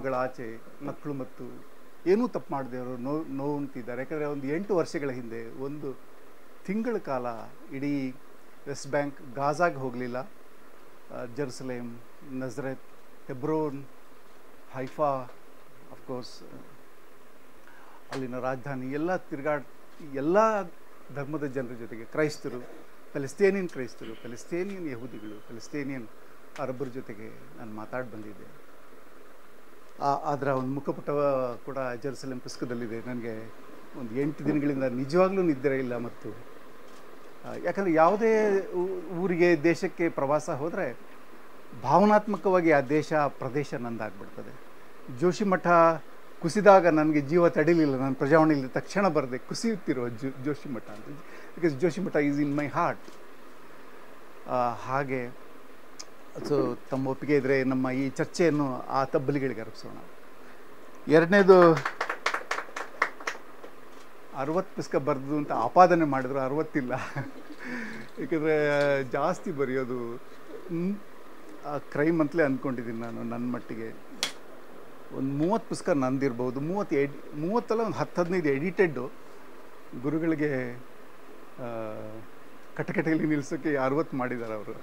ಗ್ರಾಮಗಳ ಆಚೆ ಮಕ್ಕಳು ಮತ್ತು ಏನೂ ತಪ್ಪು ಮಾಡದೇವರು ನೋವು ನೋವು ಅಂತಿದ್ದಾರೆ ಯಾಕಂದರೆ ಒಂದು ಎಂಟು ವರ್ಷಗಳ ಹಿಂದೆ ಒಂದು ತಿಂಗಳ ಕಾಲ ಇಡೀ ವೆಸ್ಟ್ ಬ್ಯಾಂಕ್ ಗಾಜಾಗೆ ಹೋಗಲಿಲ್ಲ Jerusalem Nazareth Hebron Haifa of course ಅಲ್ಲಿನ ರಾಜಧಾನಿ ಎಲ್ಲ ತಿರುಗಾಡ್ ಎಲ್ಲ ಧರ್ಮದ ಜನರ ಜೊತೆಗೆ ಕ್ರೈಸ್ತರು ಫೆಲಿಸ್ತೀನಿಯನ್ ಕ್ರೈಸ್ತರು ಫೆಲಿಸ್ತೀನಿಯನ್ ಯಹೂದಿಗಳು ಫೆಲಿಸ್ತೀನಿಯನ್ ಅರಬ್ಬರ ಜೊತೆಗೆ ನಾನು ಮಾತಾಡಿ ಬಂದಿದ್ದೆ ಆ- ಅದರ ಒಂದು ಮುಖಪುಟ ಕೂಡ ಜೆರುಸಲೇಮ್ ಪುಸ್ತಕದಲ್ಲಿದೆ ನನಗೆ ಒಂದು ಎಂಟು ದಿನಗಳಿಂದ ನಿಜವಾಗ್ಲೂ ನಿದ್ರೆ ಇಲ್ಲ ಮತ್ತು ಆ, ಯಾಕಂದರೆ ಯಾವುದೇ ಊ- ಊರಿಗೆ ದೇಶಕ್ಕೆ ಪ್ರವಾಸ ಹೋದರೆ ಭಾವನಾತ್ಮಕವಾಗಿ ಆ ದೇಶ ಆ ಪ್ರದೇಶ ನಂದಾಗ್ಬಿಡ್ತದೆ ಜೋಶಿ ಮಠ ಕುಸಿದಾಗ ನನಗೆ ಜೀವ ತಡಿಲಿಲ್ಲ ನಾನು ಪ್ರಜಾವಾಣಿಯಲ್ಲಿ ತಕ್ಷಣ ಬರದೆ ಕುಸಿಯುತ್ತಿರುವ ಜೋ ಜೋಶಿ ಮಠ ಅಂತ because Joshimath is in my heart ಹಾಗೆ ಸೊ ತಮ್ಮ ಒಪ್ಪಿಗೆ ಇದ್ದರೆ ನಮ್ಮ ಈ ಚರ್ಚೆಯನ್ನು ಆ ತಬ್ಬಲಿಗಳಿಗೆ ಅರ್ಪಿಸೋಣ ಎರಡನೇದು ಅರವತ್ತು ಪುಸ್ತಕ ಬರೆದು ಅಂತ ಆಪಾದನೆ ಮಾಡಿದ್ರು ಅರವತ್ತಿಲ್ಲ ಯಾಕಂದರೆ ಜಾಸ್ತಿ ಬರೆಯೋದು ಕ್ರೈಮ್ ಅಂತಲೇ ಅಂದ್ಕೊಂಡಿದ್ದೀನಿ ನಾನು ನನ್ನ ಮಟ್ಟಿಗೆ ಒಂದು ಮೂವತ್ತು ಪುಸ್ತಕ ನಂದಿರ್ಬೋದು ಮೂವತ್ತು ಎಡಿ ಮೂವತ್ತಲ್ಲ ಒಂದು ಹತ್ತು ಹದಿನೈದು ಎಡಿಟೆಡ್ಡು ಗುರುಗಳಿಗೆ ಆ, ಕಟಕಟೆಯಲ್ಲಿ ನಿಲ್ಲಿಸೋಕ್ಕೆ ಅರವತ್ತು ಮಾಡಿದ್ದಾರೆ ಅವರು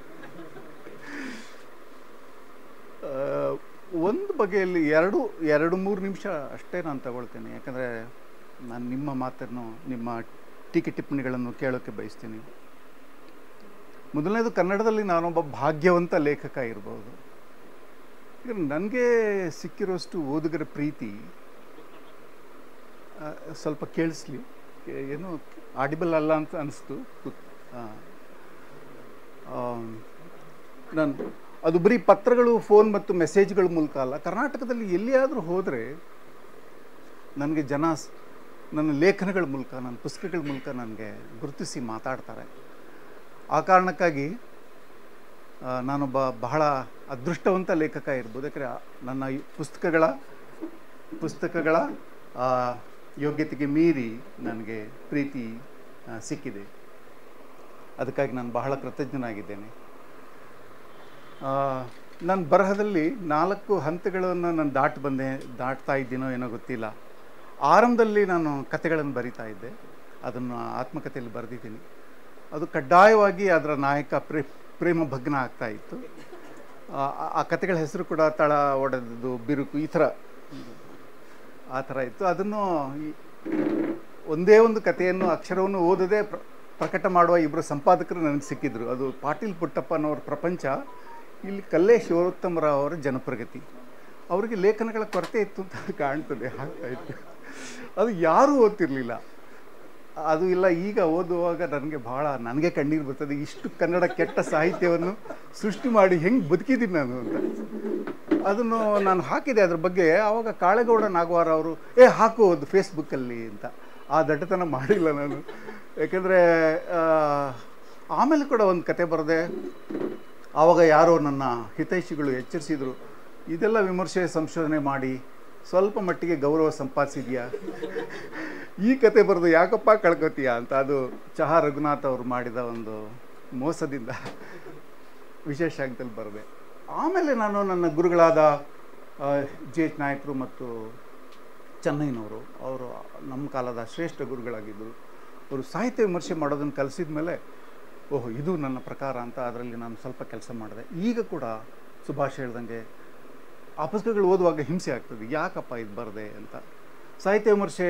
ಒಂದು ಬಗೆಯಲ್ಲಿ ಎರಡು ಎರಡು ಮೂರು ನಿಮಿಷ ಅಷ್ಟೇ ನಾನು ತಗೊಳ್ತೇನೆ ಯಾಕಂದರೆ ನಾನು ನಿಮ್ಮ ಮಾತನ್ನು ನಿಮ್ಮ ಟೀಕೆ ಟಿಪ್ಪಣಿಗಳನ್ನು ಕೇಳೋಕ್ಕೆ ಬಯಸ್ತೀನಿ ಮೊದಲನೇದು ಕನ್ನಡದಲ್ಲಿ ನಾನೊಬ್ಬ ಭಾಗ್ಯವಂತ ಲೇಖಕ ಇರ್ಬೋದು ಈಗ ನನಗೆ ಸಿಕ್ಕಿರೋಷ್ಟು ಓದುಗರ ಪ್ರೀತಿ ಆ, ಸ್ವಲ್ಪ ಕೇಳಿಸ್ಲಿ ಏ- ಏನು ಆಡಿಬಲ್ ಅಲ್ಲ ಅಂತ ಅನಿಸ್ತು ನಾನು ಅದು ಬರೀ ಪತ್ರಗಳು ಫೋನ್ ಮತ್ತು ಮೆಸೇಜ್ಗಳ ಮೂಲಕ ಅಲ್ಲ ಕರ್ನಾಟಕದಲ್ಲಿ ಎಲ್ಲಿಯಾದರೂ ಹೋದರೆ ನನಗೆ ಜನ ಸ್- ನನ್ನ ಲೇಖನಗಳ ಮೂಲಕ ನನ್ನ ಪುಸ್ತಕಗಳ ಮೂಲಕ ನನಗೆ ಗುರುತಿಸಿ ಮಾತಾಡ್ತಾರೆ ಆ ಕಾರಣಕ್ಕಾಗಿ ಆ, ನಾನೊಬ್ಬ ಬಹಳ ಅದೃಷ್ಟವಂತ ಲೇಖಕ ಇರ್ಬೋದು ಯಾಕಂದರೆ ನನ್ನ ಈ ಪುಸ್ತಕಗಳ ಪುಸ್ತಕಗಳ ಆ, ಯೋಗ್ಯತೆಗೆ ಮೀರಿ ನನಗೆ ಪ್ರೀತಿ ಆ, ಸಿಕ್ಕಿದೆ ಅದಕ್ಕಾಗಿ ನಾನು ಬಹಳ ಕೃತಜ್ಞನಾಗಿದ್ದೇನೆ ನನ್ನ ಬರಹದಲ್ಲಿ ನಾಲ್ಕು ಹಂತಗಳನ್ನು ನಾನು ದಾಟಿ ಬಂದೆ ದಾಟ್ತಾ ಇದ್ದೀನೋ ಏನೋ ಗೊತ್ತಿಲ್ಲ ಆರಂಭದಲ್ಲಿ ನಾನು ಕತೆಗಳನ್ನು ಬರಿತಾ ಇದ್ದೆ ಅದನ್ನು ಆತ್ಮಕಥೆಯಲ್ಲಿ ಬರೆದಿದ್ದೀನಿ ಅದು ಕಡ್ಡಾಯವಾಗಿ ಅದರ ನಾಯಕ ಪ್ರೇ ಪ್ರೇಮ ಭಗ್ನ ಆಗ್ತಾ ಇತ್ತು ಆ ಆ ಕತೆಗಳ ಹೆಸರು ಕೂಡ ತಳ ಒಡೆದದ್ದು ಬಿರುಕು ಈ ಥರ ಆ ಥರ ಇತ್ತು ಅದನ್ನು ಈ- ಒಂದೇ ಒಂದು ಕಥೆಯನ್ನು ಅಕ್ಷರವನ್ನು ಓದದೆ ಪ್ರ- ಪ್ರಕಟ ಮಾಡುವ ಇಬ್ಬರು ಸಂಪಾದಕರು ನನಗೆ ಸಿಕ್ಕಿದ್ರು ಅದು ಪಾಟೀಲ್ ಪುಟ್ಟಪ್ಪನವ್ರ ಪ್ರಪಂಚ ಇಲ್ಲಿ ಕಲ್ಲೇ ಶಿವೋತ್ತಮರಾವ್ ಅವರ ಜನಪ್ರಗತಿ ಅವರಿಗೆ ಲೇಖನಗಳ ಕೊರತೆ ಇತ್ತು ಅಂತ ಕಾಣ್ತದೆ ಹಾಗಾಯಿತು ಅದು ಯಾರೂ ಓದ್ತಿರ್ಲಿಲ್ಲ ಅದು ಇಲ್ಲ ಈಗ ಓದುವಾಗ ನನಗೆ ಬಹಳ ನನಗೆ ಕಣ್ಣೀರು ಬರ್ತದೆ ಇಷ್ಟು ಕನ್ನಡ ಕೆಟ್ಟ ಸಾಹಿತ್ಯವನ್ನು ಸೃಷ್ಟಿ ಮಾಡಿ ಹೆಂಗೆ ಬದುಕಿದ್ದೀನಿ ನಾನು ಅಂತ ಅದನ್ನು ನಾನು ಹಾಕಿದೆ ಅದ್ರ ಬಗ್ಗೆ ಆವಾಗ ಕಾಳೇಗೌಡ ನಾಗವಾರ ಅವರು ಏ ಹಾಕು ಅದು ಫೇಸ್ಬುಕ್ಕಲ್ಲಿ ಅಂತ ಆ ದಡ್ಡತನ ಮಾಡಿಲ್ಲ ನಾನು ಯಾಕೆಂದರೆ ಆಮೇಲೆ ಕೂಡ ಒಂದು ಕತೆ ಬರದೆ ಆವಾಗ ಯಾರೋ ನನ್ನ ಹಿತೈಷಿಗಳು ಎಚ್ಚರಿಸಿದರು ಇದೆಲ್ಲ ವಿಮರ್ಶೆ ಸಂಶೋಧನೆ ಮಾಡಿ ಸ್ವಲ್ಪ ಮಟ್ಟಿಗೆ ಗೌರವ ಸಂಪಾದಿಸಿದ್ಯಾ ಈ ಕತೆ ಬರೆದು ಯಾಕಪ್ಪ ಕಳ್ಕೊತೀಯ ಅಂತ ಅದು ಚಹಾ ರಘುನಾಥ್ ಅವರು ಮಾಡಿದ ಒಂದು ಮೋಸದಿಂದ ವಿಶೇಷ ಅಂತಲ್ಲಿ ಬರದೆ ಆಮೇಲೆ ನಾನು ನನ್ನ ಗುರುಗಳಾದ ಜೆ ಎಚ್ ನಾಯಕರು ಮತ್ತು ಚೆನ್ನೈನವರು ಅವರು ನಮ್ಮ ಕಾಲದ ಶ್ರೇಷ್ಠ ಗುರುಗಳಾಗಿದ್ದರು ಅವರು ಸಾಹಿತ್ಯ ವಿಮರ್ಶೆ ಮಾಡೋದನ್ನು ಕಲಿಸಿದ ಮೇಲೆ ಓಹೋ ಇದು ನನ್ನ ಪ್ರಕಾರ ಅಂತ ಅದರಲ್ಲಿ ನಾನು ಸ್ವಲ್ಪ ಕೆಲಸ ಮಾಡಿದೆ ಈಗ ಕೂಡ ಸುಭಾಷ್ ಹೇಳ್ದಂಗೆ ಆ ಪುಸ್ತಕಗಳು ಓದುವಾಗ ಹಿಂಸೆ ಆಗ್ತದೆ ಯಾಕಪ್ಪ ಇದು ಬರದೆ ಅಂತ ಸಾಹಿತ್ಯ ವಿಮರ್ಶೆ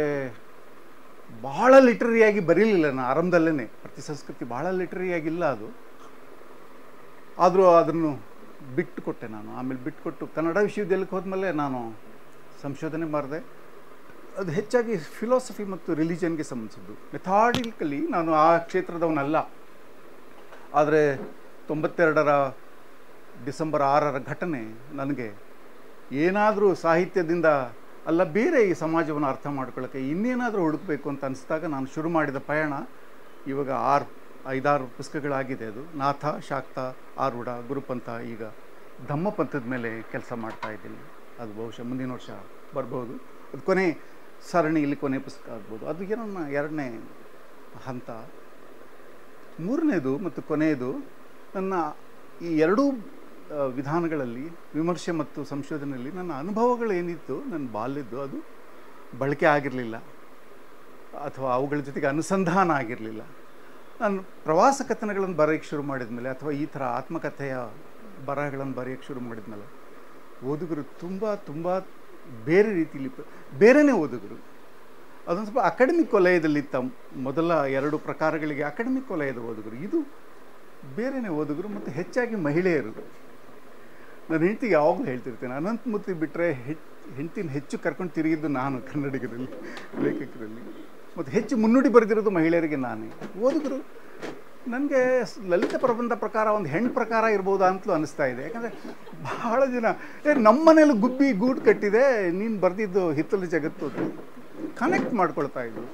ಬಹಳ ಲಿಟ್ರರಿಯಾಗಿ ಬರೀಲಿಲ್ಲ ನಾನು ಆರಂಭದಲ್ಲೇ ಪ್ರತಿ ಸಂಸ್ಕೃತಿ ಬಹಳ ಲಿಟ್ರರಿಯಾಗಿಲ್ಲ ಅದು ಆದರೂ ಅದನ್ನು ಬಿಟ್ಟು ಕೊಟ್ಟೆ ನಾನು ಆಮೇಲೆ ಬಿಟ್ಟುಕೊಟ್ಟು ಕನ್ನಡ ವಿಶ್ವವಿದ್ಯಾಲಯಕ್ಕೆ ಹೋದ್ಮೇಲೆ ನಾನು ಸಂಶೋಧನೆ ಮಾಡಿದೆ ಅದು ಹೆಚ್ಚಾಗಿ ಫಿಲಾಸಫಿ ಮತ್ತು ರಿಲಿಜನ್ಗೆ ಸಂಬಂಧಿಸಿದ್ದು ಮೆಥಾಡಿಕಲಿ ನಾನು ಆ ಕ್ಷೇತ್ರದವನಲ್ಲ ಆದರೆ ತೊಂಬತ್ತೆರಡರ ಡಿಸೆಂಬರ್ ಆರರ ಘಟನೆ ನನಗೆ ಏನಾದರೂ ಸಾಹಿತ್ಯದಿಂದ ಅಲ್ಲ ಬೇರೆ ಈ ಸಮಾಜವನ್ನು ಅರ್ಥ ಮಾಡ್ಕೊಳ್ಳೋಕ್ಕೆ ಇನ್ನೇನಾದರೂ ಹುಡುಕಬೇಕು ಅಂತ ಅನಿಸಿದಾಗ ನಾನು ಶುರು ಮಾಡಿದ ಪಯಣ ಇವಾಗ ಆರು ಐದಾರು ಪುಸ್ತಕಗಳಾಗಿದೆ ಅದು ನಾಥ ಶಾಕ್ತ ಆರುಡ ಗುರುಪಂಥ ಈಗ ಧಮ್ಮಪಂಥದ ಮೇಲೆ ಕೆಲಸ ಮಾಡ್ತಾ ಇದ್ದೀನಿ ಅದು ಬಹುಶಃ ಮುಂದಿನ ವರ್ಷ ಬರ್ಬೋದು ಅದು ಕೊನೆ ಸರಣಿ ಇಲ್ಲಿ ಕೊನೆ ಪುಸ್ತಕ ಆಗ್ಬೋದು ಅದು ಏನೋ ನನ್ನ ಎರಡನೇ ಹಂತ ಮೂರನೇದು ಮತ್ತು ಕೊನೆಯದು ನನ್ನ ಈ ಎರಡೂ ಆ, ವಿಧಾನಗಳಲ್ಲಿ ವಿಮರ್ಶೆ ಮತ್ತು ಸಂಶೋಧನೆಯಲ್ಲಿ ನನ್ನ ಅನುಭವಗಳು ಏನಿತ್ತು ನನ್ನ ಬಾಲ್ಯದ್ದು ಅದು ಬಳಕೆ ಆಗಿರಲಿಲ್ಲ ಅಥವಾ ಅವುಗಳ ಜೊತೆಗೆ ಅನುಸಂಧಾನ ಆಗಿರಲಿಲ್ಲ ನಾನು ಪ್ರವಾಸ ಕಥನಗಳನ್ನು ಬರೆಯೋಕ್ಕೆ ಶುರು ಮಾಡಿದ ಮೇಲೆ ಅಥವಾ ಈ ಥರ ಆತ್ಮಕಥೆಯ ಬರಹಗಳನ್ನು ಬರೆಯೋಕ್ಕೆ ಶುರು ಮಾಡಿದ ಮೇಲೆ ಓದುಗರು ತುಂಬ ತುಂಬ ಬೇರೆ ರೀತಿಯಲ್ಲಿ ಪ- ಬೇರೆಯೇ ಓದುಗರು ಅದೊಂದು ಸ್ವಲ್ಪ ಅಕಾಡೆಮಿಕ್ ವಲಯದಲ್ಲಿತ್ತ ಮೊದಲ ಎರಡು ಪ್ರಕಾರಗಳಿಗೆ ಅಕಾಡೆಮಿಕ್ ವಲಯದ ಓದುಗರು ಇದು ಬೇರೆಯೇ ಓದುಗರು ಮತ್ತು ಹೆಚ್ಚಾಗಿ ಮಹಿಳೆಯರು ನನ್ನ ಹೆಂಡತಿಗೆ ಯಾವಾಗಲೂ ಹೇಳ್ತಿರ್ತೇನೆ ಅನಂತಮೂರ್ತಿ ಬಿಟ್ಟರೆ ಹೆಚ್ ಹೆಂಡತಿನ ಹೆಚ್ಚು ಕರ್ಕೊಂಡು ತಿರುಗಿದ್ದು ನಾನು ಕನ್ನಡಿಗರಲ್ಲಿ ಲೇಖಕರಲ್ಲಿ ಮತ್ತು ಹೆಚ್ಚು ಮುನ್ನುಡಿ ಬರೆದಿರೋದು ಮಹಿಳೆಯರಿಗೆ ನಾನೇ ಓದುಗರು ನನಗೆ ಲಲಿತ ಪ್ರಬಂಧ ಪ್ರಕಾರ ಒಂದು ಹೆಣ್ಣು ಪ್ರಕಾರ ಇರ್ಬೋದಾ ಅಂತಲೂ ಅನಿಸ್ತಾ ಇದೆ ಯಾಕಂದರೆ ಬಹಳ ಜನ ಏ ನಮ್ಮ ಮನೇಲಿ ಗುಬ್ಬಿ ಗೂಡು ಕಟ್ಟಿದೆ ನೀನು ಬರೆದಿದ್ದು ಹಿತ್ತಲು ಜಗತ್ತು ಕನೆಕ್ಟ್ ಮಾಡ್ಕೊಳ್ತಾ ಇದ್ರು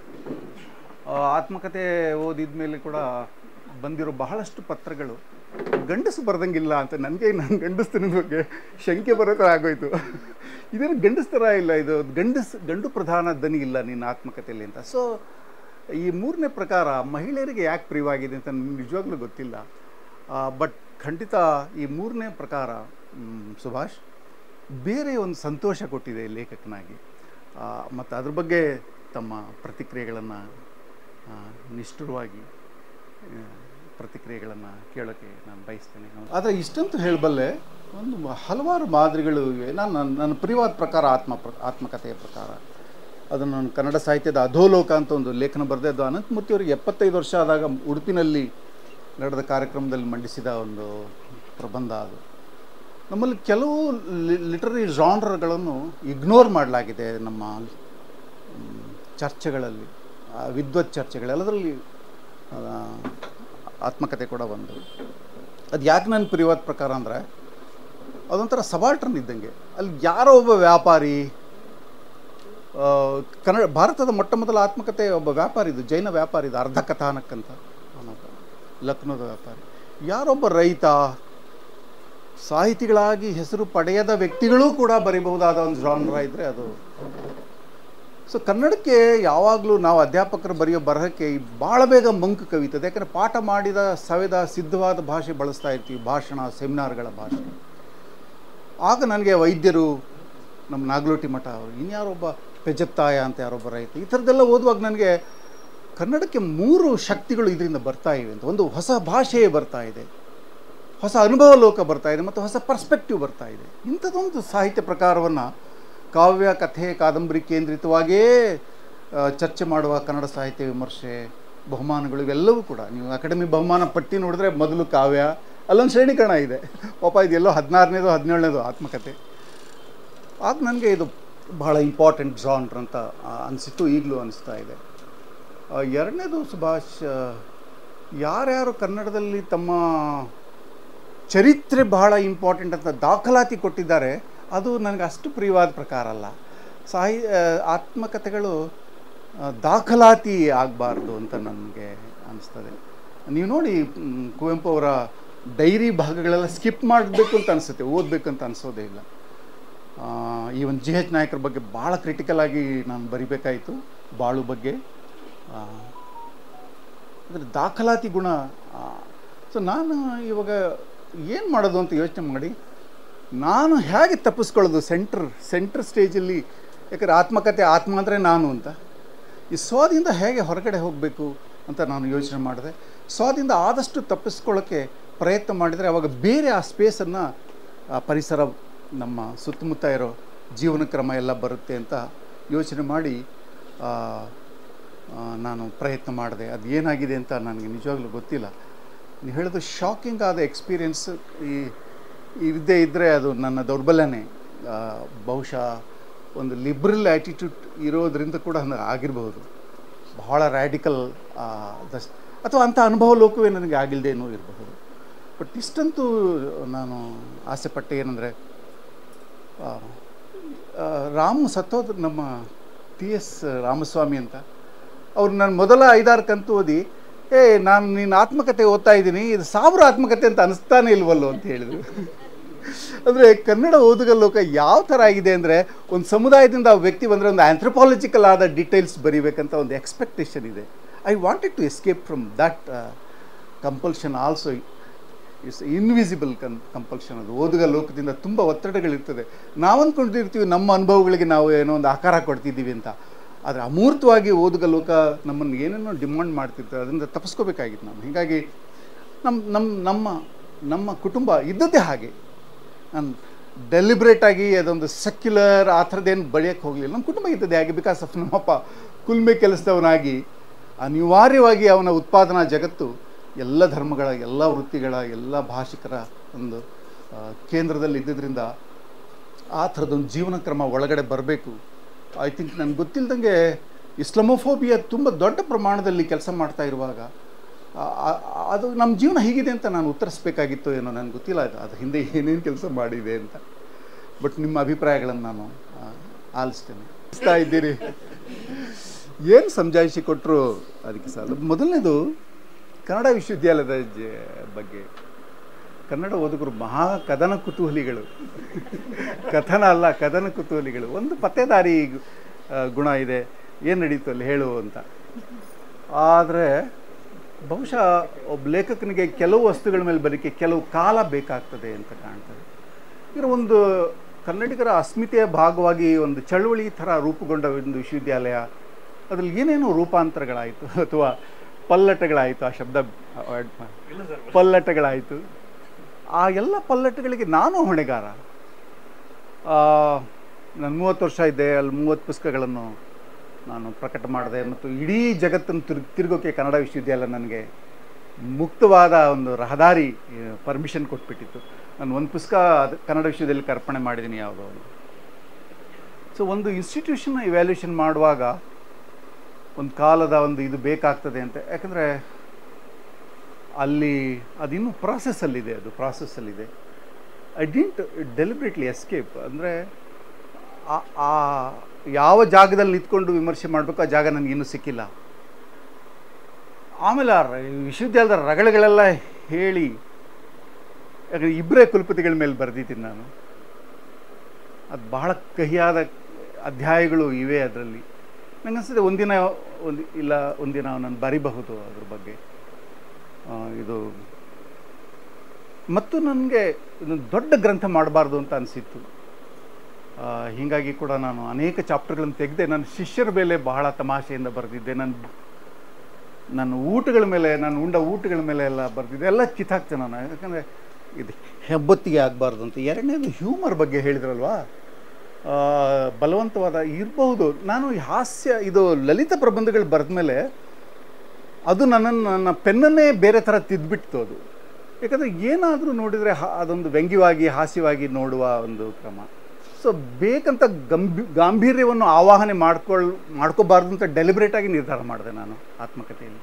ಆ, ಆತ್ಮಕಥೆ ಓದಿದ ಮೇಲೆ ಕೂಡ ಬಂದಿರೋ ಬಹಳಷ್ಟು ಪತ್ರಗಳು ಗಂಡಸು ಬರ್ದಂಗಿಲ್ಲ ಅಂತ ನನಗೆ ನಾನು ಗಂಡಸ್ತಿನ ಬಗ್ಗೆ ಶಂಕೆ ಬರೋ ಥರ ಆಗೋಯ್ತು ಇದೇನು ಗಂಡಸ್ ಥರ ಇಲ್ಲ ಇದು ಗಂಡಸ್ ಗಂಡು ಪ್ರಧಾನ ದನಿ ಇಲ್ಲ ನಿನ್ನ ಆತ್ಮಕಥೆಯಲ್ಲಿ ಅಂತ ಸೊ ಈ ಮೂರನೇ ಪ್ರಕಾರ ಮಹಿಳೆಯರಿಗೆ ಯಾಕೆ ಪ್ರಿಯವಾಗಿದೆ ಅಂತ ನನಗೆ ನಿಜವಾಗ್ಲೂ ಗೊತ್ತಿಲ್ಲ ಬಟ್ ಖಂಡಿತ ಈ ಮೂರನೇ ಪ್ರಕಾರ ಮ್, ಸುಭಾಷ್ ಬೇರೆ ಒಂದು ಸಂತೋಷ ಕೊಟ್ಟಿದೆ ಲೇಖಕನಾಗಿ ಮತ್ತು ಅದ್ರ ಬಗ್ಗೆ ತಮ್ಮ ಪ್ರತಿಕ್ರಿಯೆಗಳನ್ನು ನಿಷ್ಠುರವಾಗಿ ಆ, ಪ್ರತಿಕ್ರಿಯೆಗಳನ್ನು ಕೇಳೋಕ್ಕೆ ನಾನು ಬಯಸ್ತೇನೆ ಆದರೆ ಇಷ್ಟಂತೂ ಹೇಳಬಲ್ಲೆ ಒಂದು ಹಲವಾರು ಮಾದರಿಗಳು ಇವೆ ನಾನು ನನ್ನ ನನ್ನ ಪ್ರಿಯವಾದ ಪ್ರಕಾರ ಆತ್ಮ ಪ್ರ ಆತ್ಮಕಥೆಯ ಪ್ರಕಾರ ಅದನ್ನು ನಾನು ಕನ್ನಡ ಸಾಹಿತ್ಯದ ಅಧೋಲೋಕ ಅಂತ ಒಂದು ಲೇಖನ ಬರೆದೆ ಅದು ಅನಂತಮೂರ್ತಿ ಅವರಿಗೆ ಎಪ್ಪತ್ತೈದು ವರ್ಷ ಆದಾಗ ಉಡುಪಿನಲ್ಲಿ ನಡೆದ ಕಾರ್ಯಕ್ರಮದಲ್ಲಿ ಮಂಡಿಸಿದ ಒಂದು ಪ್ರಬಂಧ ಅದು ನಮ್ಮಲ್ಲಿ ಕೆಲವು ಲಿಟರರಿ ಜಾನ್ರಗಳನ್ನು ಇಗ್ನೋರ್ ಮಾಡಲಾಗಿದೆ ನಮ್ಮ ಮ್, ಚರ್ಚೆಗಳಲ್ಲಿ ಆ, ವಿದ್ವತ್ ಚರ್ಚೆಗಳೆಲ್ಲದರಲ್ಲಿ ಆ, ಆತ್ಮಕಥೆ ಕೂಡ ಒಂದು ಅದು ಯಾಕೆ ನನ್ನ ಪ್ರಿಯವಾದ ಪ್ರಕಾರ ಅಂದರೆ ಅದೊಂಥರ ಸಬಾಲ್ಟ್ರನ್ ಇದ್ದಂಗೆ ಅಲ್ಲಿ ಯಾರೋ ಒಬ್ಬ ವ್ಯಾಪಾರಿ ಆ, ಕನ್ನಡ ಭಾರತದ ಮೊಟ್ಟ ಮೊದಲ ಆತ್ಮಕಥೆ ಒಬ್ಬ ವ್ಯಾಪಾರಿ ಇದು ಜೈನ ವ್ಯಾಪಾರಿ ಇದು ಅರ್ಧ ಕಥಾನಕ್ ಅಂತ ಅವನೊಬ್ಬ ಲಕ್ನೋದ ವ್ಯಾಪಾರಿ ಯಾರೊಬ್ಬ ರೈತ ಸಾಹಿತಿಗಳಾಗಿ ಹೆಸರು ಪಡೆಯದ ವ್ಯಕ್ತಿಗಳೂ ಕೂಡ ಬರೀಬಹುದಾದ ಒಂದು ಜಾನ್ರ ಇದ್ದರೆ ಅದು ಸೊ ಕನ್ನಡಕ್ಕೆ ಯಾವಾಗಲೂ ನಾವು ಅಧ್ಯಾಪಕರು ಬರೆಯೋ ಬರಹಕ್ಕೆ ಈ ಭಾಳ ಬೇಗ ಮಂಕು ಕವಿತದೆ ಯಾಕಂದರೆ ಪಾಠ ಮಾಡಿದ ಸವೆದ ಸಿದ್ಧವಾದ ಭಾಷೆ ಬಳಸ್ತಾ ಇರ್ತೀವಿ ಭಾಷಣ ಸೆಮಿನಾರ್ಗಳ ಭಾಷೆ ಆಗ ನನಗೆ ವೈದ್ಯರು ನಮ್ಮ ನಾಗಲೋಟಿ ಮಠ ಅವರು ಇನ್ಯಾರೊಬ್ಬ ಪೆಜತ್ತಾಯ ಅಂತ ಯಾರೊಬ್ಬ ರೈತ ಈ ಥರದ್ದೆಲ್ಲ ಓದುವಾಗ ನನಗೆ ಕನ್ನಡಕ್ಕೆ ಮೂರು ಶಕ್ತಿಗಳು ಇದರಿಂದ ಬರ್ತಾ ಇವೆ ಅಂತ ಒಂದು ಹೊಸ ಭಾಷೆಯೇ ಬರ್ತಾ ಇದೆ ಹೊಸ ಅನುಭವ ಲೋಕ ಬರ್ತಾ ಇದೆ ಮತ್ತು ಹೊಸ ಪರ್ಸ್ಪೆಕ್ಟಿವ್ ಬರ್ತಾ ಇದೆ ಇಂಥದ್ದೊಂದು ಸಾಹಿತ್ಯ ಪ್ರಕಾರವನ್ನು ಕಾವ್ಯ ಕಥೆ ಕಾದಂಬರಿ ಕೇಂದ್ರಿತವಾಗಿಯೇ ಆ, ಚರ್ಚೆ ಮಾಡುವ ಕನ್ನಡ ಸಾಹಿತ್ಯ ವಿಮರ್ಶೆ ಬಹುಮಾನಗಳು ಇವೆಲ್ಲವೂ ಕೂಡ ನೀವು ಅಕಾಡೆಮಿ ಬಹುಮಾನ ಪಟ್ಟಿ ನೋಡಿದ್ರೆ ಮೊದಲು ಕಾವ್ಯ ಅಲ್ಲೊಂದು ಶ್ರೇಣೀಕರಣ ಇದೆ ಪಾಪ ಇದೆಲ್ಲೋ ಹದಿನಾರನೇದು ಹದಿನೇಳನೇದು ಆತ್ಮಕಥೆ ಆಗ ನನಗೆ ಇದು ಬಹಳ ಇಂಪಾರ್ಟೆಂಟ್ ಜಾನ್ರ್ ಅಂತ ಆ, ಅನಿಸಿತ್ತು ಈಗಲೂ ಅನಿಸ್ತಾ ಇದೆ ಆ, ಎರಡನೇದು ಸುಭಾಷ್ ಆ, ಯಾರ್ಯಾರು ಕನ್ನಡದಲ್ಲಿ ತಮ್ಮ ಚರಿತ್ರೆ ಬಹಳ ಇಂಪಾರ್ಟೆಂಟ್ ಅಂತ ದಾಖಲಾತಿ ಕೊಟ್ಟಿದ್ದಾರೆ ಅದು ನನಗೆ ಅಷ್ಟು ಪ್ರಿಯವಾದ ಪ್ರಕಾರ ಅಲ್ಲ ಸಾಹಿ ಆ, ಆತ್ಮಕಥೆಗಳು ಆ, ದಾಖಲಾತಿ ಆಗಬಾರ್ದು ಅಂತ ನನಗೆ ಅನಿಸ್ತದೆ ನೀವು ನೋಡಿ ಮ್, ಕುವೆಂಪು ಅವರ ಡೈರಿ ಭಾಗಗಳೆಲ್ಲ ಸ್ಕಿಪ್ ಮಾಡಬೇಕು ಅಂತ ಅನಿಸುತ್ತೆ ಓದಬೇಕು ಅಂತ ಅನಿಸೋದೇ ಇಲ್ಲ ಈ ಒಂದು ಜಿ ಎಚ್ ನಾಯಕರ ಬಗ್ಗೆ ಭಾಳ ಕ್ರಿಟಿಕಲ್ ಆಗಿ ನಾನು ಬರಿಬೇಕಾಯಿತು ಬಾಳು ಬಗ್ಗೆ ಆ, ಅಂದರೆ ದಾಖಲಾತಿ ಗುಣ ಸೊ ನಾನು ಇವಾಗ ಏನು ಮಾಡೋದು ಅಂತ ಯೋಚನೆ ಮಾಡಿ ನಾನು ಹೇಗೆ ತಪ್ಪಿಸ್ಕೊಳ್ಳೋದು ಸೆಂಟ್ರ್ ಸೆಂಟ್ರ್ ಸ್ಟೇಜಲ್ಲಿ ಯಾಕಂದರೆ ಆತ್ಮಕಥೆ ಆತ್ಮ ಅಂದರೆ ನಾನು ಅಂತ ಈ ಸ್ವಾದಿಂದ ಹೇಗೆ ಹೊರಗಡೆ ಹೋಗಬೇಕು ಅಂತ ನಾನು ಯೋಚನೆ ಮಾಡಿದೆ ಸ್ವಾದಿಂದ ಆದಷ್ಟು ತಪ್ಪಿಸ್ಕೊಳ್ಳೋಕ್ಕೆ ಪ್ರಯತ್ನ ಮಾಡಿದರೆ ಅವಾಗ ಬೇರೆ ಆ ಸ್ಪೇಸನ್ನು ಪರಿಸರ ನಮ್ಮ ಸುತ್ತಮುತ್ತ ಇರೋ ಜೀವನ ಕ್ರಮ ಎಲ್ಲ ಬರುತ್ತೆ ಅಂತ ಯೋಚನೆ ಮಾಡಿ ಆ, ಆ, ನಾನು ಪ್ರಯತ್ನ ಮಾಡಿದೆ ಅದು ಏನಾಗಿದೆ ಅಂತ ನನಗೆ ನಿಜವಾಗ್ಲೂ ಗೊತ್ತಿಲ್ಲ ನೀವು ಹೇಳೋದು ಶಾಕಿಂಗ್ ಆದ ಎಕ್ಸ್ಪೀರಿಯನ್ಸ್ ಈ ಇದ್ದೇ ಇದ್ದರೆ ಅದು ನನ್ನ ದೌರ್ಬಲ್ಯನೇ ಆ, ಬಹುಶಃ ಒಂದು ಲಿಬ್ರಲ್ ಆ್ಯಟಿಟ್ಯೂಡ್ ಇರೋದ್ರಿಂದ ಕೂಡ ಹಂಗೆ ಆಗಿರಬಹುದು ಬಹಳ ರ್ಯಾಡಿಕಲ್ ದಸ್ ಅಥವಾ ಅಂಥ ಅನುಭವ ಲೋಕವೇ ನನಗೆ ಆಗಿಲ್ಲದೇನೂ ಇರಬಹುದು ಬಟ್ ಇಷ್ಟಂತೂ ನಾನು ಆಸೆ ಪಟ್ಟೆ ಏನಂದರೆ ರಾಮ್ ಸತ್ತೋದ್ರು ನಮ್ಮ ಟಿ ಎಸ್ ರಾಮಸ್ವಾಮಿ ಅಂತ ಅವ್ರು ನಾನು ಮೊದಲ ಐದಾರು ಕಂತು ಓದಿ ಏ ನಾನು ನಿನ್ನ ಆತ್ಮಕತೆ ಓದ್ತಾ ಇದ್ದೀನಿ ಇದು ಸಾವಿರ ಆತ್ಮಕತೆ ಅಂತ ಅನಿಸ್ತಾನೆ ಇಲ್ವಲ್ಲೋ ಅಂತ ಹೇಳಿದರು ಅಂದರೆ ಕನ್ನಡ ಓದುಗ ಲೋಕ ಯಾವ ಥರ ಆಗಿದೆ ಅಂದರೆ ಒಂದು ಸಮುದಾಯದಿಂದ ಆ ವ್ಯಕ್ತಿ ಬಂದರೆ ಒಂದು ಆಂಥ್ರಪಾಲಜಿಕಲ್ ಆದ ಡೀಟೇಲ್ಸ್ ಬರೀಬೇಕಂತ ಒಂದು ಎಕ್ಸ್ಪೆಕ್ಟೇಷನ್ ಇದೆ I wanted to escape from that compulsion also it's invisible con compulsion ಅದು ಓದುಗ ಲೋಕದಿಂದ ತುಂಬ ಒತ್ತಡಗಳಿರ್ತದೆ ನಾವು ಅಂದ್ಕೊಂಡಿರ್ತೀವಿ ನಮ್ಮ ಅನುಭವಗಳಿಗೆ ನಾವು ಏನೋ ಒಂದು ಆಕಾರ ಕೊಡ್ತಿದ್ದೀವಿ ಅಂತ ಆದರೆ ಅಮೂರ್ತವಾಗಿ ಓದುಗ ಲೋಕ ನಮ್ಮನ್ನು ಏನೇನೋ ಡಿಮಾಂಡ್ ಮಾಡ್ತಿರ್ತಾರೆ ಅದರಿಂದ ತಪ್ಪಿಸ್ಕೋಬೇಕಾಗಿತ್ತು ನಾವು ಹೀಗಾಗಿ ನಮ್ಮ ನಮ್ಮ ನಮ್ಮ ನಮ್ಮ ಕುಟುಂಬ ಇದ್ದದ್ದೇ ಹಾಗೆ ನಾನು ಡೆಲಿಬ್ರೇಟ್ ಆಗಿ ಅದೊಂದು ಸೆಕ್ಯುಲರ್ ಆ ಥರದ್ದೇನು ಬಳಿಯಕ್ಕೆ ಹೋಗಲಿಲ್ಲ ನಮ್ಮ ಕುಟುಂಬ ಇದ್ದದ್ದೇ ಹಾಗೆ ಬಿಕಾಸ್ ಆಫ್ ನಮ್ಮಪ್ಪ ಕುಲ್ಮೆ ಕೆಲಸದವನಾಗಿ ಅನಿವಾರ್ಯವಾಗಿ ಅವನ ಉತ್ಪಾದನಾ ಜಗತ್ತು ಎಲ್ಲ ಧರ್ಮಗಳ ಎಲ್ಲ ವೃತ್ತಿಗಳ ಎಲ್ಲ ಭಾಷಿಕರ ಒಂದು ಆ, ಕೇಂದ್ರದಲ್ಲಿ ಇದ್ದಿದ್ದರಿಂದ ಆ ಥರದೊಂದು ಜೀವನ ಕ್ರಮ ಒಳಗಡೆ ಬರಬೇಕು ಐ ಥಿಂಕ್ ನನಗೆ ಗೊತ್ತಿಲ್ಲದಂಗೆ ಇಸ್ಲಾಮೋಫೋಬಿಯಾ ತುಂಬ ದೊಡ್ಡ ಪ್ರಮಾಣದಲ್ಲಿ ಕೆಲಸ ಮಾಡ್ತಾ ಇರುವಾಗ ಆ- ಆ- ಅದು ನಮ್ಮ ಜೀವನ ಹೀಗಿದೆ ಅಂತ ನಾನು ಉತ್ತರಿಸ್ಬೇಕಾಗಿತ್ತು ಏನೋ ನನಗೆ ಗೊತ್ತಿಲ್ಲ ಅದು ಅದು ಹಿಂದೆ ಏನೇನು ಕೆಲಸ ಮಾಡಿದೆ ಅಂತ ಬಟ್ ನಿಮ್ಮ ಅಭಿಪ್ರಾಯಗಳನ್ನು ನಾನು ಆ, ಆಲಿಸ್ತೇನೆ ಇಸ್ತಾ ಇದ್ದೀರಿ ಏನು ಸಮಜಾಯಿಷಿ ಕೊಟ್ಟರು ಅದಕ್ಕೆ ಸಾಲ ಮೊದಲನೇದು ಕನ್ನಡ ವಿಶ್ವವಿದ್ಯಾಲಯದ ಜ- ಬಗ್ಗೆ ಕನ್ನಡ ಓದುಗರು ಮಹಾ ಕದನ ಕುತೂಹಲಿಗಳು ಕಥನ ಅಲ್ಲ ಕದನ ಕುತೂಹಲಿಗಳು ಒಂದು ಪತ್ತೇದಾರಿ ಆ, ಗುಣ ಇದೆ ಏನು ನಡೀತು ಅಲ್ಲಿ ಹೇಳು ಅಂತ ಆದರೆ ಬಹುಶಃ ಒಬ್ಬ ಲೇಖಕನಿಗೆ ಕೆಲವು ವಸ್ತುಗಳ ಮೇಲೆ ಬರೀಕೆ ಕೆಲವು ಕಾಲ ಬೇಕಾಗ್ತದೆ ಅಂತ ಕಾಣ್ತದೆ ಇದರ ಒಂದು ಕನ್ನಡಿಗರ ಅಸ್ಮಿತೆಯ ಭಾಗವಾಗಿ ಒಂದು ಚಳುವಳಿ ಥರ ರೂಪುಗೊಂಡ ಒಂದು ವಿಶ್ವವಿದ್ಯಾಲಯ ಅದರಲ್ಲಿ ಏನೇನೋ ರೂಪಾಂತರಗಳಾಯಿತು ಅಥವಾ ಪಲ್ಲಟಗಳಾಯಿತು ಆ ಶಬ್ದ avoid ಮಾಡಿ. ಪಲ್ಲಟಗಳಾಯಿತು ಆ ಎಲ್ಲ ಪಲ್ಲಟಗಳಿಗೆ ನಾನು ಹೊಣೆಗಾರ ನಾನು ಮೂವತ್ತು ವರ್ಷ ಇದ್ದೆ ಅಲ್ಲಿ ಮೂವತ್ತು ಪುಸ್ತಕಗಳನ್ನು ನಾನು ಪ್ರಕಟ ಮಾಡಿದೆ ಮತ್ತು ಇಡೀ ಜಗತ್ತನ್ನು ತಿರು ತಿರುಗೋಕೆ ಕನ್ನಡ ವಿಶ್ವವಿದ್ಯಾಲಯ ನನಗೆ ಮುಕ್ತವಾದ ಒಂದು ರಹದಾರಿ ಪರ್ಮಿಷನ್ ಕೊಟ್ಬಿಟ್ಟಿತ್ತು ನಾನು ಒಂದು ಪುಸ್ತಕ ಅದು ಕನ್ನಡ ವಿಶ್ವವಿದ್ಯಾಲಯಕ್ಕೆ ಅರ್ಪಣೆ ಮಾಡಿದ್ದೀನಿ ಯಾವುದೋ ಒಂದು ಸೊ ಒಂದು ಇನ್ಸ್ಟಿಟ್ಯೂಷನ್ನ ಇವ್ಯಾಲ್ಯೂಷನ್ ಮಾಡುವಾಗ ಒಂದು ಕಾಲದ ಒಂದು ಇದು ಬೇಕಾಗ್ತದೆ ಅಂತ ಯಾಕಂದರೆ ಅಲ್ಲಿ ಅದಿನ್ನೂ ಪ್ರಾಸೆಸ್ಸಲ್ಲಿದೆ ಅದು ಪ್ರಾಸೆಸ್ಸಲ್ಲಿದೆ ಐ ಡಿಂಟ್ ಡೆಲಿಬ್ರೇಟ್ಲಿ ಎಸ್ಕೇಪ್ ಅಂದರೆ ಆ ಯಾವ ಜಾಗದಲ್ಲಿ ನಿಂತ್ಕೊಂಡು ವಿಮರ್ಶೆ ಮಾಡಬೇಕು ಆ ಜಾಗ ನನಗೆ ಇನ್ನೂ ಸಿಕ್ಕಿಲ್ಲ ಆಮೇಲೆ ಆ ರ- ವಿಶ್ವವಿದ್ಯಾಲಯದ ರಗಳೆಗಳೆಲ್ಲ ಹೇಳಿ ಯಾಕಂದರೆ ಇಬ್ಬರೇ ಕುಲಪತಿಗಳ ಮೇಲೆ ಬರೆದಿದ್ದೀನಿ ನಾನು ಅದು ಬಹಳ ಕಹಿಯಾದ ಅಧ್ಯಾಯಗಳು ಇವೆ ಅದರಲ್ಲಿ ನನಗನ್ಸುತ್ತೆ ಒಂದಿನ ಒಂದು ಇಲ್ಲ ಒಂದಿನ ನಾನು ಬರಿಬಹುದು ಅದ್ರ ಬಗ್ಗೆ ಆ, ಇದು ಮತ್ತು ನನಗೆ ಇದೊಂದು ದೊಡ್ಡ ಗ್ರಂಥ ಮಾಡಬಾರ್ದು ಅಂತ ಅನಿಸಿತ್ತು ಹೀಗಾಗಿ ಕೂಡ ನಾನು ಅನೇಕ ಚಾಪ್ಟರ್ಗಳನ್ನು ತೆಗೆದೆ ನನ್ನ ಶಿಷ್ಯರ ಮೇಲೆ ಬಹಳ ತಮಾಷೆಯಿಂದ ಬರೆದಿದ್ದೆ ನನ್ನ ನನ್ನ ಊಟಗಳ ಮೇಲೆ ನಾನು ಉಂಡ ಊಟಗಳ ಮೇಲೆ ಎಲ್ಲ ಬರೆದಿದ್ದೆ ಎಲ್ಲ ಕಿತ್ತಾಕ್ತೆ ನಾನು ಯಾಕಂದರೆ ಇದು ಹೆಬ್ಬೊತ್ತಿಗೆ ಆಗಬಾರ್ದು ಅಂತ ಎರಡನೇದು ಹ್ಯೂಮರ್ ಬಗ್ಗೆ ಹೇಳಿದ್ರಲ್ವಾ ಆ, ಬಲವಂತವಾದ ಇರಬಹುದು ನಾನು ಈ ಹಾಸ್ಯ ಇದು ಲಲಿತ ಪ್ರಬಂಧಗಳು ಬರೆದ ಮೇಲೆ ಅದು ನನ್ನನ್ನು ನನ್ನ ಪೆನ್ನನ್ನೇ ಬೇರೆ ಥರ ತಿದ್ಬಿಡ್ತು ಅದು ಯಾಕಂದರೆ ಏನಾದರೂ ನೋಡಿದರೆ ಹಾ ಅದೊಂದು ವ್ಯಂಗ್ಯವಾಗಿ ಹಾಸ್ಯವಾಗಿ ನೋಡುವ ಒಂದು ಕ್ರಮ ಸೊ ಬೇಕಂತ ಗಂಭೀ ಗಾಂಭೀರ್ಯವನ್ನು ಆವಾಹನೆ ಮಾಡ್ಕೊಳ್ ಮಾಡ್ಕೋಬಾರ್ದು ಅಂತ ಡೆಲಿಬ್ರೇಟಾಗಿ ನಿರ್ಧಾರ ಮಾಡಿದೆ ನಾನು ಆತ್ಮಕಥೆಯಲ್ಲಿ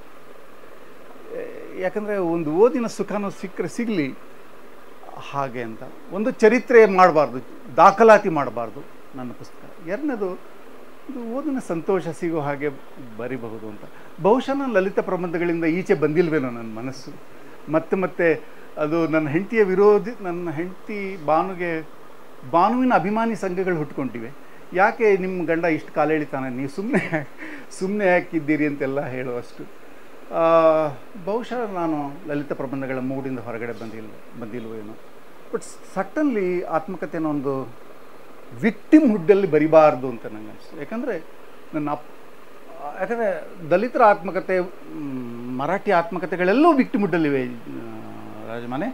ಯಾಕಂದರೆ ಒಂದು ಓದಿನ ಸುಖನೂ ಸಿಕ್ಕರೆ ಸಿಗಲಿ ಹಾಗೆ ಅಂತ ಒಂದು ಚರಿತ್ರೆ ಮಾಡಬಾರ್ದು ದಾಖಲಾತಿ ಮಾಡಬಾರ್ದು ನನ್ನ ಪುಸ್ತಕ ಎರಡನೇದು ಇದು ಓದಿನ ಸಂತೋಷ ಸಿಗೋ ಹಾಗೆ ಬರಿಬಹುದು ಅಂತ ಬಹುಶಃ ನಾನು ಲಲಿತ ಪ್ರಬಂಧಗಳಿಂದ ಈಚೆ ಬಂದಿಲ್ವೇನೋ ನನ್ನ ಮನಸ್ಸು ಮತ್ತೆ ಮತ್ತೆ ಅದು ನನ್ನ ಹೆಂಡತಿಯ ವಿರೋಧಿ ನನ್ನ ಹೆಂಡತಿ ಬಾನುಗೆ ಬಾನುವಿನ ಅಭಿಮಾನಿ ಸಂಘಗಳು ಹುಟ್ಕೊಂಡಿವೆ ಯಾಕೆ ನಿಮ್ಮ ಗಂಡ ಇಷ್ಟು ಕಾಲ ಎಳಿತಾನೆ ನೀವು ಸುಮ್ಮನೆ ಸುಮ್ಮನೆ ಯಾಕಿದ್ದೀರಿ ಅಂತೆಲ್ಲ ಹೇಳುವಷ್ಟು ಆ, ಬಹುಶಃ ನಾನು ಲಲಿತ ಪ್ರಬಂಧಗಳ ಮೂಡಿಂದ ಹೊರಗಡೆ ಬಂದಿಲ್ಲ ಬಂದಿಲ್ವೇನೋ ಬಟ್ ಸಟನ್ಲಿ ಆತ್ಮಕಥೆನ ಒಂದು ವಿಕ್ಟಿಮ್ ಹುಡ್ಡಲ್ಲಿ ಬರಿಬಾರ್ದು ಅಂತ ನನಗೆ ಅನಿಸ್ತು ಯಾಕಂದರೆ ನನ್ನ ಅಪ್ ಯಾಕಂದರೆ ದಲಿತರ ಆತ್ಮಕಥೆ ಮ್, ಮರಾಠಿ ಆತ್ಮಕಥೆಗಳೆಲ್ಲವೂ ವಿಕ್ಟಿಮ್ ಹುಡ್ಡಲ್ಲಿವೆ ರಾಜಮನೆ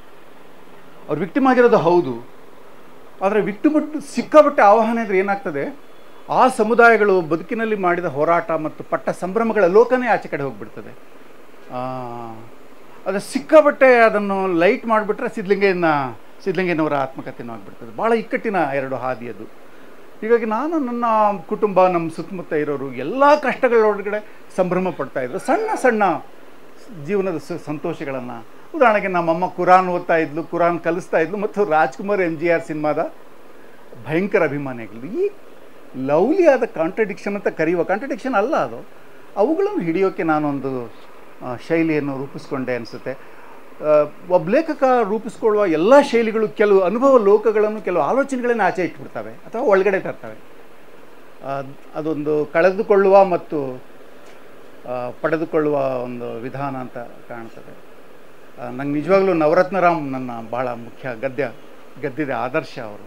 ಅವ್ರು ವಿಕ್ಟಿಮ್ ಆಗಿರೋದು ಹೌದು ಆದರೆ ವಿಕ್ಟಿಮ್ ಹುಡ್ ಸಿಕ್ಕಾಪಟ್ಟೆ ಆವಾಹನೆ ಅಂದರೆ ಏನಾಗ್ತದೆ ಆ ಸಮುದಾಯಗಳು ಬದುಕಿನಲ್ಲಿ ಮಾಡಿದ ಹೋರಾಟ ಮತ್ತು ಪಟ್ಟ ಸಂಭ್ರಮಗಳ ಲೋಕನೇ ಆಚೆ ಕಡೆ ಹೋಗ್ಬಿಡ್ತದೆ ಆ, ಅದು ಸಿಕ್ಕಾಪಟ್ಟೆ ಅದನ್ನು ಲೈಟ್ ಮಾಡಿಬಿಟ್ರೆ ಸಿದ್ಲಿಂಗಯ್ಯನ ಸಿದ್ಲಿಂಗಯ್ಯನವರ ಆತ್ಮಕಥೆನೂ ಆಗಿಬಿಡ್ತದೆ ಭಾಳ ಇಕ್ಕಟ್ಟಿನ ಎರಡು ಹಾದಿ ಅದು ಹೀಗಾಗಿ ನಾನು ನನ್ನ ಕುಟುಂಬ ನಮ್ಮ ಸುತ್ತಮುತ್ತ ಇರೋರು ಎಲ್ಲ ಕಷ್ಟಗಳೊಳಗಡೆ ಸಂಭ್ರಮ ಪಡ್ತಾ ಇದ್ರು ಸಣ್ಣ ಸಣ್ಣ ಜೀವನದ ಸ ಸಂತೋಷಗಳನ್ನು ಉದಾಹರಣೆಗೆ ನಮ್ಮಮ್ಮ ಕುರಾನ್ ಓದ್ತಾ ಇದ್ಲು ಕುರಾನ್ ಕಲಿಸ್ತಾ ಇದ್ಲು ಮತ್ತು ರಾಜ್ಕುಮಾರ್ ಎಮ್ ಜಿ ಆರ್ ಸಿನಿಮಾದ ಭಯಂಕರ ಅಭಿಮಾನಿಗಳು ಈ ಲವ್ಲಿ ಆದ ಕಾಂಟ್ರಡಿಕ್ಷನ್ ಅಂತ ಕರೆಯುವ ಕಾಂಟ್ರಡಿಕ್ಷನ್ ಅಲ್ಲ ಅದು ಅವುಗಳನ್ನು ಹಿಡಿಯೋಕ್ಕೆ ನಾನೊಂದು ಆ, ಶೈಲಿಯನ್ನು ರೂಪಿಸ್ಕೊಂಡೆ ಅನಿಸುತ್ತೆ ಆ, ಒಬ್ಬ ಲೇಖಕ ರೂಪಿಸ್ಕೊಳ್ಳುವ ಎಲ್ಲ ಶೈಲಿಗಳು ಕೆಲವು ಅನುಭವ ಲೋಕಗಳನ್ನು ಕೆಲವು ಆಲೋಚನೆಗಳನ್ನು ಆಚೆ ಇಟ್ಬಿಡ್ತವೆ ಅಥವಾ ಒಳಗಡೆ ತರ್ತವೆ ಆ, ಅದೊಂದು ಕಳೆದುಕೊಳ್ಳುವ ಮತ್ತು ಆ, ಪಡೆದುಕೊಳ್ಳುವ ಒಂದು ವಿಧಾನ ಅಂತ ಕಾಣ್ತದೆ ನಂಗೆ ನಿಜವಾಗ್ಲೂ ನವರತ್ನರಾಮ್ ನನ್ನ ಭಾಳ ಮುಖ್ಯ ಗದ್ಯ ಗದ್ಯದ ಆದರ್ಶ ಅವರು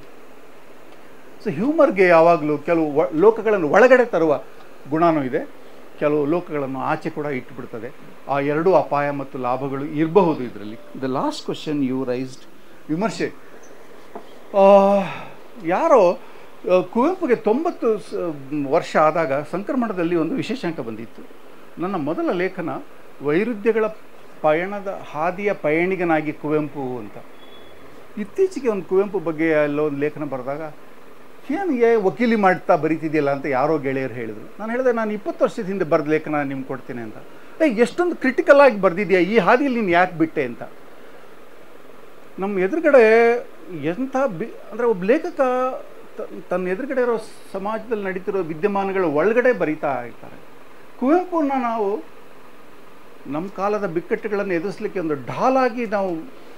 ಸೊ ಹ್ಯೂಮರ್ಗೆ ಯಾವಾಗಲೂ ಕೆಲವು ವ ಲೋಕಗಳನ್ನು ಒಳಗಡೆ ತರುವ ಗುಣನೂ ಇದೆ ಕೆಲವು ಲೋಕಗಳನ್ನು ಆಚೆ ಕೂಡ ಇಟ್ಟುಬಿಡ್ತದೆ ಆ ಎರಡೂ ಅಪಾಯ ಮತ್ತು ಲಾಭಗಳು ಇರಬಹುದು ಇದರಲ್ಲಿ the last question you raised ವಿಮರ್ಶೆ ಆ, ಯಾರೋ ಆ, ಕುವೆಂಪುಗೆ ತೊಂಬತ್ತು ಸ- ವರ್ಷ ಆದಾಗ ಸಂಕ್ರಮಣದಲ್ಲಿ ಒಂದು ವಿಶೇಷಾಂಕ ಬಂದಿತ್ತು ನನ್ನ ಮೊದಲ ಲೇಖನ ವೈರುಧ್ಯಗಳ ಪಯಣದ ಹಾದಿಯ ಪಯಣಿಗನಾಗಿ ಕುವೆಂಪು ಅಂತ ಇತ್ತೀಚೆಗೆ ಒಂದು ಕುವೆಂಪು ಬಗ್ಗೆ ಎಲ್ಲೋ ಒಂದು ಲೇಖನ ಬರೆದಾಗ ಏನು ಏ ವಕೀಲಿ ಮಾಡ್ತಾ ಬರೀತಿದೆಯಲ್ಲ ಅಂತ ಯಾರೋ ಗೆಳೆಯರು ಹೇಳಿದರು ನಾನು ಹೇಳಿದೆ ನಾನು ಇಪ್ಪತ್ತು ವರ್ಷದ ಹಿಂದೆ ಬರೆದ ಲೇಖನ ನಿಮ್ಗೆ ಕೊಡ್ತೀನಿ ಅಂತ ಏ ಎಷ್ಟೊಂದು ಕ್ರಿಟಿಕಲ್ ಆಗಿ ಬರೆದಿದ್ಯಾ ಈ ಹಾದಿಯಲ್ಲಿ ನೀನು ಯಾಕೆ ಬಿಟ್ಟೆ ಅಂತ ನಮ್ಮ ಎದುರುಗಡೆ ಎಂಥ ಬಿ ಅಂದರೆ ಒಬ್ಬ ಲೇಖಕ ತ- ತನ್ನ ಎದುರುಗಡೆ ಇರೋ ಸಮಾಜದಲ್ಲಿ ನಡೀತಿರೋ ವಿದ್ಯಮಾನಗಳ ಒಳಗಡೆ ಬರೀತಾ ಇರ್ತಾರೆ ಕುವೆಂಪುನ ನಾವು ನಮ್ಮ ಕಾಲದ ಬಿಕ್ಕಟ್ಟುಗಳನ್ನು ಎದುರಿಸಲಿಕ್ಕೆ ಒಂದು ಢಾಲಾಗಿ ನಾವು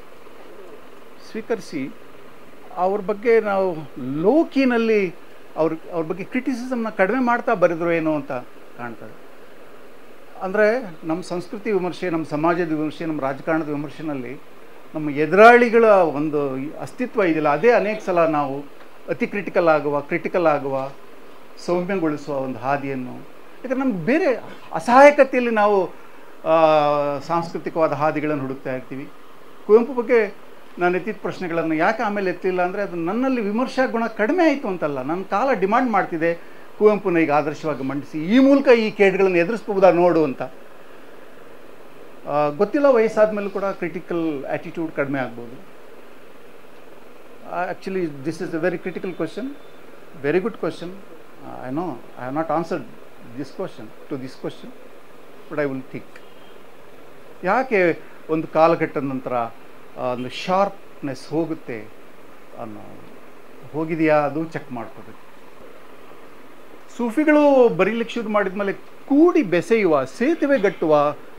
ಸ್ವೀಕರಿಸಿ ಅವ್ರ ಬಗ್ಗೆ ನಾವು ಲೋಕಿನಲ್ಲಿ ಅವ್ರ ಅವ್ರ ಬಗ್ಗೆ ಕ್ರಿಟಿಸಿಸಮ್ನ ಕಡಿಮೆ ಮಾಡ್ತಾ ಬರೆದ್ರು ಏನೋ ಅಂತ ಕಾಣ್ತದೆ ಅಂದರೆ ನಮ್ಮ ಸಂಸ್ಕೃತಿ ವಿಮರ್ಶೆ ನಮ್ಮ ಸಮಾಜದ ವಿಮರ್ಶೆ ನಮ್ಮ ರಾಜಕಾರಣದ ವಿಮರ್ಶೆನಲ್ಲಿ ನಮ್ಮ ಎದುರಾಳಿಗಳ ಒಂದು ಅಸ್ತಿತ್ವ ಇದೆಯಲ್ಲ ಅದೇ ಅನೇಕ ಸಲ ನಾವು ಅತಿ ಕ್ರಿಟಿಕಲ್ ಆಗುವ ಕ್ರಿಟಿಕಲ್ ಆಗುವ ಸೌಮ್ಯಗೊಳಿಸುವ ಒಂದು ಹಾದಿಯನ್ನು ಯಾಕಂದ್ರೆ ನಮ್ಗೆ ಬೇರೆ ಅಸಹಾಯಕತೆಯಲ್ಲಿ ನಾವು ಆ, ಸಾಂಸ್ಕೃತಿಕವಾದ ಹಾದಿಗಳನ್ನು ಹುಡುಕ್ತಾ ಇರ್ತೀವಿ ಕುವೆಂಪು ಬಗ್ಗೆ ನಾನು ಎತ್ತಿದ ಪ್ರಶ್ನೆಗಳನ್ನು ಯಾಕೆ ಆಮೇಲೆ ಎತ್ತಲಿಲ್ಲ ಅಂದರೆ ಅದು ನನ್ನಲ್ಲಿ ವಿಮರ್ಶಾ ಗುಣ ಕಡಿಮೆ ಆಯಿತು ಅಂತಲ್ಲ ನನ್ನ ಕಾಲ ಡಿಮಾಂಡ್ ಮಾಡ್ತಿದೆ ಕುವೆಂಪುನ ಈಗ ಆದರ್ಶವಾಗಿ ಮಂಡಿಸಿ ಈ ಮೂಲಕ ಈ ಕೇಡ್ಗಳನ್ನು ಎದುರಿಸ್ಬಹುದಾ ನೋಡು ಅಂತ ಆ, ಗೊತ್ತಿಲ್ಲ ವಯಸ್ಸಾದ ಮೇಲೂ ಕೂಡ ಕ್ರಿಟಿಕಲ್ ಆ್ಯಟಿಟ್ಯೂಡ್ ಕಡಿಮೆ ಆಗ್ಬೋದು actually this is a very critical question very good question I know I have not answered this question to this question but I will think ಯಾಕೆ ಒಂದು ಕಾಲಘಟ್ಟದ ನಂತರ ಆ, ಒಂದು ಶಾರ್ಪ್ನೆಸ್ ಹೋಗುತ್ತೆ ಅನ್ನೋ ಹೋಗಿದೆಯಾ ಅದು ಚೆಕ್ ಮಾಡ್ಕೋಬೇಕು ಸೂಫಿಗಳು ಬರೀಲಿಕ್ಕೆ ಶುರು ಮಾಡಿದ್ಮೇಲೆ ಕೂಡಿ ಬೆಸೆಯುವ ಸೇತುವೆ ಗಟ್ಟುವ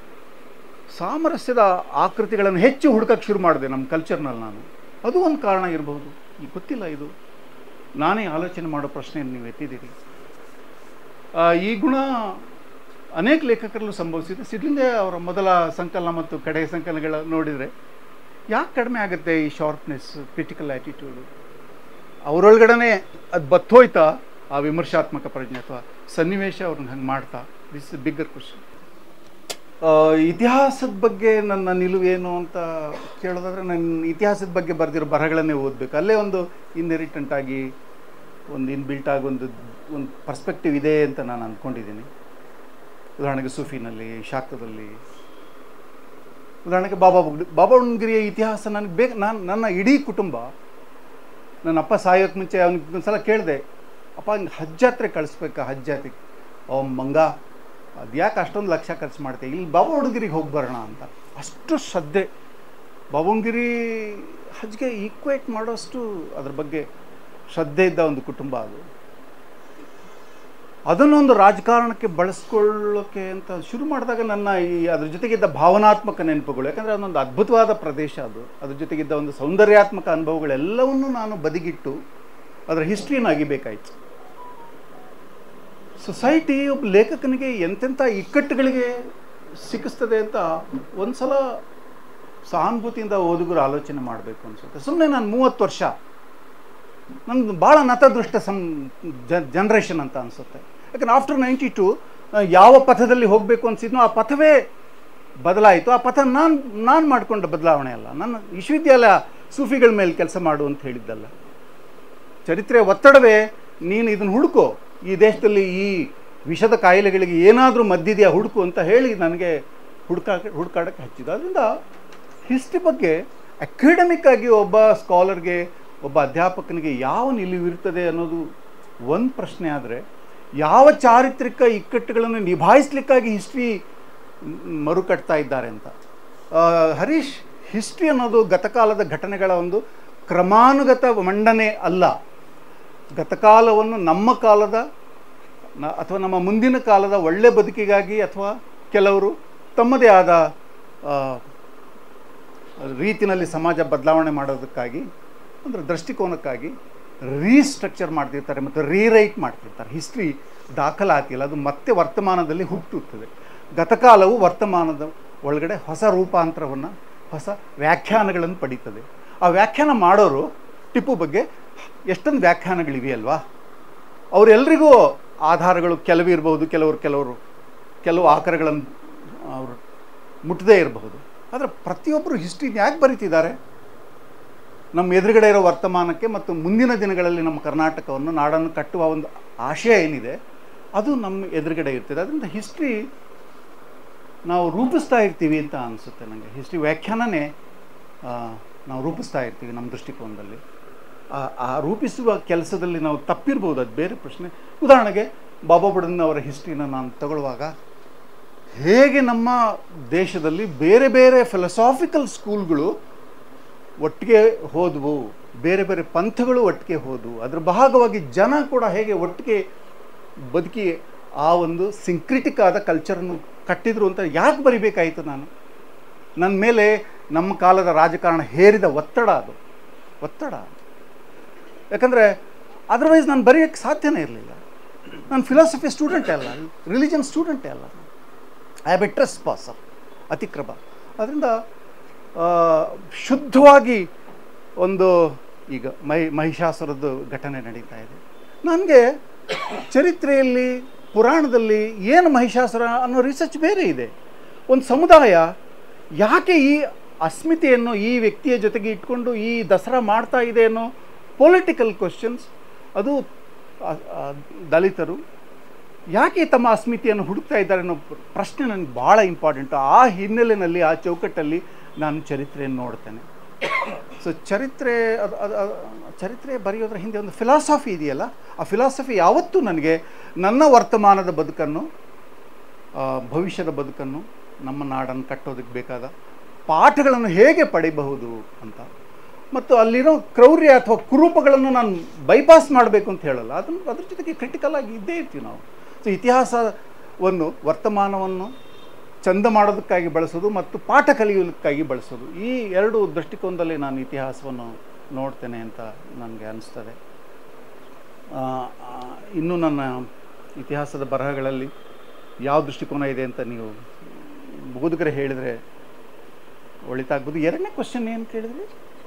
ಸಾಮರಸ್ಯದ ಆಕೃತಿಗಳನ್ನು ಹೆಚ್ಚು ಹುಡುಕಕ್ಕೆ ಶುರು ಮಾಡಿದೆ ನಮ್ಮ ಕಲ್ಚರ್ನಲ್ಲಿ ನಾನು ಅದು ಒಂದು ಕಾರಣ ಇರಬಹುದು ಈಗ ಗೊತ್ತಿಲ್ಲ ಇದು ನಾನೇ ಆಲೋಚನೆ ಮಾಡೋ ಪ್ರಶ್ನೆಯನ್ನು ನೀವು ಎತ್ತಿದ್ದೀರಿ ಆ, ಈ ಗುಣ ಅನೇಕ ಲೇಖಕರಲ್ಲೂ ಸಂಭವಿಸಿದೆ ಸಿದ್ಲಿಂಗ ಅವರ ಮೊದಲ ಸಂಕಲನ ಮತ್ತು ಕಡೆಯ ಸಂಕಲನಗಳ ನೋಡಿದರೆ ಯಾಕೆ ಕಡಿಮೆ ಆಗುತ್ತೆ ಈ ಶಾರ್ಪ್ನೆಸ್ ಕ್ರಿಟಿಕಲ್ ಆ್ಯಟಿಟ್ಯೂಡು ಅವರೊಳಗಡೆ ಅದು ಬತ್ತೋಯ್ತಾ ಆ ವಿಮರ್ಶಾತ್ಮಕ ಪ್ರಜ್ಞೆ ಅಥವಾ ಸನ್ನಿವೇಶ ಅವ್ರನ್ನ ಹಂಗೆ ಮಾಡ್ತಾ ದಿಸ್ ಇಸ್ ಬಿಗ್ಗರ್ ಕ್ವಶನ್ ಇತಿಹಾಸದ ಬಗ್ಗೆ ನನ್ನ ನಿಲುವೇನು ಅಂತ ಕೇಳೋದಾದ್ರೆ ನನ್ನ ಇತಿಹಾಸದ ಬಗ್ಗೆ ಬರೆದಿರೋ ಬರಹಗಳನ್ನೇ ಓದಬೇಕು ಅಲ್ಲೇ ಒಂದು ಇನ್ಹೆರಿಟೆಂಟ್ ಆಗಿ ಒಂದು ಇನ್ಬಿಲ್ಟ್ ಆಗಿ ಒಂದು ಒಂದು ಪರ್ಸ್ಪೆಕ್ಟಿವ್ ಇದೆ ಅಂತ ನಾನು ಅಂದ್ಕೊಂಡಿದ್ದೀನಿ ಉದಾಹರಣೆಗೆ ಸೂಫಿನಲ್ಲಿ ಶಾಕ್ತದಲ್ಲಿ ಉದಾಹರಣೆಗೆ ಬಾಬಾ ಬುಗ್ಡಿ ಬಾಬಾ ಬುಡನ್ಗಿರಿಯ ಇತಿಹಾಸ ನನಗೆ ಬೇಕು ನಾನು ನನ್ನ ಇಡೀ ಕುಟುಂಬ ನನ್ನ ಅಪ್ಪ ಸಾಯೋಕ್ಕೆ ಮುಂಚೆ ಅವ್ನಿಗೆ ಒಂದು ಸಲ ಕೇಳಿದೆ ಅಪ್ಪ ಹಿಂಗೆ ಹಜ್ ಜಾತ್ರೆ ಕಳಿಸ್ಬೇಕಾ ಹಜ್ ಜಾತ್ರೆಗೆ ಓ ಮಂಗ ಅದು ಯಾಕೆ ಅಷ್ಟೊಂದು ಲಕ್ಷ ಖರ್ಚು ಮಾಡ್ತೆ ಇಲ್ಲಿ ಬಾಬಾ ಹುಡುಗಿರಿಗೆ ಹೋಗಿ ಬರೋಣ ಅಂತ ಅಷ್ಟು ಶ್ರದ್ಧೆ ಬಾಬುಂಗಿರಿ ಹಜ್ಗೆ ಈಕ್ವೇಟ್ ಮಾಡೋಷ್ಟು ಅದ್ರ ಬಗ್ಗೆ ಶ್ರದ್ಧೆ ಇದ್ದ ಒಂದು ಕುಟುಂಬ ಅದು ಅದನ್ನೊಂದು ರಾಜಕಾರಣಕ್ಕೆ ಬಳಸ್ಕೊಳ್ಳೋಕೆ ಅಂತ ಶುರು ಮಾಡಿದಾಗ ನನ್ನ ಈ ಅದ್ರ ಜೊತೆಗಿದ್ದ ಭಾವನಾತ್ಮಕ ನೆನಪುಗಳು ಯಾಕಂದರೆ ಅದೊಂದು ಅದ್ಭುತವಾದ ಪ್ರದೇಶ ಅದು ಅದ್ರ ಜೊತೆಗಿದ್ದ ಒಂದು ಸೌಂದರ್ಯಾತ್ಮಕ ಅನುಭವಗಳೆಲ್ಲವನ್ನೂ ನಾನು ಬದಿಗಿಟ್ಟು ಅದರ ಹಿಸ್ಟ್ರಿಯನ್ನು ಅಗಿಬೇಕಾಯ್ತು ಸೊಸೈಟಿ ಒಬ್ಬ ಲೇಖಕನಿಗೆ ಎಂತೆಂಥ ಇಕ್ಕಟ್ಟುಗಳಿಗೆ ಸಿಕ್ಕಿಸ್ತದೆ ಅಂತ ಒಂದ್ಸಲ ಸಹಾನುಭೂತಿಯಿಂದ ಓದುಗರು ಆಲೋಚನೆ ಮಾಡಬೇಕು ಅನ್ಸುತ್ತೆ ಸುಮ್ಮನೆ ನಾನು ಮೂವತ್ತು ವರ್ಷ ನಮ್ದು ಭಾಳ ನತದೃಷ್ಟ ಸಂ ಜನ್ರೇಷನ್ ಅಂತ ಅನಿಸುತ್ತೆ ಯಾಕಂದ್ರೆ ಆಫ್ಟರ್ ನೈಂಟಿ ಟು ಯಾವ ಪಥದಲ್ಲಿ ಹೋಗಬೇಕು ಅನಿಸಿದ್ನೋ ಆ ಪಥವೇ ಬದಲಾಯಿತು ಆ ಪಥ ನಾನು ನಾನು ಮಾಡಿಕೊಂಡ ಬದಲಾವಣೆ ಅಲ್ಲ ನನ್ನ ವಿಶ್ವವಿದ್ಯಾಲಯ ಸೂಫಿಗಳ ಮೇಲೆ ಕೆಲಸ ಮಾಡು ಅಂತ ಹೇಳಿದ್ದಲ್ಲ ಚರಿತ್ರೆ ಒತ್ತಡವೇ ನೀನು ಇದನ್ನು ಹುಡುಕೋ ಈ ದೇಶದಲ್ಲಿ ಈ ವಿಷದ ಕಾಯಿಲೆಗಳಿಗೆ ಏನಾದರೂ ಮದ್ದಿದೆಯಾ ಹುಡುಕು ಅಂತ ಹೇಳಿ ನನಗೆ ಹುಡುಕಾ ಹುಡುಕಾಡಕ್ಕೆ ಹಚ್ಚಿದ್ದು ಅದರಿಂದ ಹಿಸ್ಟ್ರಿ ಬಗ್ಗೆ ಅಕಾಡೆಮಿಕ್ ಆಗಿ ಒಬ್ಬ ಸ್ಕಾಲರ್ಗೆ ಒಬ್ಬ ಅಧ್ಯಾಪಕನಿಗೆ ಯಾವ ನಿಲುವಿರ್ತದೆ ಅನ್ನೋದು ಒಂದು ಪ್ರಶ್ನೆ ಆದರೆ ಯಾವ ಚಾರಿತ್ರಿಕ ಇಕ್ಕಟ್ಟುಗಳನ್ನು ನಿಭಾಯಿಸ್ಲಿಕ್ಕಾಗಿ ಹಿಸ್ಟ್ರಿ ಮರುಕಟ್ತಾ ಇದ್ದಾರೆ ಅಂತ ಆ, ಹರೀಶ್ ಹಿಸ್ಟ್ರಿ ಅನ್ನೋದು ಗತಕಾಲದ ಘಟನೆಗಳ ಒಂದು ಕ್ರಮಾನುಗತ ಮಂಡನೆ ಅಲ್ಲ ಗತಕಾಲವನ್ನು ನಮ್ಮ ಕಾಲದ ನ- ಅಥವಾ ನಮ್ಮ ಮುಂದಿನ ಕಾಲದ ಒಳ್ಳೆ ಬದುಕಿಗಾಗಿ ಅಥವಾ ಕೆಲವರು ತಮ್ಮದೇ ಆದ ಆ, ರೀತಿನಲ್ಲಿ ಸಮಾಜ ಬದಲಾವಣೆ ಮಾಡೋದಕ್ಕಾಗಿ ಅಂದರೆ ದೃಷ್ಟಿಕೋನಕ್ಕಾಗಿ ರೀಸ್ಟ್ರಕ್ಚರ್ ಮಾಡ್ತಿರ್ತಾರೆ ಮತ್ತು ರೀರೈಟ್ ಮಾಡ್ತಿರ್ತಾರೆ ಹಿಸ್ಟ್ರಿ ದಾಖಲಾತಿಲ್ಲ ಅದು ಮತ್ತೆ ವರ್ತಮಾನದಲ್ಲಿ ಹುಟ್ಟುತ್ತದೆ ಗತಕಾಲವು ವರ್ತಮಾನದ ಒಳಗಡೆ ಹೊಸ ರೂಪಾಂತರವನ್ನು ಹೊಸ ವ್ಯಾಖ್ಯಾನಗಳನ್ನು ಪಡೀತದೆ ಆ ವ್ಯಾಖ್ಯಾನ ಮಾಡೋರು ಟಿಪ್ಪು ಬಗ್ಗೆ ಎಷ್ಟೊಂದು ವ್ಯಾಖ್ಯಾನಗಳಿವೆಯಲ್ವಾ ಅವರೆಲ್ಲರಿಗೂ ಆಧಾರಗಳು ಕೆಲವು ಇರಬಹುದು ಕೆಲವರು ಕೆಲವರು ಕೆಲವು ಆಕರಗಳನ್ನು ಅವರು ಮುಟ್ಟದೇ ಇರಬಹುದು ಆದರೆ ಪ್ರತಿಯೊಬ್ಬರು ಹಿಸ್ಟ್ರಿ ಯಾಕೆ ಬರೀತಿದ್ದಾರೆ ನಮ್ಮ ಎದುರುಗಡೆ ಇರೋ ವರ್ತಮಾನಕ್ಕೆ ಮತ್ತು ಮುಂದಿನ ದಿನಗಳಲ್ಲಿ ನಮ್ಮ ಕರ್ನಾಟಕವನ್ನು ನಾಡನ್ನು ಕಟ್ಟುವ ಒಂದು ಆಶಯ ಏನಿದೆ ಅದು ನಮ್ಮ ಎದುರುಗಡೆ ಇರ್ತದೆ ಅದರಿಂದ ಹಿಸ್ಟ್ರಿ ನಾವು ರೂಪಿಸ್ತಾ ಇರ್ತೀವಿ ಅಂತ ಅನಿಸುತ್ತೆ ನನಗೆ ಹಿಸ್ಟ್ರಿ ವ್ಯಾಖ್ಯಾನನೇ ಆ, ನಾವು ರೂಪಿಸ್ತಾ ಇರ್ತೀವಿ ನಮ್ಮ ದೃಷ್ಟಿಕೋನದಲ್ಲಿ ಆ- ಆ ರೂಪಿಸುವ ಕೆಲಸದಲ್ಲಿ ನಾವು ತಪ್ಪಿರ್ಬೋದು ಅದು ಬೇರೆ ಪ್ರಶ್ನೆ ಉದಾಹರಣೆಗೆ ಬಾಬಾ ಬುಡನ್ ಅವರ ಹಿಸ್ಟ್ರಿನ ನಾನು ತಗೊಳ್ಳುವಾಗ ಹೇಗೆ ನಮ್ಮ ದೇಶದಲ್ಲಿ ಬೇರೆ ಬೇರೆ ಫಿಲಸಾಫಿಕಲ್ ಸ್ಕೂಲ್ಗಳು ಒಟ್ಟಿಗೆ ಹೋದವು ಬೇರೆ ಬೇರೆ ಪಂಥಗಳು ಒಟ್ಟಿಗೆ ಹೋದವು ಅದರ ಭಾಗವಾಗಿ ಜನ ಕೂಡ ಹೇಗೆ ಒಟ್ಟಿಗೆ ಬದುಕಿ ಆ ಒಂದು ಸಿಂಕ್ರಿಟಿಕ್ ಆದ ಕಲ್ಚರನ್ನು ಕಟ್ಟಿದ್ರು ಅಂತ ಯಾಕೆ ಬರಿಬೇಕಾಯಿತು ನಾನು ನನ್ನ ಮೇಲೆ ನಮ್ಮ ಕಾಲದ ರಾಜಕಾರಣ ಹೇರಿದ ಒತ್ತಡ ಅದು ಒತ್ತಡ ಯಾಕಂದರೆ ಅದರ್ವೈಸ್ ನಾನು ಬರೆಯೋಕ್ಕೆ ಸಾಧ್ಯನೇ ಇರಲಿಲ್ಲ ನಾನು ಫಿಲಾಸಫಿ ಸ್ಟೂಡೆಂಟೇ ಅಲ್ಲ ರಿಲಿಜನ್ ಸ್ಟೂಡೆಂಟೇ ಅಲ್ಲ I am a trespasser ಅತಿಕ್ರಮ ಅದರಿಂದ ಆ, ಶುದ್ಧವಾಗಿ ಒಂದು ಈಗ ಮೈ ಮಹಿಷಾಸುರದ್ದು ಘಟನೆ ನಡೀತಾ ಇದೆ ನನಗೆ ಚರಿತ್ರೆಯಲ್ಲಿ ಪುರಾಣದಲ್ಲಿ ಏನು ಮಹಿಷಾಸುರ ಅನ್ನೋ ರಿಸರ್ಚ್ ಬೇರೆ ಇದೆ ಒಂದು ಸಮುದಾಯ ಯಾಕೆ ಈ ಅಸ್ಮಿತೆಯನ್ನು ಈ ವ್ಯಕ್ತಿಯ ಜೊತೆಗೆ ಇಟ್ಕೊಂಡು ಈ ದಸರಾ ಮಾಡ್ತಾ ಇದೆ ಅನ್ನೋ ಪೊಲಿಟಿಕಲ್ ಕ್ವಶನ್ಸ್ ಅದು ಆ, ಆ, ದಲಿತರು ಯಾಕೆ ತಮ್ಮ ಅಸ್ಮಿತೆಯನ್ನು ಹುಡುಕ್ತಾ ಇದ್ದಾರೆ ಅನ್ನೋ ಪ್ರ- ಪ್ರಶ್ನೆ ನನಗೆ ಭಾಳ ಇಂಪಾರ್ಟೆಂಟು ಆ ಹಿನ್ನೆಲೆಯಲ್ಲಿ ಆ ಚೌಕಟ್ಟಲ್ಲಿ ನಾನು ಚರಿತ್ರೆಯನ್ನು ನೋಡ್ತೇನೆ ಸೊ ಚರಿತ್ರೆ ಅದು ಅದು ಅದು- ಚರಿತ್ರೆ ಬರೆಯೋದ್ರ ಹಿಂದೆ ಒಂದು ಫಿಲಾಸಫಿ ಇದೆಯಲ್ಲ ಆ ಫಿಲಾಸಫಿ ಯಾವತ್ತೂ ನನಗೆ ನನ್ನ ವರ್ತಮಾನದ ಬದುಕನ್ನು ಆ, ಭವಿಷ್ಯದ ಬದುಕನ್ನು ನಮ್ಮ ನಾಡನ್ನು ಕಟ್ಟೋದಕ್ಕೆ ಬೇಕಾದ ಪಾಠಗಳನ್ನು ಹೇಗೆ ಪಡಿಬಹುದು ಅಂತ ಮತ್ತು ಅಲ್ಲಿರೋ ಕ್ರೌರ್ಯ ಅಥವಾ ಕುರೂಪಗಳನ್ನು ನಾನು ಬೈಪಾಸ್ ಮಾಡಬೇಕು ಅಂತ ಹೇಳಲ್ಲ ಅದನ್ನು ಅದ್ರ ಜೊತೆಗೆ ಕ್ರಿಟಿಕಲ್ ಆಗಿ ಇದ್ದೇ ಇರ್ತೀವಿ ನಾವು ಸೊ ಇತಿಹಾಸವನ್ನು ವರ್ತಮಾನವನ್ನು ಚಂದ ಮಾಡೋದಕ್ಕಾಗಿ ಬಳಸೋದು ಮತ್ತು ಪಾಠ ಕಲಿಯೋದಕ್ಕಾಗಿ ಬಳಸೋದು ಈ ಎರಡು ದೃಷ್ಟಿಕೋನದಲ್ಲಿ ನಾನು ಇತಿಹಾಸವನ್ನು ನೋಡ್ತೇನೆ ಅಂತ ನನಗೆ ಅನಿಸ್ತದೆ ಆ, ಆ, ಇನ್ನು ನನ್ನ ಇತಿಹಾಸದ ಬರಹಗಳಲ್ಲಿ ಯಾವ ದೃಷ್ಟಿಕೋನ ಇದೆ ಅಂತ ನೀವು ಓದುಗರೆ ಹೇಳಿದರೆ ಒಳಿತಾಗ್ಬೋದು ಎರಡನೇ ಕ್ವಶನ್ ಏನು ಕೇಳಿದ್ರಿ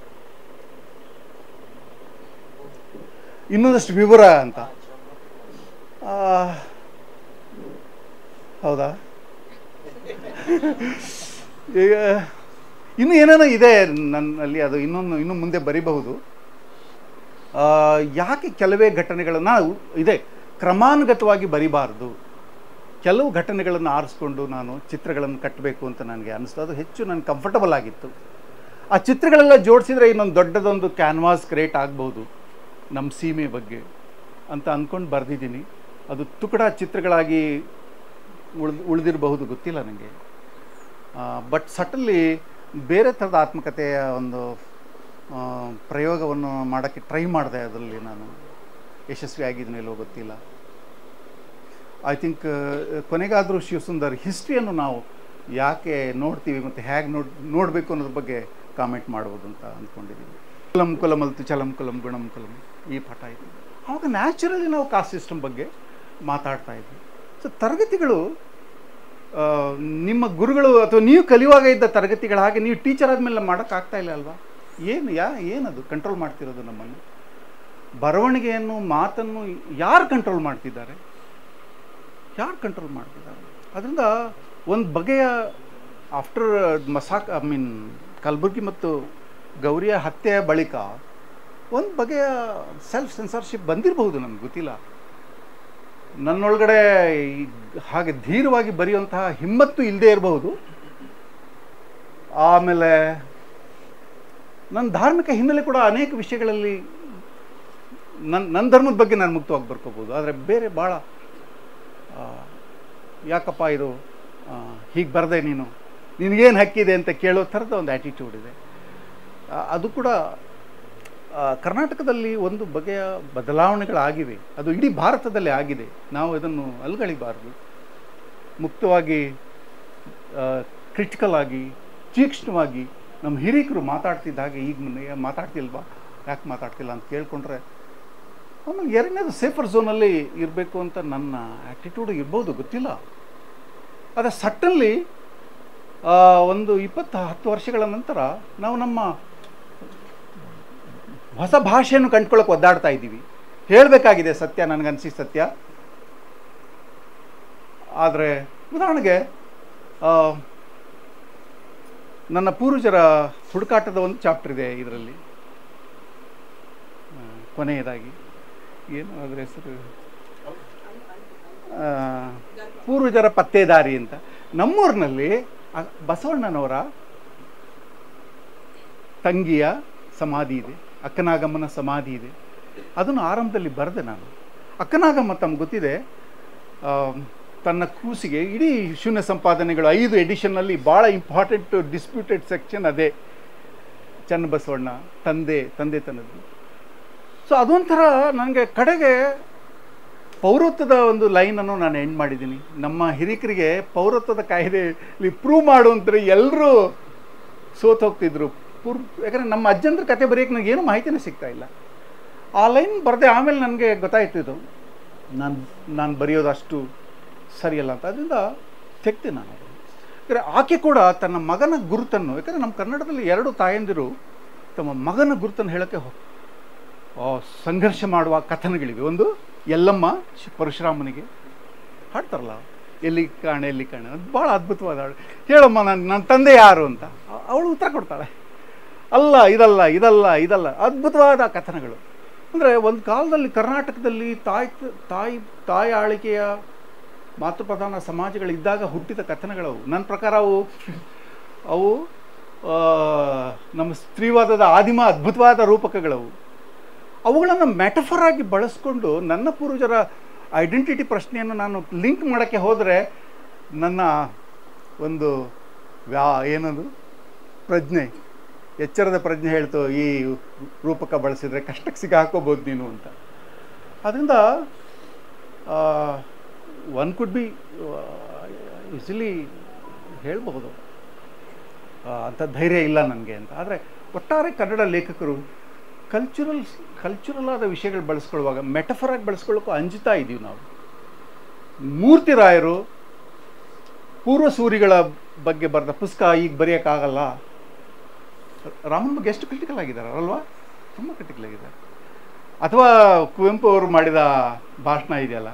ಇನ್ನೊಂದಷ್ಟು ವಿವರ ಅಂತ ಆ, ಹೌದಾ ಈಗ ಇನ್ನು ಏನೇನೋ ಇದೆ ನನ್ನಲ್ಲಿ ಅದು ಇನ್ನೊಂದು ಇನ್ನು ಮುಂದೆ ಬರಿಬಹುದು ಆ, ಯಾಕೆ ಕೆಲವೇ ಘಟನೆಗಳನ್ನು ನಾವು ಇದೆ ಕ್ರಮಾನುಗತವಾಗಿ ಬರಿಬಾರ್ದು ಕೆಲವು ಘಟನೆಗಳನ್ನು ಆರಿಸ್ಕೊಂಡು ನಾನು ಚಿತ್ರಗಳನ್ನು ಕಟ್ಟಬೇಕು ಅಂತ ನನಗೆ ಅನಿಸ್ತು ಅದು ಹೆಚ್ಚು ನನಗೆ ಕಂಫರ್ಟಬಲ್ ಆಗಿತ್ತು ಆ ಚಿತ್ರಗಳೆಲ್ಲ ಜೋಡಿಸಿದ್ರೆ ಇನ್ನೊಂದು ದೊಡ್ಡದೊಂದು ಕ್ಯಾನ್ವಾಸ್ ಕ್ರಿಯೇಟ್ ಆಗ್ಬೋದು ನಮ್ಮ ಸೀಮೆ ಬಗ್ಗೆ ಅಂತ ಅಂದ್ಕೊಂಡು ಬರೆದಿದ್ದೀನಿ ಅದು ತುಕಡ ಚಿತ್ರಗಳಾಗಿ ಉಳ್ದು ಉಳಿದಿರಬಹುದು ಗೊತ್ತಿಲ್ಲ ನನಗೆ ಬಟ್ ಸಟನ್ಲಿ ಬೇರೆ ಥರದ ಆತ್ಮಕತೆಯ ಒಂದು ಆ, ಪ್ರಯೋಗವನ್ನು ಮಾಡೋಕ್ಕೆ ಟ್ರೈ ಮಾಡಿದೆ ಅದರಲ್ಲಿ ನಾನು ಯಶಸ್ವಿ ಆಗಿದ್ದೀನಿ ಇಲ್ಲವೋ ಗೊತ್ತಿಲ್ಲ ಐ ಥಿಂಕ್ ಕೊನೆಗಾದರೂ ಶಿವಸುಂದರ್ ಹಿಸ್ಟ್ರಿಯನ್ನು ನಾವು ಯಾಕೆ ನೋಡ್ತೀವಿ ಮತ್ತು ಹೇಗೆ ನೋಡ್ ನೋಡಬೇಕು ಅನ್ನೋದ್ರ ಬಗ್ಗೆ ಕಾಮೆಂಟ್ ಮಾಡ್ಬೋದು ಅಂತ ಅಂದ್ಕೊಂಡಿದ್ದೀನಿ ಕುಲಂ ಕುಲಮಲ್ತು ಚಲಂ ಕುಲಂ ಗುಣಂ ಕುಲಂ ಈ ಪಾಠ ಇದೆ ಆವಾಗ ನ್ಯಾಚುರಲಿ ನಾವು ಕಾಸ್ಟ್ ಸಿಸ್ಟಮ್ ಬಗ್ಗೆ ಮಾತಾಡ್ತಾ ಇದ್ವಿ ಸೊ ತರಗತಿಗಳು ಆ, ನಿಮ್ಮ ಗುರುಗಳು ಅಥವಾ ನೀವು ಕಲಿಯುವಾಗ ಇದ್ದ ತರಗತಿಗಳ ಹಾಗೆ ನೀವು ಟೀಚರ್ ಆದಮೇಲೆ ಮಾಡೋಕ್ಕಾಗ್ತಾ ಇಲ್ಲ ಅಲ್ವಾ ಏನು ಯಾ ಏನದು ಕಂಟ್ರೋಲ್ ಮಾಡ್ತಿರೋದು ನಮ್ಮನ್ನು ಬರವಣಿಗೆಯನ್ನು ಮಾತನ್ನು ಯಾರು ಕಂಟ್ರೋಲ್ ಮಾಡ್ತಿದ್ದಾರೆ ಯಾರು ಕಂಟ್ರೋಲ್ ಮಾಡ್ತಿದ್ದಾರೆ ಅದರಿಂದ ಒಂದು ಬಗೆಯ after massacre I mean Kalburgi ಮತ್ತು ಗೌರಿಯ ಹತ್ಯೆಯ ಬಳಿಕ ಒಂದು ಬಗೆಯ ಸೆಲ್ಫ್ ಸೆನ್ಸರ್ಶಿಪ್ ಬಂದಿರಬಹುದು ನಮ್ಗೆ ಗೊತ್ತಿಲ್ಲ ನನ್ನೊಳಗಡೆ ಈ ಹಾಗೆ ಧೀರವಾಗಿ ಬರೆಯುವಂತಹ ಹಿಮ್ಮತ್ತು ಇಲ್ಲದೆ ಇರಬಹುದು ಆಮೇಲೆ ನನ್ನ ಧಾರ್ಮಿಕ ಹಿನ್ನೆಲೆ ಕೂಡ ಅನೇಕ ವಿಷಯಗಳಲ್ಲಿ ನನ್ನ ನನ್ನ ಧರ್ಮದ ಬಗ್ಗೆ ನಾನು ಮುಕ್ತವಾಗಿ ಬರ್ಕೋಬೋದು ಆದರೆ ಬೇರೆ ಭಾಳ ಆ, ಯಾಕಪ್ಪ ಇದು ಹೀಗೆ ಬರದೆ ನೀನು ನಿನಗೇನು ಹಕ್ಕಿದೆ ಅಂತ ಕೇಳೋ ಥರದ ಒಂದು ಆ್ಯಟಿಟ್ಯೂಡ್ ಇದೆ ಆ, ಅದು ಕೂಡ ಆ, ಕರ್ನಾಟಕದಲ್ಲಿ ಒಂದು ಬಗೆಯ ಬದಲಾವಣೆಗಳಾಗಿವೆ ಅದು ಇಡೀ ಭಾರತದಲ್ಲಿ ಆಗಿದೆ ನಾವು ಇದನ್ನು ಅಲ್ಗಳಿಬಾರ್ದು ಮುಕ್ತವಾಗಿ ಕ್ರಿಟಿಕಲ್ ಆಗಿ ತೀಕ್ಷ್ಣವಾಗಿ ನಮ್ಮ ಹಿರಿಕರು ಮಾತಾಡ್ತಿದ್ದ ಹಾಗೆ ಈಗ ಮೊನ್ನೆ ಮಾತಾಡ್ತಿಲ್ವಾ ಯಾಕೆ ಮಾತಾಡ್ತಿಲ್ಲ ಅಂತ ಕೇಳ್ಕೊಂಡ್ರೆ ಆಮೇಲೆ ಎರಡನೇದು ಸೇಫರ್ ಝೋನಲ್ಲಿ ಇರಬೇಕು ಅಂತ ನನ್ನ ಆ್ಯಟಿಟ್ಯೂಡ್ ಇರ್ಬೋದು ಗೊತ್ತಿಲ್ಲ ಆದರೆ ಸಟ್ಟನ್ಲಿ ಆ, ಒಂದು ಇಪ್ಪತ್ತು ಹತ್ತು ವರ್ಷಗಳ ನಂತರ ನಾವು ನಮ್ಮ ಹೊಸ ಭಾಷೆಯನ್ನು ಕಂಡ್ಕೊಳ್ಳೋಕೆ ಒದ್ದಾಡ್ತಾ ಇದ್ದೀವಿ ಹೇಳಬೇಕಾಗಿದೆ ಸತ್ಯ ನನಗನ್ಸಿ ಸತ್ಯ ಆದರೆ ಉದಾಹರಣೆಗೆ ಆ, ನನ್ನ ಪೂರ್ವಜರ ಹುಡುಕಾಟದ ಒಂದು ಚಾಪ್ಟರ್ ಇದೆ ಇದರಲ್ಲಿ ಆ, ಕೊನೆಯದಾಗಿ ಏನು ಅದರ ಹೆಸರು ಆ, ಪೂರ್ವಜರ ಪತ್ತೇದಾರಿ ಅಂತ ನಮ್ಮೂರಿನಲ್ಲಿ ಆ ಬಸವಣ್ಣನವರ ತಂಗಿಯ ಸಮಾಧಿ ಇದೆ ಅಕ್ಕನಾಗಮ್ಮನ ಸಮಾಧಿ ಇದೆ ಅದನ್ನು ಆರಂಭದಲ್ಲಿ ಬರೆದೆ ನಾನು ಅಕ್ಕನಾಗಮ್ಮ ತಮ್ಗೆ ಗೊತ್ತಿದೆ ಆ, ತನ್ನ ಕೂಸಿಗೆ ಇಡೀ ಶೂನ್ಯ ಸಂಪಾದನೆಗಳು ಐದು ಎಡಿಷನ್ನಲ್ಲಿ ಭಾಳ ಇಂಪಾರ್ಟೆಂಟ್ ಡಿಸ್ಪ್ಯೂಟೆಡ್ ಸೆಕ್ಷನ್ ಅದೇ ಚನ್ನಬಸವಣ್ಣ ತಂದೆ ತಂದೆ ತನ್ನದ್ದು ಸೊ ಅದೊಂಥರ ನನಗೆ ಕಡೆಗೆ ಪೌರತ್ವದ ಒಂದು ಲೈನನ್ನು ನಾನು ಎಂಡ್ ಮಾಡಿದ್ದೀನಿ ನಮ್ಮ ಹಿರಿಕರಿಗೆ ಪೌರತ್ವದ ಕಾಯ್ದೆಯಲ್ಲಿ ಪ್ರೂವ್ ಮಾಡುವಂತಾರೆ ಎಲ್ಲರೂ ಸೋತು ಹೋಗ್ತಿದ್ರು ಪೂರ್ ಯಾಕಂದರೆ ನಮ್ಮ ಅಜ್ಜಂದ್ರ ಕತೆ ಬರೆಯೋಕೆ ನನಗೆ ಏನೂ ಮಾಹಿತಿನೇ ಸಿಗ್ತಾ ಇಲ್ಲ ಆ ಲೈನ್ ಬರದೆ ಆಮೇಲೆ ನನಗೆ ಗೊತ್ತಾಯ್ತು ಇದು ನಾನು ನಾನು ಬರೆಯೋದು ಅಷ್ಟು ಸರಿಯಲ್ಲ ಅಂತ ಅದರಿಂದ ತೆಗ್ದೆ ನಾನು ಅದನ್ನು. ಯಾಕಂದರೆ ಆಕೆ ಕೂಡ ತನ್ನ ಮಗನ ಗುರುತನ್ನು ಯಾಕಂದರೆ ನಮ್ಮ ಕನ್ನಡದಲ್ಲಿ ಎರಡು ತಾಯಂದಿರು ತಮ್ಮ ಮಗನ ಗುರುತನ್ನು ಹೇಳೋಕ್ಕೆ ಹೋ- ಆ, ಸಂಘರ್ಷ ಮಾಡುವ ಕಥನಗಳಿವೆ ಒಂದು ಎಲ್ಲಮ್ಮ ಶ್- ಪರಶುರಾಮನಿಗೆ ಹಾಡ್ತಾರಲ್ಲ ಎಲ್ಲಿ ಕಾಣೆ ಎಲ್ಲಿ ಕಾಣೆ ಅದು ಭಾಳ ಅದ್ಭುತವಾದ ಹಾಡು ಹೇಳಮ್ಮ ನಾನು ನನ್ನ ತಂದೆ ಯಾರು ಅಂತ ಅ- ಅವಳು ಉತ್ತರ ಕೊಡ್ತಾಳೆ ಅಲ್ಲ ಇದಲ್ಲ ಇದಲ್ಲ ಇದಲ್ಲ ಅದ್ಭುತವಾದ ಕಥನಗಳು ಅಂದರೆ ಒಂದು ಕಾಲದಲ್ಲಿ ಕರ್ನಾಟಕದಲ್ಲಿ ತಾಯಿ ತಾಯಿ ತಾಯಿ ಆಳಿಕೆಯ ಮಾತೃಪ್ರಧಾನ ಸಮಾಜಗಳಿದ್ದಾಗ ಹುಟ್ಟಿದ ಕಥನಗಳವು ನನ್ನ ಪ್ರಕಾರ ಅವು ಅವು ಆ, ನಮ್ಮ ಸ್ತ್ರೀವಾದದ ಆದಿಮ ಅದ್ಭುತವಾದ ರೂಪಕಗಳವು ಅವುಗಳನ್ನು ಮೆಟಫರ್ ಆಗಿ ಬಳಸ್ಕೊಂಡು ನನ್ನ ಪೂರ್ವಜರ ಐಡೆಂಟಿಟಿ ಪ್ರಶ್ನೆಯನ್ನು ನಾನು ಲಿಂಕ್ ಮಾಡೋಕ್ಕೆ ಹೋದರೆ ನನ್ನ ಒಂದು ವ್ಯಾ ಏನದು ಪ್ರಜ್ಞೆ ಎಚ್ಚರದ ಪ್ರಜ್ಞೆ ಹೇಳ್ತು ಈ ರೂಪಕ ಬಳಸಿದರೆ ಕಷ್ಟಕ್ಕೆ ಸಿಗಾಕೋಬೋದು ನೀನು ಅಂತ ಅದರಿಂದ ಒನ್ ಕುಡ್ ಬಿ ಈಸಿಲಿ ಹೇಳ್ಬಹುದು ಆ, ಅಂಥ ಧೈರ್ಯ ಇಲ್ಲ ನನಗೆ ಅಂತ ಆದರೆ ಒಟ್ಟಾರೆ ಕನ್ನಡ ಲೇಖಕರು ಕಲ್ಚರಲ್ ಕಲ್ಚರಲ್ ಆದ ವಿಷಯಗಳು ಬಳಸ್ಕೊಳ್ಳುವಾಗ ಮೆಟಫರಾಗಿ ಬಳಸ್ಕೊಳ್ಳೋಕ್ಕೂ ಅಂಜುತ್ತಾ ಇದ್ದೀವಿ ನಾವು ಮೂರ್ತಿರಾಯರು ಪೂರ್ವ ಸೂರಿಗಳ ಬಗ್ಗೆ ಬರೆದ ಪುಸ್ತಕ ಈಗ ಬರೆಯೋಕ್ಕಾಗಲ್ಲ ರಾಮನ್ ಬಗ್ಗೆ ಎಷ್ಟು ಕ್ರಿಟಿಕಲ್ ಆಗಿದ್ದಾರೆ ಅಲ್ವಾ ತುಂಬ ಕ್ರಿಟಿಕಲ್ ಆಗಿದ್ದಾರೆ ಅಥವಾ ಕುವೆಂಪು ಅವರು ಮಾಡಿದ ಭಾಷಣ ಇದೆಯಲ್ಲ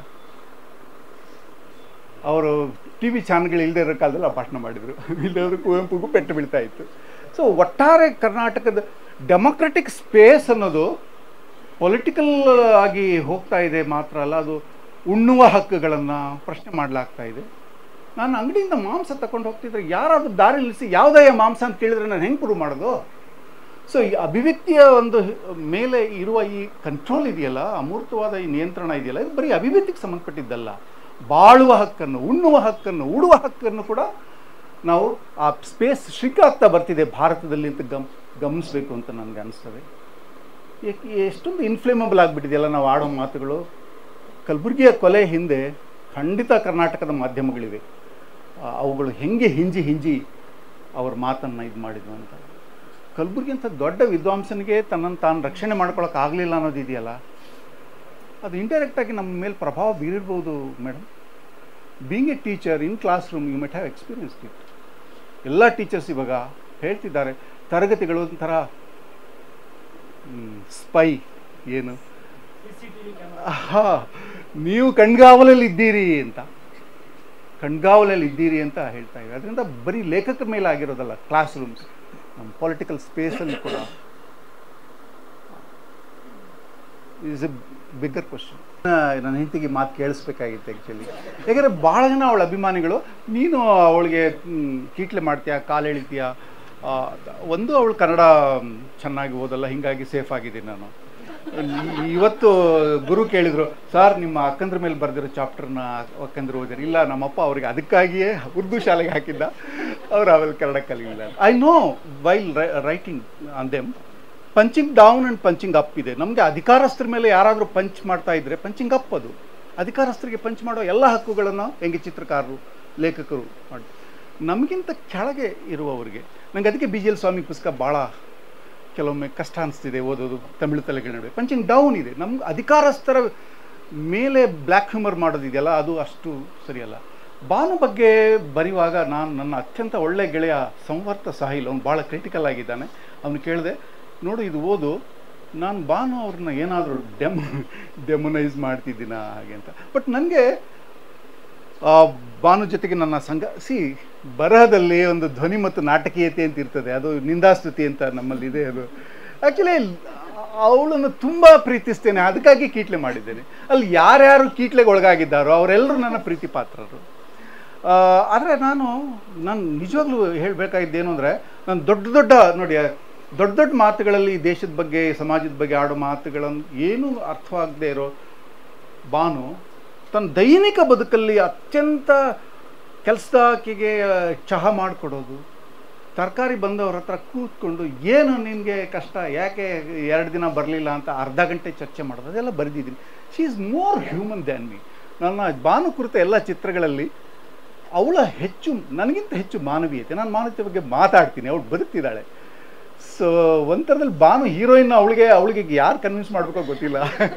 ಅವರು ಟಿ ವಿ ಚಾನಲ್ಗಳು ಇಲ್ಲದೆ ಇರೋ ಕಾಲದಲ್ಲಿ ಆ ಭಾಷಣ ಮಾಡಿದರು ಇಲ್ಲದೆ ಅವರು ಕುವೆಂಪುಗೂ ಪೆಟ್ಟು ಬೀಳ್ತಾ ಇತ್ತು ಸೊ ಒಟ್ಟಾರೆ ಕರ್ನಾಟಕದ ಡೆಮೊಕ್ರೆಟಿಕ್ ಸ್ಪೇಸ್ ಅನ್ನೋದು ಪೊಲಿಟಿಕಲ್ ಆಗಿ ಹೋಗ್ತಾ ಇದೆ ಮಾತ್ರ ಅಲ್ಲ ಅದು ಉಣ್ಣುವ ಹಕ್ಕುಗಳನ್ನು ಪ್ರಶ್ನೆ ಮಾಡಲಾಗ್ತಾ ಇದೆ ನಾನು ಅಂಗಡಿಯಿಂದ ಮಾಂಸ ತಗೊಂಡು ಹೋಗ್ತಿದ್ರೆ ಯಾರಾದರೂ ದಾರಿ ನಿಲ್ಲಿಸಿ ಯಾವುದೇ ಮಾಂಸ ಅಂತ ಕೇಳಿದ್ರೆ ನಾನು ಹೆಂಗೆ ಪ್ರೂವ್ ಮಾಡೋದು ಸೊ ಈ ಅಭಿವ್ಯಕ್ತಿಯ ಒಂದು ಮೇಲೆ ಇರುವ ಈ ಕಂಟ್ರೋಲ್ ಇದೆಯಲ್ಲ ಅಮೂರ್ತವಾದ ಈ ನಿಯಂತ್ರಣ ಇದೆಯಲ್ಲ ಇದು ಬರೀ ಅಭಿವ್ಯಕ್ತಿಗೆ ಸಂಬಂಧಪಟ್ಟಿದ್ದಲ್ಲ ಬಾಳುವ ಹಕ್ಕನ್ನು ಉಣ್ಣುವ ಹಕ್ಕನ್ನು ಉಡುವ ಹಕ್ಕನ್ನು ಕೂಡ ನಾವು ಆ ಸ್ಪೇಸ್ ಶ್ರೀಕ ಆಗ್ತಾ ಬರ್ತಿದೆ ಭಾರತದಲ್ಲಿ ಅಂತ ಗಮ್ ಗಮನಿಸಬೇಕು ಅಂತ ನನಗೆ ಅನಿಸ್ತದೆ ಏಕೆ ಎಷ್ಟೊಂದು ಇನ್ಫ್ಲೇಮಬಲ್ ಆಗಿಬಿಟ್ಟಿದೆಯಲ್ಲ ನಾವು ಆಡೋ ಮಾತುಗಳು ಕಲಬುರಗಿಯ ಕೊಲೆ ಹಿಂದೆ ಖಂಡಿತ ಕರ್ನಾಟಕದ ಮಾಧ್ಯಮಗಳಿವೆ ಆ, ಅವುಗಳು ಹೆಂಗೆ ಹಿಂಜಿ ಹಿಂಜಿ ಅವ್ರ ಮಾತನ್ನು ಇದು ಮಾಡಿದ್ವು ಅಂತ ಕಲಬುರಗಿ ಅಂತ ದೊಡ್ಡ ವಿದ್ವಾಂಸನಿಗೆ ತನ್ನನ್ನು ತಾನು ರಕ್ಷಣೆ ಮಾಡ್ಕೊಳಕ್ಕೆ ಆಗಲಿಲ್ಲ ಅನ್ನೋದು ಇದೆಯಲ್ಲ ಅದು ಇಂಡೈರೆಕ್ಟಾಗಿ ನಮ್ಮ ಮೇಲೆ ಪ್ರಭಾವ ಬೀರಿರ್ಬೋದು madam being a teacher in classroom you met have experience it ಎಲ್ಲ ಟೀಚರ್ಸ್ ಇವಾಗ ಹೇಳ್ತಿದ್ದಾರೆ ತರಗತಿಗಳು ಒಂಥರ ಸ್ಪೈ ಏನು ಆಹಾ, ನೀವು ಕಣ್ಗಾವಲಲ್ಲಿ ಇದ್ದೀರಿ ಅಂತ ಕಣ್ಗಾವಲಲ್ಲಿ ಇದ್ದೀರಿ ಅಂತ ಹೇಳ್ತಾ ಇದ್ದಾರೆ ಅದರಿಂದ ಬರೀ ಲೇಖಕರ ಮೇಲೆ ಆಗಿರೋದಲ್ಲ ಕ್ಲಾಸ್ ರೂಮ್ಸ್ ನಮ್ಮ ಪೊಲಿಟಿಕಲ್ ಸ್ಪೇಸಲ್ಲಿ ಕೂಡ ಈಸ್ ಎ ಬಿಗ್ಗರ್ ಕ್ವಶನ್ ನನ್ನ ಹೆಂಡತಿಗೆ ಮಾತು ಕೇಳಿಸ್ಬೇಕಾಗಿತ್ತು ಆ್ಯಕ್ಚುಲಿ ಯಾಕಂದರೆ ಭಾಳ ಜನ ಅವಳ ಅಭಿಮಾನಿಗಳು ನೀನು ಅವಳಿಗೆ ಮ್, ಕೀಟ್ಲೆ ಮಾಡ್ತೀಯಾ ಕಾಲು ಎಳಿತೀಯ ಆ, ಒಂದು ಅವಳು ಕನ್ನಡ ಮ್, ಚೆನ್ನಾಗಿ ಓದಲ್ಲ ಹೀಗಾಗಿ ಸೇಫ್ ಆಗಿದ್ದೀನಿ ನಾನು ಈ- ಇವತ್ತು ಗುರು ಕೇಳಿದರು ಸರ್ ನಿಮ್ಮ ಅಕ್ಕಂದ್ರ ಮೇಲೆ ಬರೆದಿರೋ ಚಾಪ್ಟರ್ನ ಅಕ್ಕಂದ್ರು ಓದಿರಿ ಇಲ್ಲ ನಮ್ಮಪ್ಪ ಅವ್ರಿಗೆ ಅದಕ್ಕಾಗಿಯೇ ಉರ್ದು ಶಾಲೆಗೆ ಹಾಕಿದ್ದ ಅವ್ರು ಆಮೇಲೆ ಕನ್ನಡ ಕಲಿಯಿಲ್ಲ I know while writing on them punching down and punching up ಇದೆ ನಮಗೆ ಅಧಿಕಾರಸ್ಥರ ಮೇಲೆ ಯಾರಾದರೂ ಪಂಚ್ ಮಾಡ್ತಾ ಇದ್ದರೆ ಪಂಚಿಂಗ್ ಅಪ್ ಅದು ಅಧಿಕಾರಸ್ಥರಿಗೆ ಪಂಚ್ ಮಾಡೋ ಎಲ್ಲ ಹಕ್ಕುಗಳನ್ನು ಹೆಂಗೆ ಚಿತ್ರಕಾರರು ಲೇಖಕರು ಮಾಡಿ ನಮಗಿಂತ ಕೆಳಗೆ ಇರುವವರಿಗೆ ನಂಗೆ ಅದಕ್ಕೆ ಬಿ ಜಿ ಎಲ್ ಸ್ವಾಮಿ ಪುಸ್ತಕ ಭಾಳ ಕೆಲವೊಮ್ಮೆ ಕಷ್ಟ ಅನಿಸ್ತಿದೆ ಓದೋದು ತಮಿಳು ತಲೆಗಳ ನಡುವೆ ಪಂಚಿಂಗ್ ಡೌನ್ ಇದೆ ನಮ್ಗೆ ಅಧಿಕಾರಸ್ಥರ ಮೇಲೆ ಬ್ಲ್ಯಾಕ್ ಹ್ಯೂಮರ್ ಮಾಡೋದಿದೆಯಲ್ಲ ಅದು ಅಷ್ಟು ಸರಿಯಲ್ಲ ಬಾನು ಬಗ್ಗೆ ಬರೆಯುವಾಗ ನಾನು ನನ್ನ ಅತ್ಯಂತ ಒಳ್ಳೆ ಗೆಳೆಯ ಸಂವರ್ತ ಸಾಹಿಲ್ ಅವ್ನು ಭಾಳ ಕ್ರಿಟಿಕಲ್ ಆಗಿದ್ದಾನೆ ಅವನು ಕೇಳಿದೆ ನೋಡು ಇದು ಓದು ನಾನು ಬಾನು ಅವ್ರನ್ನ ಏನಾದರೂ ಡೆಮ್ ಡೆಮೊನೈಸ್ ಮಾಡ್ತಿದ್ದೀನ ಹಾಗೆ ಅಂತ ಬಟ್ ನನಗೆ ಆ, ಬಾನು ಜೊತೆಗೆ ನನ್ನ ಸಂಘ ಸಿ ಬರಹದಲ್ಲಿ ಒಂದು ಧ್ವನಿ ಮತ್ತು ನಾಟಕೀಯತೆ ಅಂತ ಇರ್ತದೆ ಅದು ನಿಂದಾಸ್ತುತಿ ಅಂತ ನಮ್ಮಲ್ಲಿ ಇದೆ ಅದು ಆ್ಯಕ್ಚುಲಿ ಅವಳನ್ನು ತುಂಬ ಪ್ರೀತಿಸ್ತೇನೆ ಅದಕ್ಕಾಗಿ ಕೀಟ್ಲೆ ಮಾಡಿದ್ದೇನೆ ಅಲ್ಲಿ ಯಾರ್ಯಾರು ಕೀಟ್ಲೆಗೆ ಒಳಗಾಗಿದ್ದಾರೋ ಅವರೆಲ್ಲರೂ ನನ್ನ ಪ್ರೀತಿ ಪಾತ್ರರು ಆದರೆ ನಾನು ನಾನು ನಿಜವಾಗ್ಲೂ ಹೇಳಬೇಕಾಗಿದ್ದೇನು ಅಂದರೆ ನಾನು ದೊಡ್ಡ ದೊಡ್ಡ ನೋಡಿ ದೊಡ್ಡ ದೊಡ್ಡ ಮಾತುಗಳಲ್ಲಿ ದೇಶದ ಬಗ್ಗೆ ಸಮಾಜದ ಬಗ್ಗೆ ಆಡೋ ಮಾತುಗಳನ್ನು ಏನೂ ಅರ್ಥವಾಗದೇ ಇರೋ ಬಾನು ತನ್ನ ದೈನಿಕ ಬದುಕಲ್ಲಿ ಅತ್ಯಂತ ಕೆಲಸದಾಕಿಗೆ ಚಹಾ ಮಾಡಿಕೊಡೋದು ತರಕಾರಿ ಬಂದವ್ರ ಹತ್ರ ಕೂತ್ಕೊಂಡು ಏನು ನಿನಗೆ ಕಷ್ಟ ಯಾಕೆ ಎರಡು ದಿನ ಬರಲಿಲ್ಲ ಅಂತ ಅರ್ಧ ಗಂಟೆ ಚರ್ಚೆ ಮಾಡೋದು ಅದೆಲ್ಲ ಬರೆದಿದ್ದೀನಿ she is more human than me ನನ್ನ ಬಾನು ಕುರಿತ ಎಲ್ಲ ಚಿತ್ರಗಳಲ್ಲಿ ಅವಳ ಹೆಚ್ಚು ನನಗಿಂತ ಹೆಚ್ಚು ಮಾನವೀಯತೆ ನಾನು ಮಾನವೀಯತೆ ಬಗ್ಗೆ ಮಾತಾಡ್ತೀನಿ ಅವಳು ಬದುಕ್ತಿದ್ದಾಳೆ ಸೊ ಒಂಥರದಲ್ಲಿ ಬಾನು ಹೀರೋಯಿನ್ ಅವಳಿಗೆ ಅವಳಿಗೆ ಯಾರು ಕನ್ವಿನ್ಸ್ ಮಾಡಬೇಕೋ ಗೊತ್ತಿಲ್ಲ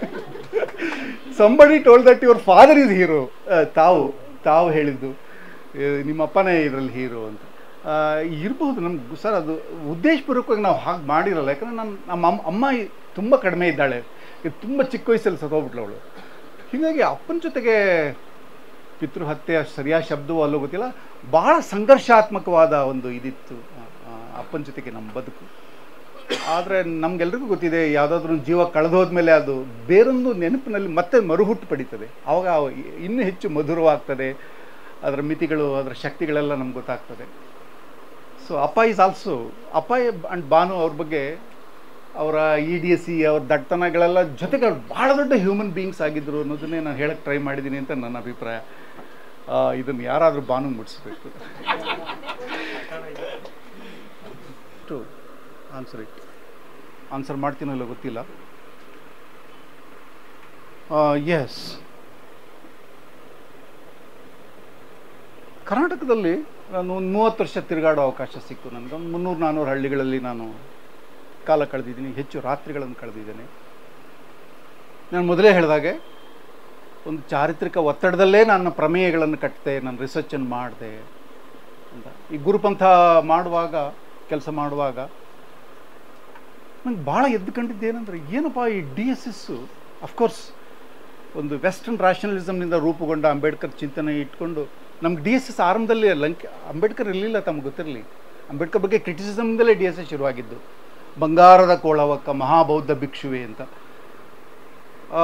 somebody told that your father is hero ತಾವು ತಾವು ಹೇಳಿದ್ದು ಆ, ನಿಮ್ಮ ಅಪ್ಪನೇ ಇದರಲ್ಲಿ ಹೀರೋ ಅಂತ ಆ, ಇರ್ಬೋದು ನಮ್ಗೆ ಸರ್ ಅದು ಉದ್ದೇಶಪೂರ್ವಕವಾಗಿ ನಾವು ಹಾಗೆ ಮಾಡಿರಲ್ಲ ಯಾಕಂದ್ರೆ ನನ್ನ ನಮ್ಮ ಅಮ್ಮ ಅಮ್ಮ ತುಂಬ ಕಡಿಮೆ ಇದ್ದಾಳೆ ತುಂಬ ಚಿಕ್ಕ ವಯಸ್ಸಲ್ಲಿ ಸತ್ತೋಗ್ಬಿಟ್ಲು ಅವಳು ಹೀಗಾಗಿ ಅಪ್ಪನ ಜೊತೆಗೆ ಪಿತೃಹತ್ಯೆ ಸರಿಯಾದ ಶಬ್ದವೋ ಅಲ್ಲೋ ಗೊತ್ತಿಲ್ಲ ಭಾಳ ಸಂಘರ್ಷಾತ್ಮಕವಾದ ಒಂದು ಇದಿತ್ತು ಆ, ಆ, ಅಪ್ಪನ ಜೊತೆಗೆ ನಮ್ಮ ಬದುಕು ಆದರೆ ನಮ್ಗೆಲ್ರಿಗೂ ಗೊತ್ತಿದೆ ಯಾವುದಾದ್ರೂ ಒಂದು ಜೀವ ಕಳೆದೋದ್ಮೇಲೆ ಅದು ಬೇರೊಂದು ನೆನಪಿನಲ್ಲಿ ಮತ್ತೆ ಮರುಹುಟ್ಟು ಪಡೀತದೆ ಆವಾಗ ಅವು ಇನ್ನೂ ಹೆಚ್ಚು ಮಧುರವಾಗ್ತದೆ ಅದರ ಮಿತಿಗಳು ಅದರ ಶಕ್ತಿಗಳೆಲ್ಲ ನಮ್ಗೆ ಗೊತ್ತಾಗ್ತದೆ ಸೊ ಅಪ್ಪ ಈಸ್ ಆಲ್ಸೋ ಅಪ್ಪ ಆ್ಯಂಡ್ ಬಾನು ಅವ್ರ ಬಗ್ಗೆ ಅವರ ಇ ಡಿ ಎಸ್ ಸಿ ಅವ್ರ ದಟ್ಟತನಗಳೆಲ್ಲ ಜೊತೆಗೆ ಅವ್ರು ಭಾಳ ದೊಡ್ಡ ಹ್ಯೂಮನ್ ಬೀಯಿಂಗ್ಸ್ ಆಗಿದ್ರು ಅನ್ನೋದನ್ನೇ ನಾನು ಹೇಳಕ್ಕೆ ಟ್ರೈ ಮಾಡಿದ್ದೀನಿ ಅಂತ ನನ್ನ ಅಭಿಪ್ರಾಯ ಆ, ಇದನ್ನು ಯಾರಾದರೂ ಬಾನು ಮುಟ್ಟಿಸ್ಬೇಕು ಟು ಆನ್ಸರ್ ಇಟ್ ಆನ್ಸರ್ ಮಾಡ್ತೀನೋ ಇಲ್ಲ ಗೊತ್ತಿಲ್ಲ ಎಸ್ ಕರ್ನಾಟಕದಲ್ಲಿ ನಾನು ಒಂದು ಮೂವತ್ತು ವರ್ಷ ತಿರುಗಾಡೋ ಅವಕಾಶ ಸಿಕ್ತು ನನಗೆ ಒಂದು ಮುನ್ನೂರು ನಾನ್ನೂರು ಹಳ್ಳಿಗಳಲ್ಲಿ ನಾನು ಕಾಲ ಕಳೆದಿದ್ದೀನಿ ಹೆಚ್ಚು ರಾತ್ರಿಗಳನ್ನು ಕಳೆದಿದ್ದೇನೆ ನಾನು ಮೊದಲೇ ಹೇಳಿದಾಗೆ ಒಂದು ಚಾರಿತ್ರಿಕ ಒತ್ತಡದಲ್ಲೇ ನನ್ನ ಪ್ರಮೇಯಗಳನ್ನು ಕಟ್ಟಿದೆ ನಾನು ರಿಸರ್ಚನ್ನು ಮಾಡಿದೆ ಅಂತ ಈ ಗುರುಪಂಥ ಮಾಡುವಾಗ ಕೆಲಸ ಮಾಡುವಾಗ ನಂಗೆ ಭಾಳ ಎದ್ದು ಕಂಡಿದ್ದೇನೆಂದರೆ ಏನಪ್ಪ ಈ ಡಿ ಎಸ್ ಎಸ್ಸು ಅಫ್ಕೋರ್ಸ್ ಒಂದು ವೆಸ್ಟರ್ನ್ ರ್ಯಾಷನಲಿಸಮ್ನಿಂದ ರೂಪುಗೊಂಡ ಅಂಬೇಡ್ಕರ್ ಚಿಂತನೆ ಇಟ್ಕೊಂಡು ನಮ್ಗೆ ಡಿ ಎಸ್ ಎಸ್ ಆರಂಭದಲ್ಲಿ ಲಂಕ್ ಅಂಬೇಡ್ಕರ್ ಇರಲಿಲ್ಲ ತಮ್ಗೆ ಗೊತ್ತಿರಲಿ ಅಂಬೇಡ್ಕರ್ ಬಗ್ಗೆ ಕ್ರಿಟಿಸಿಸಮ್ದಲ್ಲೇ ಡಿ ಎಸ್ ಎಸ್ ಶುರುವಾಗಿದ್ದು ಬಂಗಾರದ ಕೋಳವಕ್ಕ ಮಹಾಬೌದ್ಧ ಭಿಕ್ಷುವೆ ಅಂತ ಆ,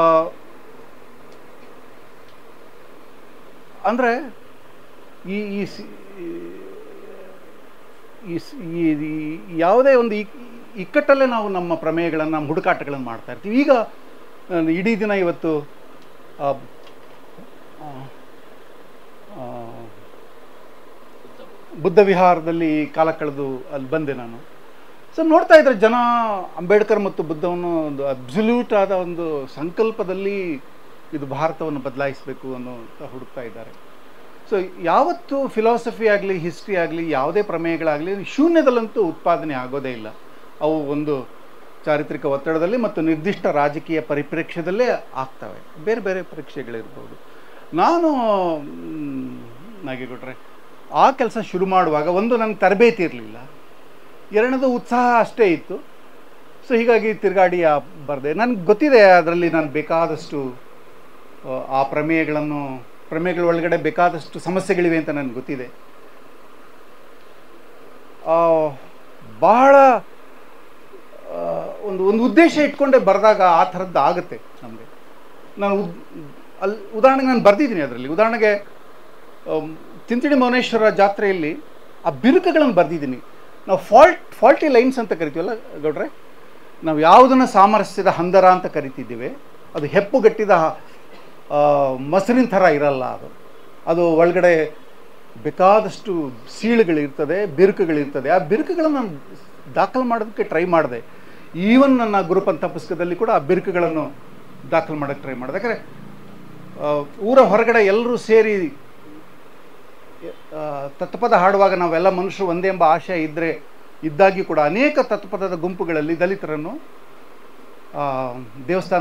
ಅಂದರೆ ಈ ಈ ಸಿ- ಈ ಸ್- ಈ ಈ- ಯಾವುದೇ ಒಂದು ಇಕ್- ಇಕ್ಕಟ್ಟಲ್ಲೇ ನಾವು ನಮ್ಮ ಪ್ರಮೇಯಗಳನ್ನು ನಮ್ಮ ಹುಡುಕಾಟಗಳನ್ನು ಮಾಡ್ತಾ ಇರ್ತೀವಿ ಈಗ ನಾನು ಇಡೀ ದಿನ ಇವತ್ತು ಆ, ಆ, ಆ, ಬುದ್ಧ ವಿಹಾರದಲ್ಲಿ ಕಾಲ ಕಳೆದು ಅಲ್ಲಿ ಬಂದೆ ನಾನು ಸೊ ನೋಡ್ತಾ ಇದ್ರೆ ಜನ ಅಂಬೇಡ್ಕರ್ ಮತ್ತು ಬುದ್ಧವನ್ನು ಒಂದು ಅಬ್ಸಲ್ಯೂಟ್ ಆದ ಒಂದು ಸಂಕಲ್ಪದಲ್ಲಿ ಇದು ಭಾರತವನ್ನು ಬದಲಾಯಿಸಬೇಕು ಅನ್ನೋ ಅಂತ ಹುಡುಕ್ತಾ ಇದ್ದಾರೆ ಸೊ ಯಾವತ್ತೂ ಫಿಲಾಸಫಿ ಆಗಲಿ ಹಿಸ್ಟ್ರಿ ಆಗಲಿ ಯಾವುದೇ ಪ್ರಮೇಯಗಳಾಗಲಿ ಶೂನ್ಯದಲ್ಲಂತೂ ಉತ್ಪಾದನೆ ಆಗೋದೇ ಇಲ್ಲ ಅವು ಒಂದು ಚಾರಿತ್ರಿಕ ಒತ್ತಡದಲ್ಲಿ ಮತ್ತು ನಿರ್ದಿಷ್ಟ ರಾಜಕೀಯ ಪರಿಪ್ರೇಕ್ಷ್ಯದಲ್ಲೇ ಆಗ್ತವೆ ಬೇರೆ ಬೇರೆ ಪರೀಕ್ಷೆಗಳಿರ್ಬೋದು ನಾನು ಮ್, ನಾಗೇಗೌಡ್ರೆ ಆ ಕೆಲಸ ಶುರು ಮಾಡುವಾಗ ಒಂದು ನನಗೆ ತರಬೇತಿ ಇರಲಿಲ್ಲ ಎರಡನೇದು ಉತ್ಸಾಹ ಅಷ್ಟೇ ಇತ್ತು ಸೊ ಹೀಗಾಗಿ ತಿರುಗಾಡಿ ಆ ಬರೆದೆ ನನಗೆ ಗೊತ್ತಿದೆ ಅದರಲ್ಲಿ ನಾನು ಬೇಕಾದಷ್ಟು ಆ, ಆ ಪ್ರಮೇಯಗಳನ್ನು ಪ್ರಮೇಯಗಳ ಒಳಗಡೆ ಬೇಕಾದಷ್ಟು ಸಮಸ್ಯೆಗಳಿವೆ ಅಂತ ನನಗೆ ಗೊತ್ತಿದೆ ಆ, ಬಹಳ ಆ, ಒಂದು ಒಂದು ಉದ್ದೇಶ ಇಟ್ಕೊಂಡೆ ಬರೆದಾಗ ಆ ಥರದ್ದು ಆಗುತ್ತೆ ನಮಗೆ ನಾನು ಉದ್- ಅಲ್ಲಿ ಉದಾಹರಣೆಗೆ ನಾನು ಬರೆದಿದ್ದೀನಿ ಅದರಲ್ಲಿ ಉದಾಹರಣೆಗೆ ಆಮ್, ತಿಂತಿಣಿ ಮೌನೇಶ್ವರ ಜಾತ್ರೆಯಲ್ಲಿ ಆ ಬಿರುಕುಗಳನ್ನು ಬರೆದಿದ್ದೀನಿ ನಾವು ಫಾಲ್ಟ್ ಫಾಲ್ಟಿ ಲೈನ್ಸ್ ಅಂತ ಕರಿತೀವಲ್ಲ ಗೌಡ್ರೆ ನಾವು ಯಾವುದನ್ನು ಸಾಮರಸ್ಯದ ಹಂದರ ಅಂತ ಕರಿತಿದ್ದೀವಿ ಅದು ಹೆಪ್ಪುಗಟ್ಟಿದ ಆ, ಮೊಸರಿನ ಥರ ಇರಲ್ಲ ಅದು ಅದು ಒಳಗಡೆ ಬೇಕಾದಷ್ಟು ಸೀಳುಗಳಿರ್ತದೆ ಬಿರುಕುಗಳಿರ್ತದೆ ಆ ಬಿರುಕುಗಳನ್ನು ನಾನು ದಾಖಲು ಮಾಡೋದಕ್ಕೆ ಟ್ರೈ ಮಾಡಿದೆ ಈವನ್ ನನ್ನ ಗುರುಪಂಥ ಪುಸ್ತಕದಲ್ಲಿ ಕೂಡ ಆ ಬಿರುಕುಗಳನ್ನು ದಾಖಲು ಮಾಡೋಕ್ಕೆ ಟ್ರೈ ಮಾಡಿದೆ ಯಾಕಂದರೆ ಊರ ಹೊರಗಡೆ ಎಲ್ಲರೂ ಸೇರಿ ಆ, ತತ್ಪದ ಹಾಡುವಾಗ ನಾವೆಲ್ಲ ಮನುಷ್ಯರು ಒಂದೇ ಎಂಬ ಆಶಯ ಇದ್ದರೆ ಇದ್ದಾಗಿ ಕೂಡ ಅನೇಕ ತತ್ಪದದ ಗುಂಪುಗಳಲ್ಲಿ ದಲಿತರನ್ನು ಆ,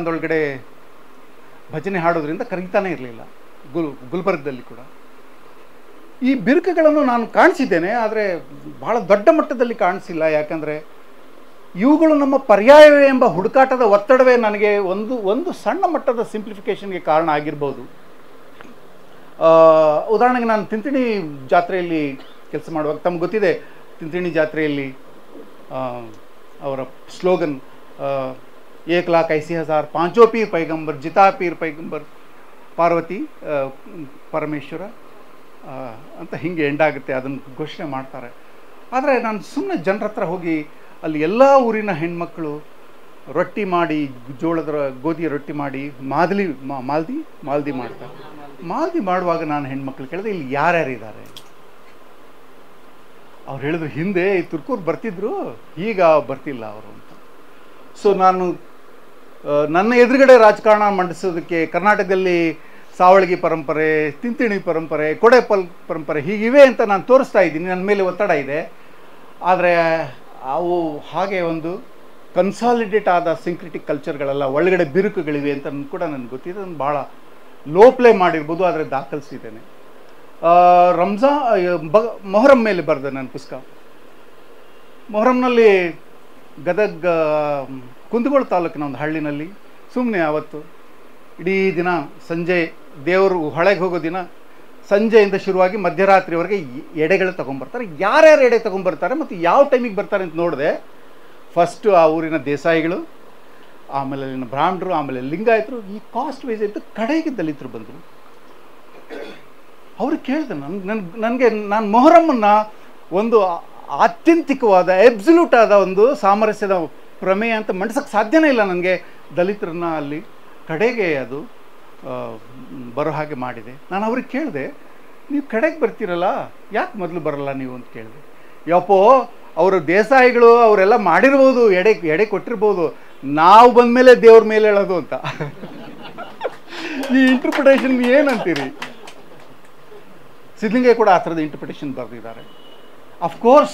ದೇವಸ್ಥಾನದೊಳಗಡೆ ಭಜನೆ ಹಾಡೋದ್ರಿಂದ ಕರೀತಾನೆ ಇರಲಿಲ್ಲ ಗುಲ್ ಗುಲ್ಬರ್ಗದಲ್ಲಿ ಕೂಡ ಈ ಬಿರುಕುಗಳನ್ನು ನಾನು ಕಾಣಿಸಿದ್ದೇನೆ ಆದರೆ ಬಹಳ ದೊಡ್ಡ ಮಟ್ಟದಲ್ಲಿ ಕಾಣಿಸಿಲ್ಲ ಯಾಕಂದರೆ ಇವುಗಳು ನಮ್ಮ ಪರ್ಯಾಯವೇ ಎಂಬ ಹುಡುಕಾಟದ ಒತ್ತಡವೇ ನನಗೆ ಒಂದು ಒಂದು ಸಣ್ಣ ಮಟ್ಟದ ಸಿಂಪ್ಲಿಫಿಕೇಷನ್ಗೆ ಕಾರಣ ಆಗಿರ್ಬೋದು ಆ, ಉದಾಹರಣೆಗೆ ನಾನು ತಿಂತಿಣಿ ಜಾತ್ರೆಯಲ್ಲಿ ಕೆಲಸ ಮಾಡುವಾಗ ತಮ್ಗೆ ಗೊತ್ತಿದೆ ತಿಂತಿಣಿ ಜಾತ್ರೆಯಲ್ಲಿ ಆ, ಅವರ ಸ್ಲೋಗನ್ ಏಕ್ ಲಾಕ್ ಐಸಿ ಹಜಾರ್ ಪಾಂಚೋ ಪೀರ್ ಪೈಗಂಬರ್ ಜಿತಾ ಪೀರ್ ಪೈಗಂಬರ್ ಪಾರ್ವತಿ ಆ, ಪರಮೇಶ್ವರ ಆ, ಅಂತ ಹಿಂಗೆ ಎಂಡಾಗುತ್ತೆ ಅದನ್ನು ಘೋಷಣೆ ಮಾಡ್ತಾರೆ ಆದರೆ ನಾನು ಸುಮ್ಮನೆ ಜನರ ಹತ್ರ ಹೋಗಿ ಅಲ್ಲಿ ಎಲ್ಲ ಊರಿನ ಹೆಣ್ಮಕ್ಳು ರೊಟ್ಟಿ ಮಾಡಿ ಜೋಳದ ರ- ಗೋಧಿಯ ರೊಟ್ಟಿ ಮಾಡಿ ಮಾದಲಿ ಮಾ- ಮಾಲ್ದಿ ಮಾಲ್ದಿ ಮಾಡ್ತಾರೆ ಮಾಲ್ದಿ ಮಾಡುವಾಗ ನಾನು ಹೆಣ್ಮಕ್ಳು ಕೇಳಿದೆ ಇಲ್ಲಿ ಯಾರ್ಯಾರಿದ್ದಾರೆ ಅವ್ರು ಹೇಳಿದ್ರು ಹಿಂದೆ ಈ ತುರ್ಕೂರು ಬರ್ತಿದ್ರು ಈಗ ಬರ್ತಿಲ್ಲ ಅವರು ಅಂತ ಸೊ ನಾನು ಆ, ನನ್ನ ಎದುರುಗಡೆ ರಾಜಕಾರಣ ಮಂಡಿಸೋದಕ್ಕೆ ಕರ್ನಾಟಕದಲ್ಲಿ ಸಾವಳಗಿ ಪರಂಪರೆ ತಿಂತಿಣಿ ಪರಂಪರೆ ಕೊಡೆಪಲ್ ಪರಂಪರೆ ಹೀಗಿವೆ ಅಂತ ನಾನು ತೋರಿಸ್ತಾ ಇದ್ದೀನಿ ನನ್ನ ಮೇಲೆ ಒತ್ತಡ ಇದೆ ಆದರೆ ಅವು ಹಾಗೆ ಒಂದು ಕನ್ಸಾಲಿಡೇಟ್ ಆದ ಸಿಂಕ್ರಿಟಿಕ್ ಕಲ್ಚರ್ಗಳೆಲ್ಲ ಒಳಗಡೆ ಬಿರುಕುಗಳಿವೆ ಅಂತ ಕೂಡ ನನಗೆ ಗೊತ್ತಿದೆ ಅದನ್ನು ಭಾಳ ಲೋ ಪ್ಲೇ ಮಾಡಿರ್ಬೋದು ಆದರೆ ದಾಖಲಿಸಿದ್ದೇನೆ ಆ, ರಂಜಾ ಬ ಮೊಹರಂ ಮೇಲೆ ಬರೆದೆ ನನ್ನ ಪುಸ್ತಕ ಮೊಹರಂನಲ್ಲಿ ಗದಗ ಕುಂದಗೋಳ ತಾಲೂಕಿನ ಒಂದು ಹಳ್ಳಿನಲ್ಲಿ ಸುಮ್ಮನೆ ಆವತ್ತು ಇಡೀ ದಿನ ಸಂಜೆ ದೇವರು ಹೊಳೆಗೆ ಹೋಗೋ ದಿನ ಸಂಜೆಯಿಂದ ಶುರುವಾಗಿ ಮಧ್ಯರಾತ್ರಿವರೆಗೆ ಎ- ಎಡೆಗಳು ತಗೊಂಬರ್ತಾರೆ ಯಾರ್ಯಾರು ಎಡೆ ತಗೊಂಬರ್ತಾರೆ ಮತ್ತು ಯಾವ ಟೈಮಿಗೆ ಬರ್ತಾರೆ ಅಂತ ನೋಡಿದೆ ಫಸ್ಟು ಆ ಊರಿನ ದೇಸಾಯಿಗಳು ಆಮೇಲೆ ಅಲ್ಲಿನ ಬ್ರಾಹ್ಮಣರು ಆಮೇಲೆ ಲಿಂಗಾಯತರು ಈ ಕಾಸ್ಟ್ ವೈಸ್ ಇದ್ದು ಕಡೆಗೆ ದಲಿತರು ಬಂದರು ಅವ್ರು ಕೇಳಿದೆ ನನ್ ನನ್ ನನಗೆ ನಾನು ಮೊಹರಮ್ಮನ್ನು ಒಂದು ಆ- ಆತ್ಯಂತಿಕವಾದ ಎಬ್ಸಲ್ಯೂಟ್ ಆದ ಒಂದು ಸಾಮರಸ್ಯದ ಪ್ರಮೇಯ ಅಂತ ಮಂಡಿಸೋಕ್ಕೆ ಸಾಧ್ಯನೇ ಇಲ್ಲ ನನಗೆ ದಲಿತರನ್ನ ಅಲ್ಲಿ ಕಡೆಗೆ ಅದು ಆ, ಬರೋ ಹಾಗೆ ಮಾಡಿದೆ ನಾನು ಅವ್ರಿಗೆ ಕೇಳಿದೆ ನೀವು ಕಡೆಗೆ ಬರ್ತೀರಲ್ಲ ಯಾಕೆ ಮೊದಲು ಬರಲ್ಲ ನೀವು ಅಂತ ಕೇಳಿದೆ ಯಪ್ಪೋ ಅವರು ದೇಸಾಯಿಗಳು ಅವರೆಲ್ಲ ಮಾಡಿರ್ಬೋದು ಎಡೆ ಎಡೆ ಕೊಟ್ಟಿರ್ಬೋದು ನಾವು ಬಂದಮೇಲೆ ದೇವ್ರ ಮೇಲೆ ಹೇಳೋದು ಅಂತ ಈ ಇಂಟರ್ಪ್ರಿಟೇಷನ್ ಏನಂತೀರಿ ಸಿದ್ಲಿಂಗೆ ಕೂಡ ಆ ಥರದ ಇಂಟರ್ಪ್ರಿಟೇಷನ್ ಬರೆದಿದ್ದಾರೆ ಅಫ್ಕೋರ್ಸ್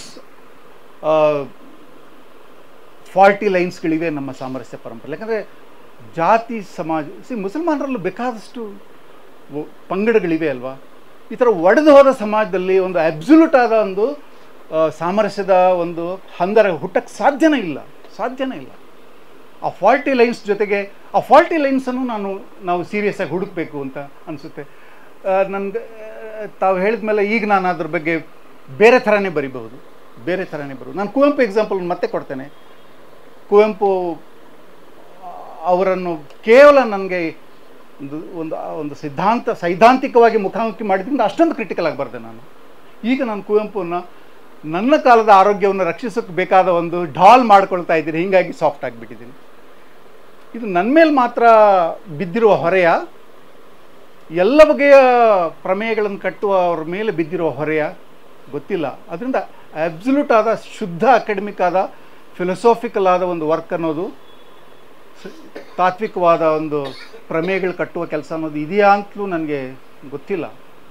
ಫಾಲ್ಟಿ ಲೈನ್ಸ್ಗಳಿವೆ ನಮ್ಮ ಸಾಮರಸ್ಯ ಪರಂಪರೆ ಯಾಕಂದರೆ ಜಾತಿ ಸಮಾಜ ಸಿ ಮುಸಲ್ಮಾನರಲ್ಲೂ ಬೇಕಾದಷ್ಟು ಒ- ಪಂಗಡಗಳಿವೆ ಅಲ್ವಾ ಈ ಥರ ಒಡೆದು ಹೋದ ಸಮಾಜದಲ್ಲಿ ಒಂದು ಅಬ್ಸುಲ್ಯೂಟ್ ಆದ ಒಂದು ಆ, ಸಾಮರಸ್ಯದ ಒಂದು ಹಂದರ ಹುಟ್ಟಕ್ಕೆ ಸಾಧ್ಯನೇ ಇಲ್ಲ ಸಾಧ್ಯನೇ ಇಲ್ಲ ಆ ಫಾಲ್ಟಿ ಲೈನ್ಸ್ ಜೊತೆಗೆ ಆ ಫಾಲ್ಟಿ ಲೈನ್ಸನ್ನು ನಾನು ನಾವು ಸೀರಿಯಸ್ ಆಗಿ ಹುಡುಕಬೇಕು ಅಂತ ಅನಿಸುತ್ತೆ ನನಗೆ ತಾವು ಹೇಳಿದ ಮೇಲೆ ಈಗ ನಾನು ಅದ್ರ ಬಗ್ಗೆ ಬೇರೆ ಥರನೇ ಬರಿಬಹುದು ಬೇರೆ ಥರನೇ ಬರೋದು ನಾನು ಕುವೆಂಪು ಎಕ್ಸಾಂಪಲ್ ಮತ್ತೆ ಕೊಡ್ತೇನೆ ಕುವೆಂಪು ಆ, ಅವರನ್ನು ಕೇವಲ ನನಗೆ ಒಂದು ಒಂದು ಆ ಒಂದು ಸಿದ್ಧಾಂತ ಸೈದ್ಧಾಂತಿಕವಾಗಿ ಮುಖಾಮುಖಿ ಮಾಡಿದ್ರಿಂದ ಅಷ್ಟೊಂದು ಕ್ರಿಟಿಕಲ್ ಆಗಿ ಬರೆದೆ ನಾನು ಈಗ ನಾನು ಕುವೆಂಪುನ ನನ್ನ ಕಾಲದ ಆರೋಗ್ಯವನ್ನು ರಕ್ಷಿಸೋಕ್ಕೆ ಬೇಕಾದ ಒಂದು ಢಾಲ್ ಮಾಡ್ಕೊಳ್ತಾ ಇದ್ದೀನಿ ಹೀಗಾಗಿ ಸಾಫ್ಟ್ ಆಗಿಬಿಟ್ಟಿದ್ದೀನಿ ಇದು ನನ್ನ ಮೇಲೆ ಮಾತ್ರ ಬಿದ್ದಿರುವ ಹೊರೆಯ ಎಲ್ಲ ಬಗೆಯ ಪ್ರಮೇಯಗಳನ್ನು ಕಟ್ಟುವ ಅವ್ರ ಮೇಲೆ ಬಿದ್ದಿರುವ ಹೊರೆಯ ಗೊತ್ತಿಲ್ಲ ಅದರಿಂದ ಅಬ್ಸಲ್ಯೂಟ್ ಆದ ಶುದ್ಧ ಅಕಾಡೆಮಿಕ್ ಆದ ಫಿಲಸಾಫಿಕಲ್ ಆದ ಒಂದು ವರ್ಕ್ ಅನ್ನೋದು ಸ- ತಾತ್ವಿಕವಾದ ಒಂದು ಪ್ರಮೇಯಗಳು ಕಟ್ಟುವ ಕೆಲಸ ಅನ್ನೋದು ಇದೆಯಾ ಅಂತಲೂ ನನಗೆ ಗೊತ್ತಿಲ್ಲ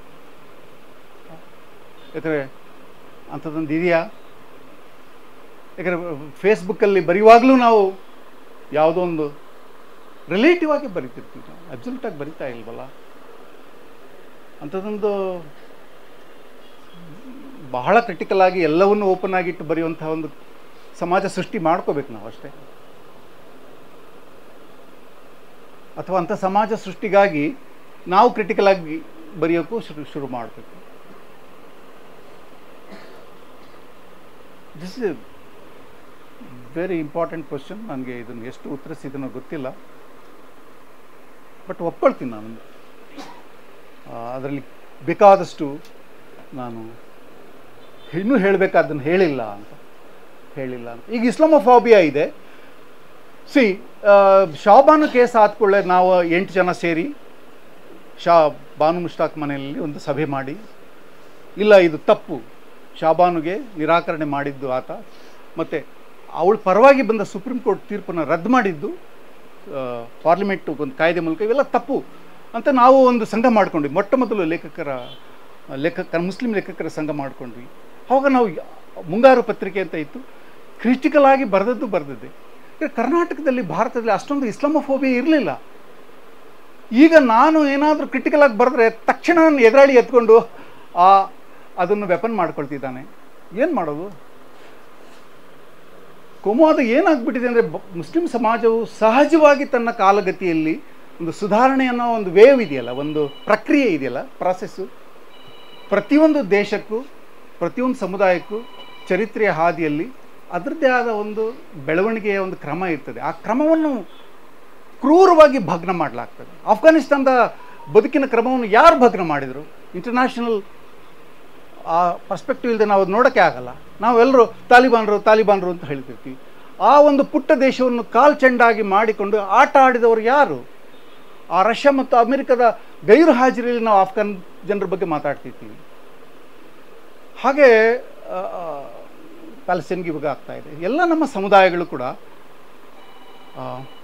ಯಾಕಂದರೆ ಅಂಥದ್ದೊಂದು ಇದೆಯಾ ಯಾಕಂದರೆ ಫೇಸ್ಬುಕ್ಕಲ್ಲಿ ಬರೆಯುವಾಗಲೂ ನಾವು ಯಾವುದೋ ಒಂದು ರಿಲೇಟಿವ್ ಆಗಿ ಬರಿತಿರ್ತೀವಿ ನಾವು ಅಬ್ಸಲ್ಯೂಟ್ ಆಗಿ ಬರಿತಾ ಇಲ್ವಲ್ಲ ಅಂಥದ್ದೊಂದು ಬಹಳ ಕ್ರಿಟಿಕಲ್ ಆಗಿ ಎಲ್ಲವನ್ನು ಓಪನ್ ಆಗಿಟ್ಟು ಬರೆಯುವಂತಹ ಒಂದು ಸಮಾಜ ಸೃಷ್ಟಿ ಮಾಡ್ಕೋಬೇಕು ನಾವು ಅಷ್ಟೇ ಅಥವಾ ಅಂಥ ಸಮಾಜ ಸೃಷ್ಟಿಗಾಗಿ ನಾವು ಕ್ರಿಟಿಕಲ್ ಆಗಿ ಬರೆಯೋಕ್ಕೂ ಶುರು ಶುರು ಮಾಡಬೇಕು this is very important question ನನಗೆ ಇದನ್ನು ಎಷ್ಟು ಉತ್ತರಿಸಿದನೋ ಗೊತ್ತಿಲ್ಲ ಬಟ್ ಒಪ್ಕೊಳ್ತೀನಿ ನಾನು ಅದರಲ್ಲಿ ಬೇಕಾದಷ್ಟು ನಾನು ಇನ್ನೂ ಹೇಳಬೇಕಾದ್ದನ್ನು ಹೇಳಿಲ್ಲ ಅಂತ ಹೇಳಿಲ್ಲ ಅಂತ ಈಗ ಇಸ್ಲಾಮೋಫಾಬಿಯಾ ಇದೆ ಸಿ ಶಾಬಾನು ಕೇಸ್ ಆದ್ಕೊಳ್ಳೆ ನಾವು ಎಂಟು ಜನ ಸೇರಿ ಶಾ ಬಾನು ಮುಷ್ತಾಕ್ ಮನೆಯಲ್ಲಿ ಒಂದು ಸಭೆ ಮಾಡಿ ಇಲ್ಲ ಇದು ತಪ್ಪು ಶಾಬಾನುಗೆ ನಿರಾಕರಣೆ ಮಾಡಿದ್ದು ಆತ ಮತ್ತು ಅವಳ ಪರವಾಗಿ ಬಂದ ಸುಪ್ರೀಂ ಕೋರ್ಟ್ ತೀರ್ಪನ್ನು ರದ್ದು ಮಾಡಿದ್ದು ಪಾರ್ಲಿಮೆಂಟ್ ಒಂದು ಕಾಯ್ದೆ ಮೂಲಕ ಇವೆಲ್ಲ ತಪ್ಪು ಅಂತ ನಾವು ಒಂದು ಸಂಘ ಮಾಡ್ಕೊಂಡ್ವಿ ಮೊಟ್ಟ ಮೊದಲು ಲೇಖಕರ ಲೇಖಕ ಮುಸ್ಲಿಂ ಲೇಖಕರ ಸಂಘ ಮಾಡ್ಕೊಂಡ್ವಿ ಅವಾಗ ನಾವು ಯ- ಮುಂಗಾರು ಪತ್ರಿಕೆ ಅಂತ ಇತ್ತು ಕ್ರಿಟಿಕಲ್ ಆಗಿ ಬರೆದದ್ದು ಬರೆದಿದ್ದೆ ಈಗ ಕರ್ನಾಟಕದಲ್ಲಿ ಭಾರತದಲ್ಲಿ ಅಷ್ಟೊಂದು ಇಸ್ಲಾಮೋಫೋಬಿಯಾ ಇರಲಿಲ್ಲ ಈಗ ನಾನು ಏನಾದರೂ ಕ್ರಿಟಿಕಲ್ ಆಗಿ ಬರೆದ್ರೆ ತಕ್ಷಣ ನನ್ನ ಎದುರಾಳಿ ಎತ್ಕೊಂಡು ಆ ಅದನ್ನು ವೆಪನ್ ಮಾಡ್ಕೊಳ್ತಿದ್ದಾನೆ ಏನು ಮಾಡೋದು ಕೋಮುವಾದ ಏನಾಗ್ಬಿಟ್ಟಿದೆ ಅಂದರೆ ಮುಸ್ಲಿಂ ಸಮಾಜವು ಸಹಜವಾಗಿ ತನ್ನ ಕಾಲಗತಿಯಲ್ಲಿ ಒಂದು ಸುಧಾರಣೆ ಅನ್ನೋ ಒಂದು ವೇವ್ ಇದೆಯಲ್ಲ ಒಂದು ಪ್ರಕ್ರಿಯೆ ಇದೆಯಲ್ಲ ಪ್ರಾಸೆಸ್ಸು ಪ್ರತಿಯೊಂದು ದೇಶಕ್ಕೂ ಪ್ರತಿಯೊಂದು ಸಮುದಾಯಕ್ಕೂ ಚರಿತ್ರೆಯ ಹಾದಿಯಲ್ಲಿ ಅದರದ್ದೇ ಆದ ಒಂದು ಬೆಳವಣಿಗೆಯ ಒಂದು ಕ್ರಮ ಇರ್ತದೆ ಆ ಕ್ರಮವನ್ನು ಕ್ರೂರವಾಗಿ ಭಗ್ನ ಮಾಡಲಾಗ್ತದೆ ಆಫ್ಘಾನಿಸ್ತಾನದ ಬದುಕಿನ ಕ್ರಮವನ್ನು ಯಾರು ಭಗ್ನ ಮಾಡಿದರು ಇಂಟರ್ನ್ಯಾಷನಲ್ ಆ ಪರ್ಸ್ಪೆಕ್ಟಿವ್ ಇಲ್ಲದೆ ನಾವು ಅದು ನೋಡೋಕ್ಕೆ ಆಗಲ್ಲ ನಾವೆಲ್ಲರೂ ತಾಲಿಬಾನ್ರು ತಾಲಿಬಾನ್ರು ಅಂತ ಹೇಳ್ತಿರ್ತೀವಿ ಆ ಒಂದು ಪುಟ್ಟ ದೇಶವನ್ನು ಕಾಲ್ ಚೆಂಡಾಗಿ ಮಾಡಿಕೊಂಡು ಆಟ ಆಡಿದವರು ಯಾರು ಆ ರಷ್ಯಾ ಮತ್ತು ಅಮೆರಿಕದ ಗೈರು ಹಾಜರಿಯಲ್ಲಿ ನಾವು ಆಫ್ಘಾನ್ ಜನರ ಬಗ್ಗೆ ಮಾತಾಡ್ತಿರ್ತೀವಿ ಹಾಗೆ ಆ, ಆ, ಪ್ಯಾಲೆಸ್ಟೈನ್ಗೆ ಇವಾಗ ಆಗ್ತಾ ಇದೆ ಎಲ್ಲ ನಮ್ಮ ಸಮುದಾಯಗಳು ಕೂಡ ಆ,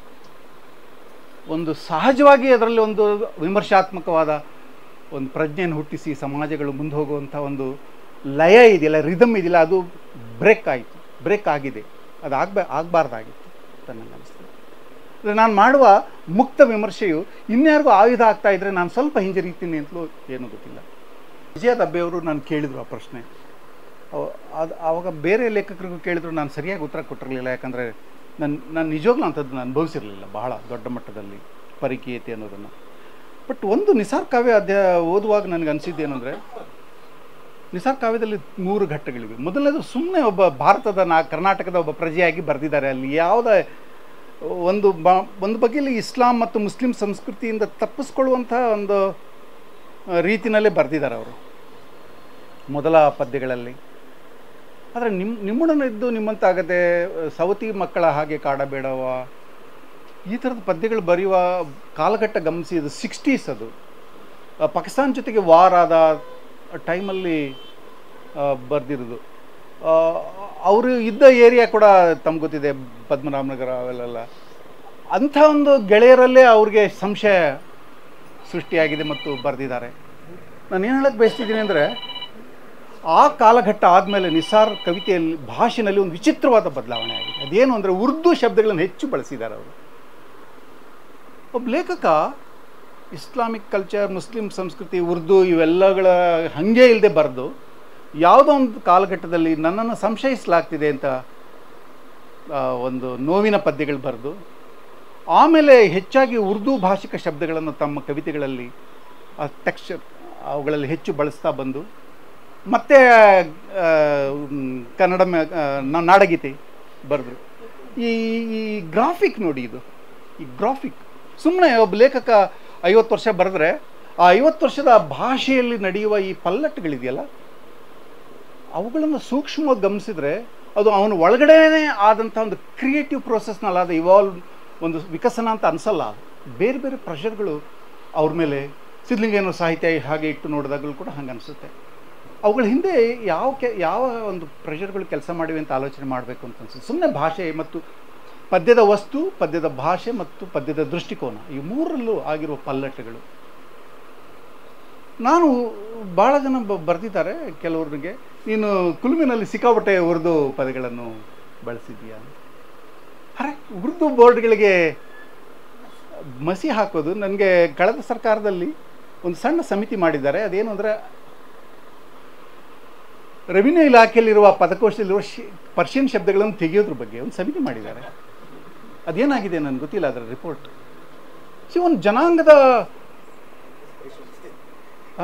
ಒಂದು ಸಹಜವಾಗಿ ಅದರಲ್ಲಿ ಒಂದು ವಿಮರ್ಶಾತ್ಮಕವಾದ ಒಂದು ಪ್ರಜ್ಞೆಯನ್ನು ಹುಟ್ಟಿಸಿ ಸಮಾಜಗಳು ಮುಂದೆ ಹೋಗುವಂಥ ಒಂದು ಲಯ ಇದೆಯಲ್ಲ ರಿದಮ್ ಇದೆಯಲ್ಲ ಅದು ಬ್ರೇಕ್ ಆಯಿತು ಬ್ರೇಕ್ ಆಗಿದೆ ಅದು ಆಗ್ಬೇ ಆಗಬಾರ್ದಾಗಿತ್ತು ಅಂತ ನನಗೆ ಅನಿಸ್ತದೆ ಅಂದರೆ ನಾನು ಮಾಡುವ ಮುಕ್ತ ವಿಮರ್ಶೆಯು ಇನ್ಯಾರಿಗೂ ಆಯುಧ ಆಗ್ತಾ ಇದ್ದರೆ ನಾನು ಸ್ವಲ್ಪ ಹಿಂಜರಿತೀನಿ ಅಂತಲೂ ಏನೂ ಗೊತ್ತಿಲ್ಲ ವಿಜಯ ದಬ್ಬೆಯವರು ನಾನು ಕೇಳಿದರು ಆ ಪ್ರಶ್ನೆ ಅವ- ಅದು ಆವಾಗ ಬೇರೆ ಲೇಖಕರಿಗೂ ಕೇಳಿದ್ರು ನಾನು ಸರಿಯಾಗಿ ಉತ್ತರ ಕೊಟ್ಟಿರಲಿಲ್ಲ ಯಾಕಂದರೆ ನನ್ನ ನಾನು ನಿಜವಾಗ್ಲೂ ಅಂಥದ್ದು ನಾನು ಅನುಭವಿಸಿರಲಿಲ್ಲ ಬಹಳ ದೊಡ್ಡ ಮಟ್ಟದಲ್ಲಿ ಪರಿಕೀಯತೆ ಅನ್ನೋದನ್ನು ಬಟ್ ಒಂದು ನಿಸಾರ್ ಕಾವ್ಯ ಅಧ್ಯಾಯ ಓದುವಾಗ ನನಗೆ ಅನಿಸಿದ್ದೇನು ಅಂದರೆ ನಿಸಾರ್ ಕಾವ್ಯದಲ್ಲಿ ಮೂರು ಘಟ್ಟಗಳಿವೆ ಮೊದಲನೇದು ಸುಮ್ಮನೆ ಒಬ್ಬ ಭಾರತದ ನಾ ಕರ್ನಾಟಕದ ಒಬ್ಬ ಪ್ರಜೆಯಾಗಿ ಬರೆದಿದ್ದಾರೆ ಅಲ್ಲಿ ಯಾವುದೇ ಒಂದು ಬ ಒಂದು ಬಗೆಯಲ್ಲಿ ಇಸ್ಲಾಂ ಮತ್ತು ಮುಸ್ಲಿಂ ಸಂಸ್ಕೃತಿಯಿಂದ ತಪ್ಪಿಸ್ಕೊಳ್ಳುವಂಥ ಒಂದು ಆ, ರೀತಿನಲ್ಲೇ ಬರೆದಿದ್ದಾರೆ ಅವರು ಮೊದಲ ಪದ್ಯಗಳಲ್ಲಿ ಆದರೆ ನಿಮ್ಮ ನಿಮ್ಮೊಡನಿದ್ದು ನಿಮ್ಮಂತಾಗದೆ ಸವತಿ ಮಕ್ಕಳ ಹಾಗೆ ಕಾಡಬೇಡವ ಈ ಥರದ ಪದ್ಯಗಳು ಬರೆಯುವ ಕಾಲಘಟ್ಟ ಗಮನಿಸಿ ಇದು ಸಿಕ್ಸ್ಟೀಸ್ ಅದು ಆ, ಪಾಕಿಸ್ತಾನ ಜೊತೆಗೆ ವಾರ್ ಆದ ಟೈಮಲ್ಲಿ ಬರೆದಿರೋದು ಅವರು ಇದ್ದ ಏರಿಯಾ ಕೂಡ ತಮ್ಗೆ ಗೊತ್ತಿದೆ ಪದ್ಮನಾಭನಗರ ಅವೆಲ್ಲ ಅಂಥ ಒಂದು ಗೆಳೆಯರಲ್ಲೇ ಅವ್ರಿಗೆ ಸಂಶಯ ಸೃಷ್ಟಿಯಾಗಿದೆ ಮತ್ತು ಬರೆದಿದ್ದಾರೆ ನಾನು ಏನು ಹೇಳಕ್ಕೆ ಬಯಸ್ತಿದ್ದೀನಿ ಅಂದರೆ ಆ ಕಾಲಘಟ್ಟ ಆದಮೇಲೆ ನಿಸಾರ್ ಕವಿತೆಯಲ್ಲಿ ಭಾಷೆನಲ್ಲಿ ಒಂದು ವಿಚಿತ್ರವಾದ ಬದಲಾವಣೆ ಆಗಿದೆ ಅದೇನು ಅಂದರೆ ಉರ್ದು ಶಬ್ದಗಳನ್ನು ಹೆಚ್ಚು ಬಳಸಿದ್ದಾರೆ ಅವರು ಒಬ್ಬ ಲೇಖಕ ಇಸ್ಲಾಮಿಕ್ ಕಲ್ಚರ್ ಮುಸ್ಲಿಂ ಸಂಸ್ಕೃತಿ ಉರ್ದು ಇವೆಲ್ಲಗಳ ಹಾಗೆ ಇಲ್ಲದೆ ಬರೆದು ಯಾವುದೋ ಒಂದು ಕಾಲಘಟ್ಟದಲ್ಲಿ ನನ್ನನ್ನು ಸಂಶಯಿಸಲಾಗ್ತಿದೆ ಅಂತ ಆ, ಒಂದು ನೋವಿನ ಪದ್ಯಗಳು ಬರೆದು ಆಮೇಲೆ ಹೆಚ್ಚಾಗಿ ಉರ್ದು ಭಾಷಿಕ ಶಬ್ದಗಳನ್ನು ತಮ್ಮ ಕವಿತೆಗಳಲ್ಲಿ ಆ ಟೆಕ್ಸ್ಚರ್ ಅವುಗಳಲ್ಲಿ ಹೆಚ್ಚು ಬಳಸ್ತಾ ಬಂದು ಮತ್ತೆ ಆ, ಮ್, ಕನ್ನಡ ಮ- ಆ, ನ- ನಾಡಗೀತೆ ಬರೆದ್ರು ಈ ಈ ಗ್ರಾಫಿಕ್ ನೋಡಿ ಇದು ಈ ಗ್ರಾಫಿಕ್ ಸುಮ್ಮನೆ ಒಬ್ಬ ಲೇಖಕ ಐವತ್ತು ವರ್ಷ ಬರೆದ್ರೆ ಆ ಐವತ್ತು ವರ್ಷದ ಭಾಷೆಯಲ್ಲಿ ನಡೆಯುವ ಈ ಪಲ್ಲಟ್ಟುಗಳಿದೆಯಲ್ಲ ಅವುಗಳನ್ನು ಸೂಕ್ಷ್ಮವಾಗಿ ಗಮನಿಸಿದ್ರೆ ಅದು ಅವನ ಒಳಗಡೆನೇ ಆದಂಥ ಒಂದು ಕ್ರಿಯೇಟಿವ್ ಪ್ರೋಸೆಸ್ನಲ್ಲಾದ ಇವಾಲ್ವ್ ಒಂದು ವಿಕಸನ ಅಂತ ಅನಿಸಲ್ಲ ಅದು ಬೇರೆ ಬೇರೆ ಪ್ರೆಷರ್ಗಳು ಅವ್ರ ಮೇಲೆ ಸಿದ್ಲಿಂಗೇನೋ ಸಾಹಿತ್ಯ ಹಾಗೆ ಇಟ್ಟು ನೋಡಿದಾಗಲೂ ಕೂಡ ಹಂಗೆ ಅನಿಸುತ್ತೆ ಅವುಗಳ ಹಿಂದೆ ಯಾವ ಕೆ ಯಾವ ಒಂದು ಪ್ರೆಷರ್ಗಳು ಕೆಲಸ ಮಾಡಿವೆ ಅಂತ ಆಲೋಚನೆ ಮಾಡಬೇಕು ಅಂತ ಅನ್ಸುತ್ತೆ ಸುಮ್ಮನೆ ಭಾಷೆ ಮತ್ತು ಪದ್ಯದ ವಸ್ತು ಪದ್ಯದ ಭಾಷೆ ಮತ್ತು ಪದ್ಯದ ದೃಷ್ಟಿಕೋನ ಈ ಮೂರರಲ್ಲೂ ಆಗಿರುವ ಪಲ್ಲಟ್ಟಗಳು ನಾನು ಭಾಳ ಜನ ಬ- ಬರೆದಿದ್ದಾರೆ ಕೆಲವ್ರಿಗೆ ನೀನು ಕುಲುಮಿನಲ್ಲಿ ಸಿಕ್ಕಾಪಟ್ಟೆ ಉರ್ದು ಪದಗಳನ್ನು ಬಳಸಿದೀಯಾ ಅರೆ ಉರ್ದು ಬೋರ್ಡ್ಗಳಿಗೆ ಮಸಿ ಹಾಕೋದು ನನಗೆ ಕಳೆದ ಸರ್ಕಾರದಲ್ಲಿ ಒಂದು ಸಣ್ಣ ಸಮಿತಿ ಮಾಡಿದ್ದಾರೆ ಅದೇನು ಅಂದರೆ ರೆವಿನ್ಯೂ ಇಲಾಖೆಯಲ್ಲಿರುವ ಪದಕೋಶದಲ್ಲಿರುವ ಶಿ ಪರ್ಷಿಯನ್ ಶಬ್ದಗಳನ್ನು ತೆಗೆಯೋದ್ರ ಬಗ್ಗೆ ಒಂದು ಸಮಿತಿ ಮಾಡಿದ್ದಾರೆ ಅದೇನಾಗಿದೆ ನನಗೆ ಗೊತ್ತಿಲ್ಲ ಅದರ ರಿಪೋರ್ಟ್ ಸಿ ಒಂದು ಜನಾಂಗದ ಆ?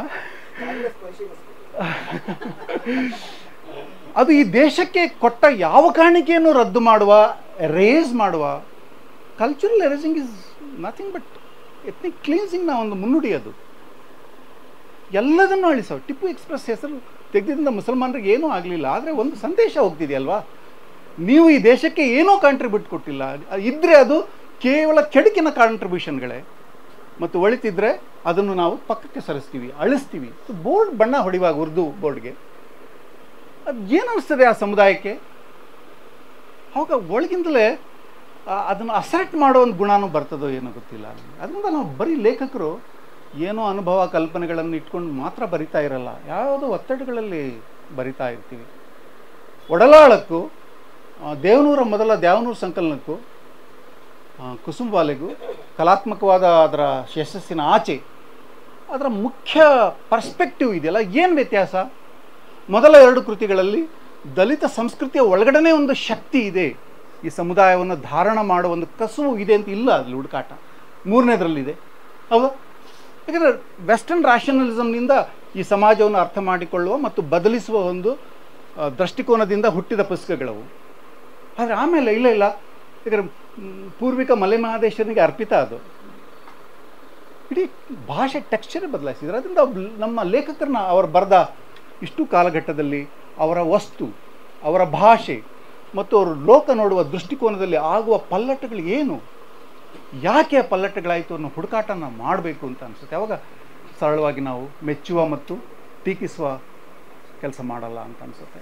ಅದು ಈ ದೇಶಕ್ಕೆ ಕೊಟ್ಟ ಯಾವ ಕಾಣಿಕೆಯನ್ನು ರದ್ದು ಮಾಡುವ ರೇಸ್ ಮಾಡುವ cultural erasing is nothing but ethnic ಕ್ಲೀನ್ಸಿಂಗ್ನ ಒಂದು ಮುನ್ನುಡಿ ಅದು ಎಲ್ಲದನ್ನು ಅಳಿಸೋ ಟಿಪ್ಪು ಎಕ್ಸ್ಪ್ರೆಸ್ ಹೆಸರು ತೆಗೆದಿಂದ ಮುಸಲ್ಮಾನರಿಗೆ ಏನೂ ಆಗಲಿಲ್ಲ ಆದರೆ ಒಂದು ಸಂದೇಶ ಹೋಗ್ತಿದೆಯಲ್ವಾ ನೀವು ಈ ದೇಶಕ್ಕೆ ಏನೂ ಕಾಂಟ್ರಿಬ್ಯೂಟ್ ಕೊಟ್ಟಿಲ್ಲ ಇದ್ದರೆ ಅದು ಕೇವಲ ಕೆಡುಕಿನ ಕಾಂಟ್ರಿಬ್ಯೂಷನ್ಗಳೇ ಮತ್ತು ಒಳಿತಿದ್ರೆ ಅದನ್ನು ನಾವು ಪಕ್ಕಕ್ಕೆ ಸರಿಸ್ತೀವಿ ಅಳಿಸ್ತೀವಿ ಬೋರ್ಡ್ ಬಣ್ಣ ಹೊಡಿವಾಗ ಉರ್ದು ಬೋರ್ಡ್ಗೆ ಅದು ಏನು ಅನಿಸ್ತದೆ ಆ ಸಮುದಾಯಕ್ಕೆ ಅವಾಗ ಒಳಗಿಂದಲೇ ಅದನ್ನು ಅಸೆಟ್ ಮಾಡೋ ಒಂದು ಗುಣನೂ ಬರ್ತದೋ ಏನೋ ಗೊತ್ತಿಲ್ಲ ಅದರಿಂದ ನಾವು ಬರೀ ಲೇಖಕರು ಏನೋ ಅನುಭವ ಕಲ್ಪನೆಗಳನ್ನು ಇಟ್ಕೊಂಡು ಮಾತ್ರ ಬರಿತಾ ಇರಲ್ಲ ಯಾವುದೋ ಒತ್ತಡಗಳಲ್ಲಿ ಬರಿತಾ ಇರ್ತೀವಿ ಒಡಲಾಳಕ್ಕೂ ಆ, ದೇವನೂರ ಮೊದಲ ದ್ಯಾವನೂರು ಸಂಕಲನಕ್ಕೂ ಆ, ಕುಸುಂಬಾಲೆಗೂ ಕಲಾತ್ಮಕವಾದ ಅದರ ಯಶಸ್ಸಿನ ಆಚೆ ಅದರ ಮುಖ್ಯ ಪರ್ಸ್ಪೆಕ್ಟಿವ್ ಇದೆಯಲ್ಲ ಏನು ವ್ಯತ್ಯಾಸ ಮೊದಲ ಎರಡು ಕೃತಿಗಳಲ್ಲಿ ದಲಿತ ಸಂಸ್ಕೃತಿಯ ಒಳಗಡೆನೇ ಒಂದು ಶಕ್ತಿ ಇದೆ ಈ ಸಮುದಾಯವನ್ನು ಧಾರಣ ಮಾಡುವ ಒಂದು ಕಸುವು ಇದೆ ಅಂತ ಇಲ್ಲ ಅಲ್ಲಿ ಹುಡುಕಾಟ ಮೂರನೇದರಲ್ಲಿದೆ ಹೌದಾ ಯಾಕಂದರೆ ವೆಸ್ಟರ್ನ್ ರ್ಯಾಷನಲಿಸಮ್ನಿಂದ ಈ ಸಮಾಜವನ್ನು ಅರ್ಥ ಮಾಡಿಕೊಳ್ಳುವ ಮತ್ತು ಬದಲಿಸುವ ಒಂದು ಆ, ದೃಷ್ಟಿಕೋನದಿಂದ ಹುಟ್ಟಿದ ಪುಸ್ತಕಗಳವು ಆದರೆ ಆಮೇಲೆ ಇಲ್ಲ ಇಲ್ಲ ಯಾಕಂದರೆ ಮ್, ಪೂರ್ವಿಕ ಮಲೆ ಮಹಾದೇಶನಿಗೆ ಅರ್ಪಿತ ಅದು ಇಡೀ ಭಾಷೆ ಟೆಕ್ಸ್ಚರೇ ಬದಲಾಯಿಸಿದ್ರು ಅದರಿಂದ ಒಬ್ಬ- ನಮ್ಮ ಲೇಖಕರನ್ನ ಅವರು ಬರೆದ ಇಷ್ಟು ಕಾಲಘಟ್ಟದಲ್ಲಿ ಅವರ ವಸ್ತು ಅವರ ಭಾಷೆ ಮತ್ತು ಅವರು ಲೋಕ ನೋಡುವ ದೃಷ್ಟಿಕೋನದಲ್ಲಿ ಆಗುವ ಪಲ್ಲಟಗಳು ಏನು ಯಾಕೆ ಆ ಪಲ್ಲಟಗಳಾಯಿತು ಅನ್ನೋ ಹುಡುಕಾಟನ ಮಾಡಬೇಕು ಅಂತ ಅನಿಸುತ್ತೆ ಅವಾಗ ಸರಳವಾಗಿ ನಾವು ಮೆಚ್ಚುವ ಮತ್ತು ಟೀಕಿಸುವ ಕೆಲಸ ಮಾಡಲ್ಲ ಅಂತ ಅನಿಸುತ್ತೆ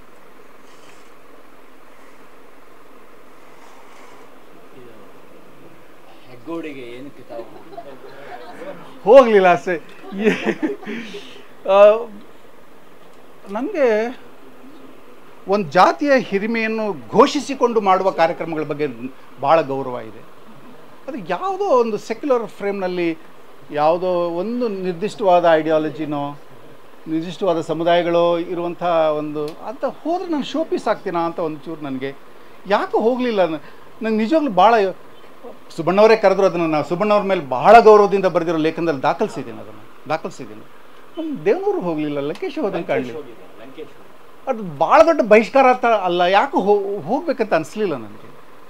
ಹೆಗ್ಗೋಡಿಗೆ ಏನು ಕಿತಾಬ್ ಹೋಗಲಿಲ್ಲ ಅಷ್ಟೇ ನನಗೆ ಒಂದು ಜಾತಿಯ ಹಿರಿಮೆಯನ್ನು ಘೋಷಿಸಿಕೊಂಡು ಮಾಡುವ ಕಾರ್ಯಕ್ರಮಗಳ ಬಗ್ಗೆ ಭಾಳ ಗೌರವ ಇದೆ ಅದು ಯಾವುದೋ ಒಂದು ಸೆಕ್ಯುಲರ್ ಫ್ರೇಮ್ನಲ್ಲಿ ಯಾವುದೋ ಒಂದು ನಿರ್ದಿಷ್ಟವಾದ ಐಡಿಯಾಲಜಿನೋ ನಿರ್ದಿಷ್ಟವಾದ ಸಮುದಾಯಗಳು ಇರುವಂಥ ಒಂದು ಅಂತ ಹೋದರೆ ನಾನು ಶೋ ಪೀಸ್ ಆಗ್ತೀನಾ ಅಂತ ಒಂದು ಚೂರು ನನಗೆ ಯಾಕೆ ಹೋಗಲಿಲ್ಲ ನಂಗೆ ನಿಜವಾಗ್ಲೂ ಭಾಳ ಸುಬಣ್ಣವರೇ ಕರೆದ್ರು ಅದನ್ನು ನಾವು ಸುಬಣ್ಣವ್ರ ಮೇಲೆ ಬಹಳ ಗೌರವದಿಂದ ಬರೆದಿರೋ ಲೇಖನದಲ್ಲಿ ದಾಖಲಿಸಿದ್ದೀನಿ ಅದನ್ನು ದಾಖಲಿಸಿದ್ದೀನಿ ನಮ್ಮ ದೇವನೂರು ಹೋಗಲಿಲ್ಲ ಲಂಕೇಶ್ ಹೋದಂಗೆ ಕಾಣಲಿಲ್ಲ ಹೋಗಿದೆ ಲಂಕೇಶ್ ಹೋಗಿದೆ. ಅದು ಭಾಳ ದೊಡ್ಡ ಬಹಿಷ್ಕಾರ ಅಂತ ಅಲ್ಲ ಯಾಕೆ ಹೋ ಹೋಗ್ಬೇಕಂತ ಅನಿಸ್ಲಿಲ್ಲ ನನಗೆ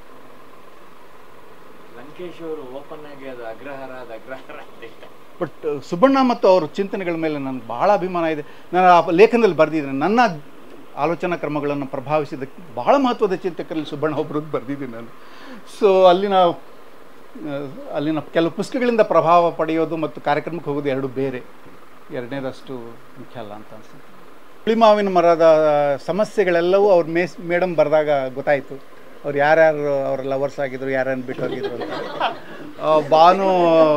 ಲಂಕೇಶ್ ಅವರು ಓಪನ್ ಆಗಿ ಅದು ಅಗ್ರಹಾರ ಅದು ಅಗ್ರಹಾರ ಅಂತ ಹೇಳ್ತಾರೆ. ಬಟ್ ಸುಬ್ಬಣ್ಣ ಮತ್ತು ಅವ್ರ ಚಿಂತನೆಗಳ ಮೇಲೆ ನನಗೆ ಭಾಳ ಅಭಿಮಾನ ಇದೆ ನಾನು ಆ ಲೇಖನದಲ್ಲಿ ಬರೆದಿದ್ದೇನೆ ನನ್ನ ಆಲೋಚನಾ ಕ್ರಮಗಳನ್ನು ಪ್ರಭಾವಿಸಿದ ಬಹಳ ಮಹತ್ವದ ಚಿಂತಕರಲ್ಲಿ ಸುಬ್ಬಣ್ಣ ಒಬ್ಬರದ್ದು ಬರೆದಿದ್ದೀನಿ ನಾನು ಸೊ ಅಲ್ಲಿನ ಆ, ಅಲ್ಲಿನ ಕೆಲವು ಪುಸ್ತಕಗಳಿಂದ ಪ್ರಭಾವ ಪಡೆಯೋದು ಮತ್ತು ಕಾರ್ಯಕ್ರಮಕ್ಕೆ ಹೋಗೋದು ಎರಡು ಬೇರೆ ಎರಡನೇದಷ್ಟು ಮುಖ್ಯ ಅಲ್ಲ ಅಂತ ಅನಿಸುತ್ತೆ ಹುಳಿಮಾವಿನ ಮರದ ಸಮಸ್ಯೆಗಳೆಲ್ಲವೂ ಅವ್ರ ಮೇಸ್ ಮೇಡಮ್ ಬರೆದಾಗ ಗೊತ್ತಾಯಿತು ಅವ್ರು ಯಾರ್ಯಾರು ಅವ್ರ ಲವರ್ಸ್ ಆಗಿದ್ರು ಯಾರ್ಯಾರು ಬಿಟ್ಟು ಹೋಗಿದ್ರು ಅಂತ ಆ, ಬಾನು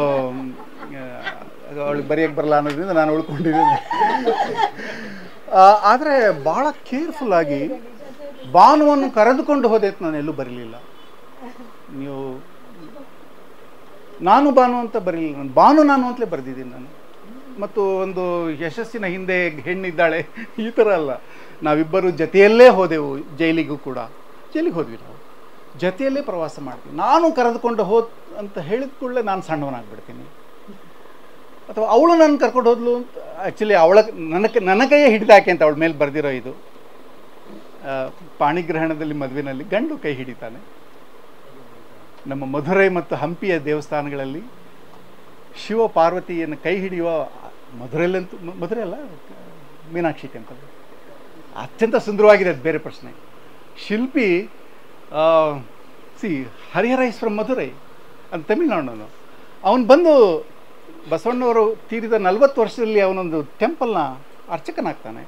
ಅವಳಿಗೆ ಬರೆಯೋಕ್ಕೆ ಬರಲ್ಲ ಅನ್ನೋದ್ರಿಂದ ನಾನು ಉಳ್ಕೊಂಡಿದ್ದೀನಿ ಆದರೆ ಭಾಳ ಕೇರ್ಫುಲ್ಲಾಗಿ ಬಾನುವನ್ನು ಕರೆದುಕೊಂಡು ಹೋದೆ ಅಂತ ನಾನು ಎಲ್ಲೂ ಬರಲಿಲ್ಲ ನೀವು ನಾನು ಬಾನು ಅಂತ ಬರಲಿಲ್ಲ ನಾನು ಬಾನು ನಾನು ಅಂತಲೇ ಬರೆದಿದ್ದೀನಿ ನಾನು ಮತ್ತು ಒಂದು ಯಶಸ್ಸಿನ ಹಿಂದೆ ಹೆಣ್ಣಿದ್ದಾಳೆ ಈ ಥರ ಅಲ್ಲ ನಾವಿಬ್ಬರು ಜೊತೆಯಲ್ಲೇ ಹೋದೆವು ಜೈಲಿಗೂ ಕೂಡ ಜೈಲಿಗೆ ಹೋದ್ವಿ ನಾವು ಜೊತೆಯಲ್ಲೇ ಪ್ರವಾಸ ಮಾಡ್ತೀವಿ ನಾನು ಕರೆದುಕೊಂಡು ಹೋದ್ ಅಂತ ಹೇಳಿದ ಕೂಡಲೇ ನಾನು ಸಣ್ಣವನಾಗ್ಬಿಡ್ತೀನಿ ಅಥವಾ ಅವಳು ನನ್ನ ಕರ್ಕೊಂಡು ಹೋದ್ಲು ಅಂತ ಆ್ಯಕ್ಚುಲಿ ಅವಳ ನನ್ನ ಕ- ನನ್ನ ಕೈಯೇ ಹಿಡಿದಾಕೆ ಅಂತ ಅವಳ ಮೇಲೆ ಬರೆದಿರೋ ಇದು ಆ, ಪಾಣಿಗ್ರಹಣದಲ್ಲಿ ಮದುವೆನಲ್ಲಿ ಗಂಡು ಕೈ ಹಿಡಿತಾನೆ ನಮ್ಮ ಮಧುರೈ ಮತ್ತು ಹಂಪಿಯ ದೇವಸ್ಥಾನಗಳಲ್ಲಿ ಶಿವ ಪಾರ್ವತಿಯನ್ನು ಕೈ ಹಿಡಿಯುವ ಮಧುರೈಲಂತೂ ಮ- ಮಧುರೈ ಅಲ್ಲ ಮೀನಾಕ್ಷಿ ಟೆಂಪಲ್ ಅತ್ಯಂತ ಸುಂದರವಾಗಿದೆ ಅದು ಬೇರೆ ಪ್ರಶ್ನೆ Shilpi C Harihara is from Madurai ಅದು ತಮಿಳ್ನಾಡನು ಅವನು ಬಂದು ಬಸವಣ್ಣವರು ತೀರಿದ ನಲವತ್ತು ವರ್ಷದಲ್ಲಿ ಅವನೊಂದು ಟೆಂಪಲ್ನ ಅರ್ಚಕನಾಗ್ತಾನೆ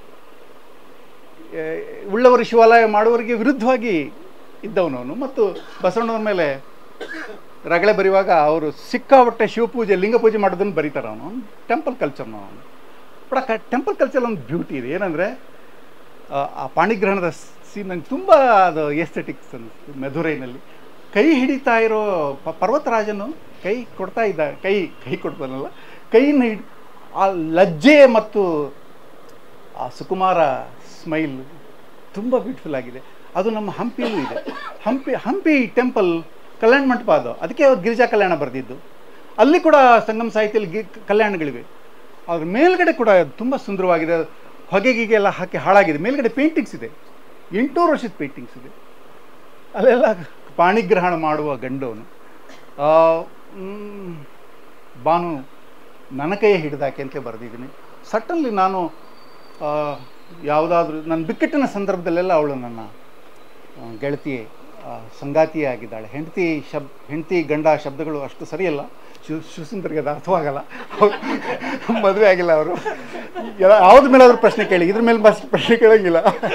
ಏ, ಉಳ್ಳವರು ಶಿವಾಲಯ ಮಾಡುವವರಿಗೆ ವಿರುದ್ಧವಾಗಿ ಇದ್ದವನು ಅವನು ಮತ್ತು ಬಸವಣ್ಣವ್ರ ಮೇಲೆ ರಗಳೆ ಬರೆಯುವಾಗ ಅವರು ಸಿಕ್ಕಾಪಟ್ಟೆ ಶಿವಪೂಜೆ ಲಿಂಗ ಪೂಜೆ ಮಾಡೋದನ್ನು ಬರೀತಾರೆ ಅವನು ಟೆಂಪಲ್ ಕಲ್ಚರ್ನ ಅವನು ಬಟ್ ಆ ಟೆಂಪಲ್ ಕಲ್ಚರ್ ಒಂದು ಬ್ಯೂಟಿ ಇದೆ ಏನಂದರೆ ಆ ಪಾಣಿಗ್ರಹಣದ ಸೀನ್ ನಂಗೆ ತುಂಬ ಅದು ಎಸ್ಥೆಟಿಕ್ಸ್ ಅನ್ನಿಸ್ತು ಮೆದುರೈನಲ್ಲಿ ಕೈ ಹಿಡಿತಾ ಇರೋ ಪ ಪರ್ವತರಾಜನು ಕೈ ಕೊಡ್ತಾ ಇದ್ದ ಕೈ ಕೈ ಕೊಡ್ತಾನಲ್ಲ ಕೈಯನ್ನು ಹಿಡ್ ಆ ಲಜ್ಜೆ ಮತ್ತು ಆ ಸುಕುಮಾರ ಸ್ಮೈಲ್ ತುಂಬ ಬ್ಯೂಟಿಫುಲ್ ಆಗಿದೆ ಅದು ನಮ್ಮ ಹಂಪಿಯಲ್ಲೂ ಇದೆ ಹಂಪಿ ಹಂಪಿ ಟೆಂಪಲ್ ಕಲ್ಯಾಣ ಮಂಟಪ ಅದು ಅದಕ್ಕೆ ಅವ್ರು ಗಿರಿಜಾ ಕಲ್ಯಾಣ ಬರೆದಿದ್ದು ಅಲ್ಲಿ ಕೂಡ ಸಂಗಮ ಸಾಹಿತ್ಯದಲ್ಲಿ ಗಿ ಕಲ್ಯಾಣಗಳಿವೆ ಅದ್ರ ಮೇಲ್ಗಡೆ ಕೂಡ ತುಂಬ ಸುಂದರವಾಗಿದೆ ಹೊಗೆ ಗಿಗೆ ಎಲ್ಲ ಹಾಕಿ ಹಾಳಾಗಿದೆ ಮೇಲ್ಗಡೆ ಪೇಂಟಿಂಗ್ಸ್ ಇದೆ ಎಂಟೂರು ವರ್ಷದ ಪೇಂಟಿಂಗ್ಸ್ ಇದೆ ಅಲ್ಲೆಲ್ಲ ಪಾಣಿಗ್ರಹಣ ಮಾಡುವ ಗಂಡವನು ಆ, ಮ್, ಬಾನು ನನ್ನ ಕೈಯೇ ಹಿಡಿದಾಕೆ ಅಂತ ಬರೆದಿದ್ದೀನಿ ಸಟ್ಟನ್ಲಿ ನಾನು ಯಾವುದಾದ್ರೂ ನನ್ನ ಬಿಕ್ಕಟ್ಟಿನ ಸಂದರ್ಭದಲ್ಲೆಲ್ಲ ಅವಳು ನನ್ನ ಆ, ಗೆಳತಿಯೇ ಆ, ಸಂಗಾತಿಯೇ ಆಗಿದ್ದಾಳೆ ಹೆಂಡತಿ ಶಬ್ ಹೆಂಡತಿ ಗಂಡ ಶಬ್ದಗಳು ಅಷ್ಟು ಸರಿಯಲ್ಲ ಶಿವ ಶಿವಸುಂದರಿಗೆ ಅದು ಅರ್ಥವಾಗಲ್ಲ ಮದುವೆ ಆಗಿಲ್ಲ ಅವರು ಯಾವ್ದ್ರ ಮೇಲಾದ್ರೂ ಪ್ರಶ್ನೆ ಕೇಳಿ ಇದ್ರ ಮೇಲೆ ಬಸ್ ಪ್ರಶ್ನೆ ಕೇಳಂಗಿಲ್ಲ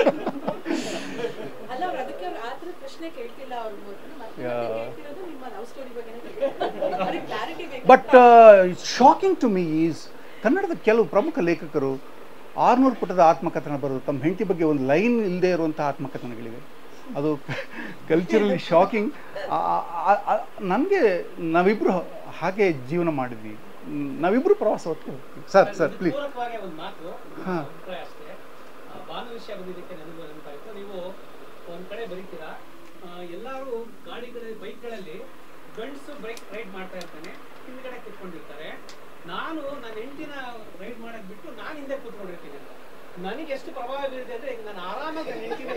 ಅಲ್ಲ ಅವ್ರು ಅದಕ್ಕೆ ಅವ್ರು ಆ ಥರದ ಪ್ರಶ್ನೆ ಕೇಳ್ತಿಲ್ಲ ಅವ್ರ ಮತ್ತೆ ಯಾ. ಮತ್ತೆ ಕೇಳ್ತಿರೋದು ನಿಮ್ಮ ಲವ್ ಸ್ಟೋರಿ ಬಗ್ಗೆ ಅವ್ರಿಗೆ ಕ್ಲಾರಿಟಿ ಬೇಕು but shocking to me is ಕನ್ನಡದ ಕೆಲವು ಪ್ರಮುಖ ಲೇಖಕರು ಆರುನೂರು ಪುಟದ ಆತ್ಮಕಥನ ಬರೆದು ತಮ್ಮ ಹೆಂಡತಿ ಬಗ್ಗೆ ಒಂದು ಲೈನ್ ಇಲ್ಲದೆ ಇರುವಂಥ ಆತ್ಮಕಥನಗಳಿವೆ ಅದು ಕಲ್ಚರಲಿ ಶಾಕಿಂಗ್ ನನಗೆ ನಾವಿಬ್ಬರು ಹಾಗೆ ಜೀವನ ಮಾಡಿದ್ವಿ ಮ್, ನಾವಿಬ್ಬರು ಪ್ರವಾಸ ಹೊತ್ತು ಸರ್ ಸರ್ ಪ್ಲೀಸ್ ಪೂರಕವಾಗಿ ಒಂದು ಮಾತು ಹಾಂ ಅಭಿಪ್ರಾಯ ಅಷ್ಟೇ ಬಾನು ವಿಷಯ ಬಂದಿದ್ದಕ್ಕೆ ನನಗೂ ನೆನಪಾಯ್ತು ನೀವು ಒಂದ್ ಕಡೆ ಬರೀತೀರಾ ಆ, ಎಲ್ಲಾರು ಗಾಡಿಗಳ ಬೈಕ್ಗಳಲ್ಲಿ ಗಂಡಸು ಬೈಕ್ ರೈಡ್ ಮಾಡ್ತಾ ಇರ್ತಾನೆ ಹಿಂದ್ಗಡೆ ಕೂತ್ಕೊಂಡಿರ್ತಾರೆ ನಾನು ನನ್ನ ಹೆಂಡತಿನ ರೈಡ್ ಮಾಡಕ್ ಬಿಟ್ಟು ನಾನು ಹಿಂದೆ ಕೂತ್ಕೊಂಡಿರ್ತೀನಿ ಅಂತ ನನಗೆ ಎಷ್ಟು ಪ್ರಭಾವ ಬೀರಿದೆ ಅಂದ್ರೆ ಈಗ ನಾನು ಆರಾಮಾಗಿ ನನ್ನ ಹೆಂಡತಿನ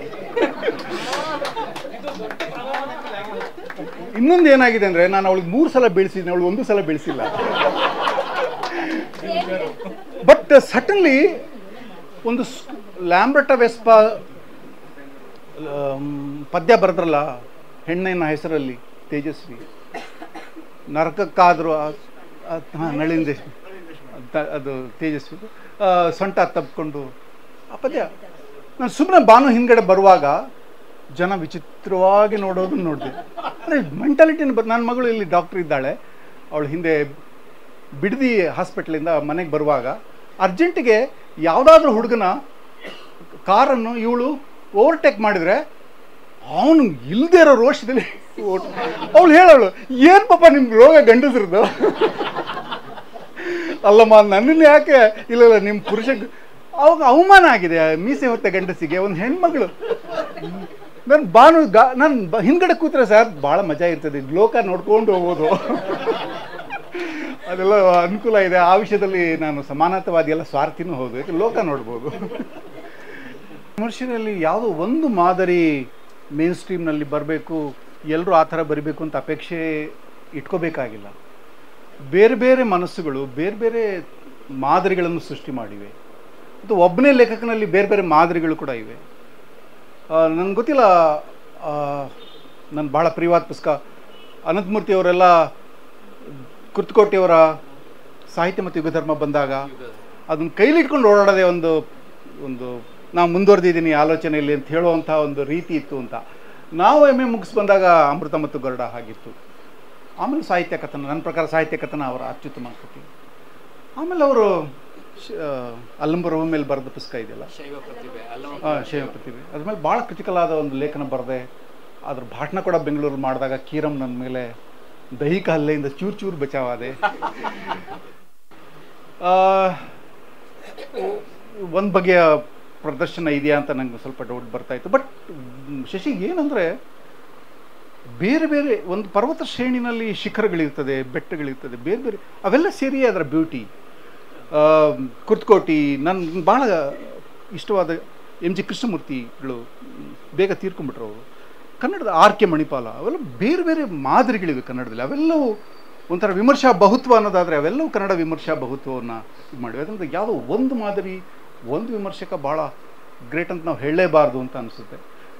ಇದು ದೊಡ್ಡ ಪ್ರಭಾವ ನನ್ನ ಮೇಲೆ ಆಗಿದೆ. ಇನ್ನೊಂದು ಏನಾಗಿದೆ ಅಂದರೆ ನಾನು ಅವಳಿಗೆ ಮೂರು ಸಲ ಬೆಳೆಸಿದ್ದೀನಿ ಅವಳು ಒಂದು ಸಲ ಬೆಳೆಸಿಲ್ಲ ಬಟ್ ಸಟನ್ಲಿ ಒಂದು ಲ್ಯಾಂಬ್ರಟ ವೆಸ್ಪ ಪದ್ಯ ಬರೆದ್ರಲ್ಲ ಹೆಣ್ಣಿನ ಹೆಸರಲ್ಲಿ ತೇಜಸ್ವಿ ನರಕಕ್ಕಾದರೂ ಹಾಂ ನಳಿಂದೇಶ್ ತ- ಅದು ತೇಜಸ್ವಿ ಆ, ಸೊಂಟ ತಪ್ಪಿಕೊಂಡು ಆ ಪದ್ಯ ನಾನು ಸುಮ್ಮನೆ ಬಾನು ಹಿಂದ್ಗಡೆ ಬರುವಾಗ ಜನ ವಿಚಿತ್ರವಾಗಿ ನೋಡೋದನ್ನ ನೋಡಿದೆ ಅಂದರೆ ಮೆಂಟಾಲಿಟಿನ ಬರ್ ನನ್ನ ಮಗಳು ಇಲ್ಲಿ ಡಾಕ್ಟ್ರ್ ಇದ್ದಾಳೆ ಅವಳು ಹಿಂದೆ ಬಿಡದಿ ಹಾಸ್ಪಿಟ್ಲಿಂದ ಮನೆಗೆ ಬರುವಾಗ ಅರ್ಜೆಂಟಿಗೆ ಯಾವುದಾದ್ರೂ ಹುಡುಗನ ಕಾರನ್ನು ಇವಳು ಓವರ್ಟೇಕ್ ಮಾಡಿದರೆ ಅವನು ಇಲ್ಲದೇ ಇರೋ ರೋಷದಲ್ಲಿ ಅವಳು ಹೇಳೋಳು ಏನು ಪಾಪ ನಿಮ್ಗೆ ರೋಗ ಗಂಡಸ್ರದ್ದು ಅಲ್ಲಮ್ಮ ನನ್ನನ್ನು ಯಾಕೆ ಇಲ್ಲ ಇಲ್ಲ ನಿಮ್ಮ ಪುರುಷ ಅವಾಗ ಅವಮಾನ ಆಗಿದೆ ಮೀಸೆ ಹೊತ್ತ ಗಂಡಸಿಗೆ ಒಂದು ಹೆಣ್ಮಗಳು ನಾನು ಬಾನು ಗಾ ನಾನು ಬ ಹಿಂದ್ಗಡೆ ಕೂತ್ರೆ ಸರ್ ಭಾಳ ಮಜಾ ಇರ್ತದೆ ಲೋಕ ನೋಡ್ಕೊಂಡು ಹೋಗೋದು ಅದೆಲ್ಲ ಅನುಕೂಲ ಇದೆ ಆ ವಿಷಯದಲ್ಲಿ ನಾನು ಸಮಾನತವಾದಿ ಎಲ್ಲ ಸ್ವಾರ್ಥಿನೂ ಹೌದು ಯಾಕೆ ಲೋಕ ನೋಡ್ಬೋದು ವಿಮರ್ಶೆಯಲ್ಲಿ ಯಾವುದೋ ಒಂದು ಮಾದರಿ ಮೇನ್ ಸ್ಟ್ರೀಮ್ನಲ್ಲಿ ಬರಬೇಕು ಎಲ್ಲರೂ ಆ ಥರ ಬರಬೇಕು ಅಂತ ಅಪೇಕ್ಷೆ ಇಟ್ಕೋಬೇಕಾಗಿಲ್ಲ ಬೇರೆ ಬೇರೆ ಮನಸ್ಸುಗಳು ಬೇರೆ ಬೇರೆ ಮಾದರಿಗಳನ್ನು ಸೃಷ್ಟಿ ಮಾಡಿವೆ ಮತ್ತು ಒಬ್ಬನೇ ಲೇಖಕನಲ್ಲಿ ಬೇರೆ ಬೇರೆ ಮಾದರಿಗಳು ಕೂಡ ಇವೆ ನನಗೆ ಗೊತ್ತಿಲ್ಲ ನನ್ನ ಭಾಳ ಪ್ರಿಯವಾದ ಪುಸ್ತಕ ಅನಂತಮೂರ್ತಿ ಅವರೆಲ್ಲ ಕುರ್ತಕೋಟಿಯವರ ಸಾಹಿತ್ಯ ಮತ್ತು ಯುಗಧರ್ಮ ಬಂದಾಗ ಅದನ್ನ ಕೈಲಿಟ್ಕೊಂಡು ಓಡಾಡೋದೇ ಒಂದು ಒಂದು ನಾವು ಮುಂದುವರೆದಿದ್ದೀನಿ ಆಲೋಚನೆಯಲ್ಲಿ ಅಂತ ಹೇಳುವಂಥ ಒಂದು ರೀತಿ ಇತ್ತು ಅಂತ ನಾವು ಎಮ್ ಎ ಮುಗಿಸ್ ಬಂದಾಗ ಅಮೃತ ಮತ್ತು ಗರುಡ ಹಾಗಿತ್ತು ಆಮೇಲೆ ಸಾಹಿತ್ಯ ಕಥನ ನನ್ನ ಪ್ರಕಾರ ಸಾಹಿತ್ಯ ಕಥನ ಅವರ ಅತ್ಯುತ್ತಮ ಕೃತಿ ಆಮೇಲೆ ಅವರು ಅಲ್ಲಂಬರ ಮೇಲೆ ಬರೆದ ಪುಸ್ತಕ ಇದೆಯಲ್ಲ ಶೈವ ಪ್ರತಿಭೆ ಅಲ್ಲ ಆ, ಶೈವ ಪ್ರತಿಭೆ ಅದ್ರ ಮೇಲೆ ಭಾಳ ಕ್ರಿಟಿಕಲ್ ಆದ ಒಂದು ಲೇಖನ ಬರೆದೆ ಅದ್ರ ಭಾಷಣ ಕೂಡ ಬೆಂಗಳೂರಲ್ಲಿ ಮಾಡಿದಾಗ ಕೀರಂ ನನ್ನ ಮೇಲೆ ದೈಹಿಕ ಹಲ್ಲೆಯಿಂದ ಚೂರು ಚೂರು ಬಚಾವಾದೆ ಒಂದು ಬಗೆಯ ಪ್ರದರ್ಶನ ಇದೆಯಾ ಅಂತ ನಂಗೆ ಸ್ವಲ್ಪ ಡೌಟ್ ಬರ್ತಾ ಇತ್ತು ಬಟ್ ಶಶಿ ಏನಂದರೆ ಬೇರೆ ಬೇರೆ ಒಂದು ಪರ್ವತ ಶ್ರೇಣಿನಲ್ಲಿ ಶಿಖರಗಳಿರ್ತದೆ ಬೆಟ್ಟಗಳಿರ್ತದೆ ಬೇರೆ ಬೇರೆ ಅವೆಲ್ಲ ಸೇರಿ ಅದರ ಬ್ಯೂಟಿ ಕುರ್ತಕೋಟಿ ನನ್ನ ಭಾಳ ಇಷ್ಟವಾದ ಎಮ್ ಜಿ ಕೃಷ್ಣಮೂರ್ತಿಗಳು ಬೇಗ ತೀರ್ಕೊಂಡ್ಬಿಟ್ರು ಅವರು ಕನ್ನಡದ ಆರ್ ಕೆ ಮಣಿಪಾಲ ಅವೆಲ್ಲ ಬೇರೆ ಬೇರೆ ಮಾದರಿಗಳಿವೆ ಕನ್ನಡದಲ್ಲಿ ಅವೆಲ್ಲವೂ ಒಂಥರ ವಿಮರ್ಶಾ ಬಹುತ್ವ ಅನ್ನೋದಾದರೆ ಅವೆಲ್ಲವೂ ಕನ್ನಡ ವಿಮರ್ಶಾ ಬಹುತ್ವವನ್ನು ಇದು ಮಾಡಿವೆ ಅದರಿಂದ ಯಾವುದೋ ಒಂದು ಮಾದರಿ ಒಂದು ವಿಮರ್ಶಕ ಭಾಳ ಗ್ರೇಟ್ ಅಂತ ನಾವು ಹೇಳಲೇಬಾರ್ದು ಅಂತ ಅನಿಸುತ್ತೆ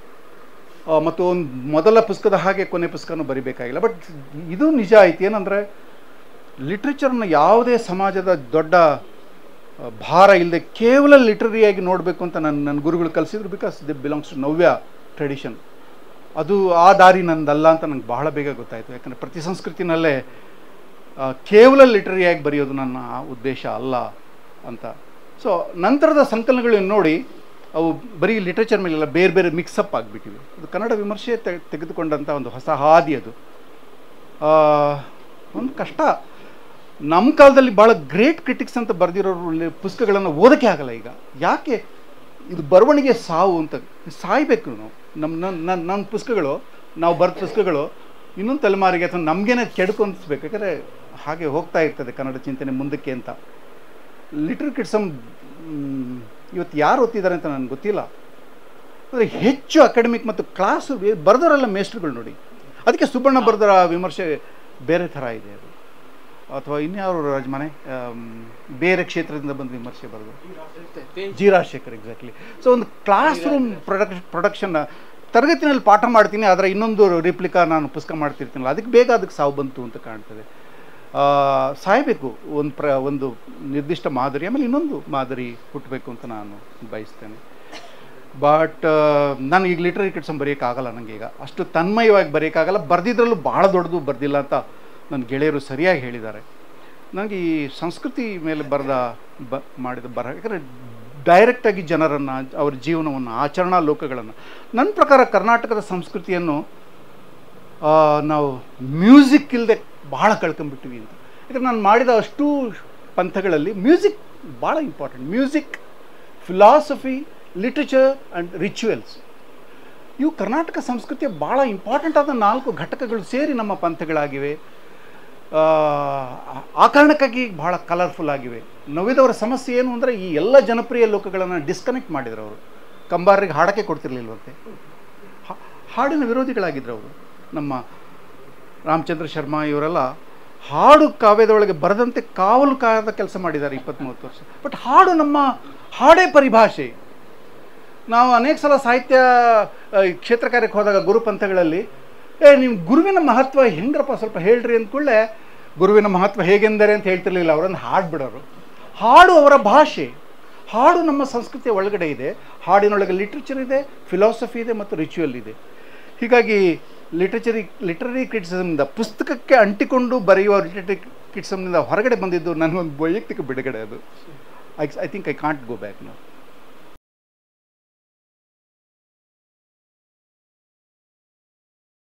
ಆ, ಮತ್ತು ಒಂದು ಮೊದಲ ಪುಸ್ತಕದ ಹಾಗೆ ಕೊನೆ ಪುಸ್ತಕನೂ ಬರಿಬೇಕಾಗಿಲ್ಲ ಬಟ್ ಇದು ನಿಜ ಆಯ್ತು ಏನಂದರೆ ಲಿಟ್ರೇಚರ್ನ ಯಾವುದೇ ಸಮಾಜದ ದೊಡ್ಡ ಆ, ಭಾರ ಇಲ್ಲದೆ ಕೇವಲ ಲಿಟ್ರರಿಯಾಗಿ ನೋಡಬೇಕು ಅಂತ ನನ್ನ ನನ್ನ ಗುರುಗಳು ಕಲಿಸಿದ್ರು because the belongs to Navya tradition ಅದು ಆ ದಾರಿ ನಂದಲ್ಲ ಅಂತ ನಂಗೆ ಬಹಳ ಬೇಗ ಗೊತ್ತಾಯಿತು ಯಾಕಂದರೆ ಪ್ರತಿ ಸಂಸ್ಕೃತಿನಲ್ಲೇ ಆ, ಕೇವಲ ಲಿಟ್ರರಿಯಾಗಿ ಬರೆಯೋದು ನನ್ನ ಉದ್ದೇಶ ಅಲ್ಲ ಅಂತ ಸೊ ನಂತರದ ಸಂಕಲನಗಳನ್ನು ನೋಡಿ ಅವು ಬರೀ ಲಿಟ್ರೇಚರ್ ಮೇಲೆಲ್ಲ ಬೇರೆ ಬೇರೆ ಮಿಕ್ಸಪ್ ಆಗಿಬಿಟ್ಟಿವೆ ಅದು ಕನ್ನಡ ವಿಮರ್ಶೆ ತೆ- ತೆಗೆದುಕೊಂಡಂಥ ಒಂದು ಹೊಸ ಹಾದಿ ಅದು ಆ, ಒಂದು ಕಷ್ಟ ನಮ್ಮ ಕಾಲದಲ್ಲಿ ಭಾಳ ಗ್ರೇಟ್ ಕ್ರಿಟಿಕ್ಸ್ ಅಂತ ಬರೆದಿರೋರು ಪುಸ್ತಕಗಳನ್ನು ಓದೋಕ್ಕೆ ಆಗಲ್ಲ ಈಗ ಯಾಕೆ ಇದು ಬರವಣಿಗೆ ಸಾವು ಅಂತ ಸಾಯ್ಬೇಕು ನಾವು ನಮ್ಮ ನನ್ನ ನನ್ನ ನನ್ನ ಪುಸ್ತಕಗಳು ನಾವು ಬರೆದ ಪುಸ್ತಕಗಳು ಇನ್ನೊಂದು ತಲೆಮಾರಿಗೆ ಅಥವಾ ನಮಗೇನೆ ಕೆಡ್ಕೊಂದಿಸ್ಬೇಕು ಯಾಕಂದರೆ ಹಾಗೆ ಹೋಗ್ತಾ ಇರ್ತದೆ ಕನ್ನಡ ಚಿಂತನೆ ಮುಂದಕ್ಕೆ ಅಂತ ಲಿಟ್ರ್ ಕಿಡ್ಸಮ್ ಇವತ್ತು ಯಾರು ಓದ್ತಿದ್ದಾರೆ ಅಂತ ನನಗೆ ಗೊತ್ತಿಲ್ಲ ಅಂದರೆ ಹೆಚ್ಚು ಅಕಾಡೆಮಿಕ್ ಮತ್ತು ಕ್ಲಾಸು ಬರೆದವರೆಲ್ಲ ಮೇಸ್ಟ್ರುಗಳು ನೋಡಿ ಅದಕ್ಕೆ ಸುಬ್ಬಣ್ಣ ಬರೆದರ ವಿಮರ್ಶೆ ಬೇರೆ ಥರ ಇದೆ ಅದು ಅಥವಾ ಇನ್ಯಾರು ರಾಜಮನೆ ಆಮ್, ಬೇರೆ ಕ್ಷೇತ್ರದಿಂದ ಬಂದು ವಿಮರ್ಶೆ ಬರೆದು ಜಿ ರಾಜಶೇಖರ್ ಎಕ್ಸಾಕ್ಟ್ಲಿ ಸೊ ಒಂದು ಕ್ಲಾಸ್ ರೂಮ್ ಪ್ರೊಡಕ್ ಪ್ರೊಡಕ್ಷನ್ ತರಗತಿನಲ್ಲಿ ಪಾಠ ಮಾಡ್ತೀನಿ ಆದರೆ ಇನ್ನೊಂದು ರಿಪ್ಲಿಕಾ ನಾನು ಪುಸ್ತಕ ಮಾಡ್ತಿರ್ತೀನಲ್ಲ ಅದಕ್ಕೆ ಬೇಗ ಅದಕ್ಕೆ ಸಾವು ಬಂತು ಅಂತ ಕಾಣ್ತದೆ ಆ, ಸಾಯಬೇಕು ಒಂದು ಪ್ರ ಒಂದು ನಿರ್ದಿಷ್ಟ ಮಾದರಿ ಆಮೇಲೆ ಇನ್ನೊಂದು ಮಾದರಿ ಹುಟ್ಟಬೇಕು ಅಂತ ನಾನು ಬಯಸ್ತೇನೆ ಬಟ್ ನಾನು ಈಗ ಲಿಟ್ರರಿ ಕಿಟ್ಸಮ್ ಬರೆಯೋಕ್ಕಾಗಲ್ಲ ನನಗೆ ಈಗ ಅಷ್ಟು ತನ್ಮಯವಾಗಿ ಬರೆಯೋಕ್ಕಾಗಲ್ಲ ಬರೆದಿದ್ರಲ್ಲೂ ಭಾಳ ದೊಡ್ಡದು ಬರೆದಿಲ್ಲ ಅಂತ ನನ್ನ ಗೆಳೆಯರು ಸರಿಯಾಗಿ ಹೇಳಿದ್ದಾರೆ ನನಗೆ ಈ ಸಂಸ್ಕೃತಿ ಮೇಲೆ ಬರೆದ ಬ ಮಾಡಿದ ಬರಹ ಯಾಕಂದರೆ ಡೈರೆಕ್ಟಾಗಿ ಜನರನ್ನು ಅವ್ರ ಜೀವನವನ್ನು ಆಚರಣಾ ಲೋಕಗಳನ್ನು ನನ್ನ ಪ್ರಕಾರ ಕರ್ನಾಟಕದ ಸಂಸ್ಕೃತಿಯನ್ನು ಆ, ನಾವು ಮ್ಯೂಸಿಕ್ ಇಲ್ಲದೆ ಭಾಳ ಕಳ್ಕೊಂಬಿಟ್ಟಿವಿ ಅಂತ ಯಾಕಂದ್ರೆ ನಾನು ಮಾಡಿದ ಅಷ್ಟು ಪಂಥಗಳಲ್ಲಿ ಮ್ಯೂಸಿಕ್ ಭಾಳ important music philosophy literature and rituals ಇವು ಕರ್ನಾಟಕ ಸಂಸ್ಕೃತಿಯ ಭಾಳ ಇಂಪಾರ್ಟೆಂಟ್ ಆದ ನಾಲ್ಕು ಘಟಕಗಳು ಸೇರಿ ನಮ್ಮ ಪಂಥಗಳಾಗಿವೆ ಆ, ಆ ಕಾರಣಕ್ಕಾಗಿ ಬಹಳ ಕಲರ್ಫುಲ್ ಆಗಿವೆ ನವಿದವರ ಸಮಸ್ಯೆ ಏನು ಅಂದರೆ ಈ ಎಲ್ಲ ಜನಪ್ರಿಯ ಲೋಕಗಳನ್ನು ಡಿಸ್ಕನೆಕ್ಟ್ ಮಾಡಿದ್ರು ಅವರು ಕಂಬಾರರಿಗೆ ಹಾಡಕ್ಕೆ ಕೊಡ್ತಿರ್ಲಿಲ್ವಂತೆ ಹಾ- ಹಾಡಿನ ವಿರೋಧಿಗಳಾಗಿದ್ದರು ಅವರು ನಮ್ಮ ರಾಮಚಂದ್ರ ಶರ್ಮಾ ಇವರೆಲ್ಲ ಹಾಡು ಕಾವ್ಯದೊಳಗೆ ಬರದಂತೆ ಕಾವಲು ಕಾಯದ ಕೆಲಸ ಮಾಡಿದ್ದಾರೆ ಇಪ್ಪತ್ತ್ಮೂವತ್ತು ವರ್ಷ ಬಟ್ ಹಾಡು ನಮ್ಮ ಹಾಡೇ ಪರಿಭಾಷೆ ನಾವು ಅನೇಕ ಸಲ ಸಾಹಿತ್ಯ ಆ, ಈ ಕ್ಷೇತ್ರ ಕಾರ್ಯಕ್ಕೆ ಹೋದಾಗ ಗುರುಪಂಥಗಳಲ್ಲಿ ಏ ನಿಮ್ಮ ಗುರುವಿನ ಮಹತ್ವ ಹೆಂಗ್ರಪ್ಪ ಸ್ವಲ್ಪ ಹೇಳ್ರಿ ಅಂದ್ಕೂಡಲೇ ಗುರುವಿನ ಮಹತ್ವ ಹೇಗೆಂದರೆ ಅಂತ ಹೇಳ್ತಿರ್ಲಿಲ್ಲ ಅವರನ್ನು ಹಾಡು ಬಿಡೋರು ಹಾಡು ಅವರ ಭಾಷೆ ಹಾಡು ನಮ್ಮ ಸಂಸ್ಕೃತಿಯ ಒಳಗಡೆ ಇದೆ ಹಾಡಿನೊಳಗೆ ಲಿಟ್ರೇಚರ್ ಇದೆ ಫಿಲಾಸಫಿ ಇದೆ ಮತ್ತು ರಿಚುವಲ್ ಇದೆ ಹೀಗಾಗಿ ಲಿಟ್ರೇಚರಿ ಲಿಟ್ರರಿ ಕ್ರಿಟಿಸಮ್ನಿಂದ ಪುಸ್ತಕಕ್ಕೆ ಅಂಟಿಕೊಂಡು ಬರೆಯುವ ಲಿಟ್ರರಿ ಕ್ರಿಟಿಸಮ್ನಿಂದ ಹೊರಗಡೆ ಬಂದಿದ್ದು ನನಗೊಂದು ವೈಯಕ್ತಿಕ ಬಿಡುಗಡೆ ಅದು I I think I can't go back ನಾವು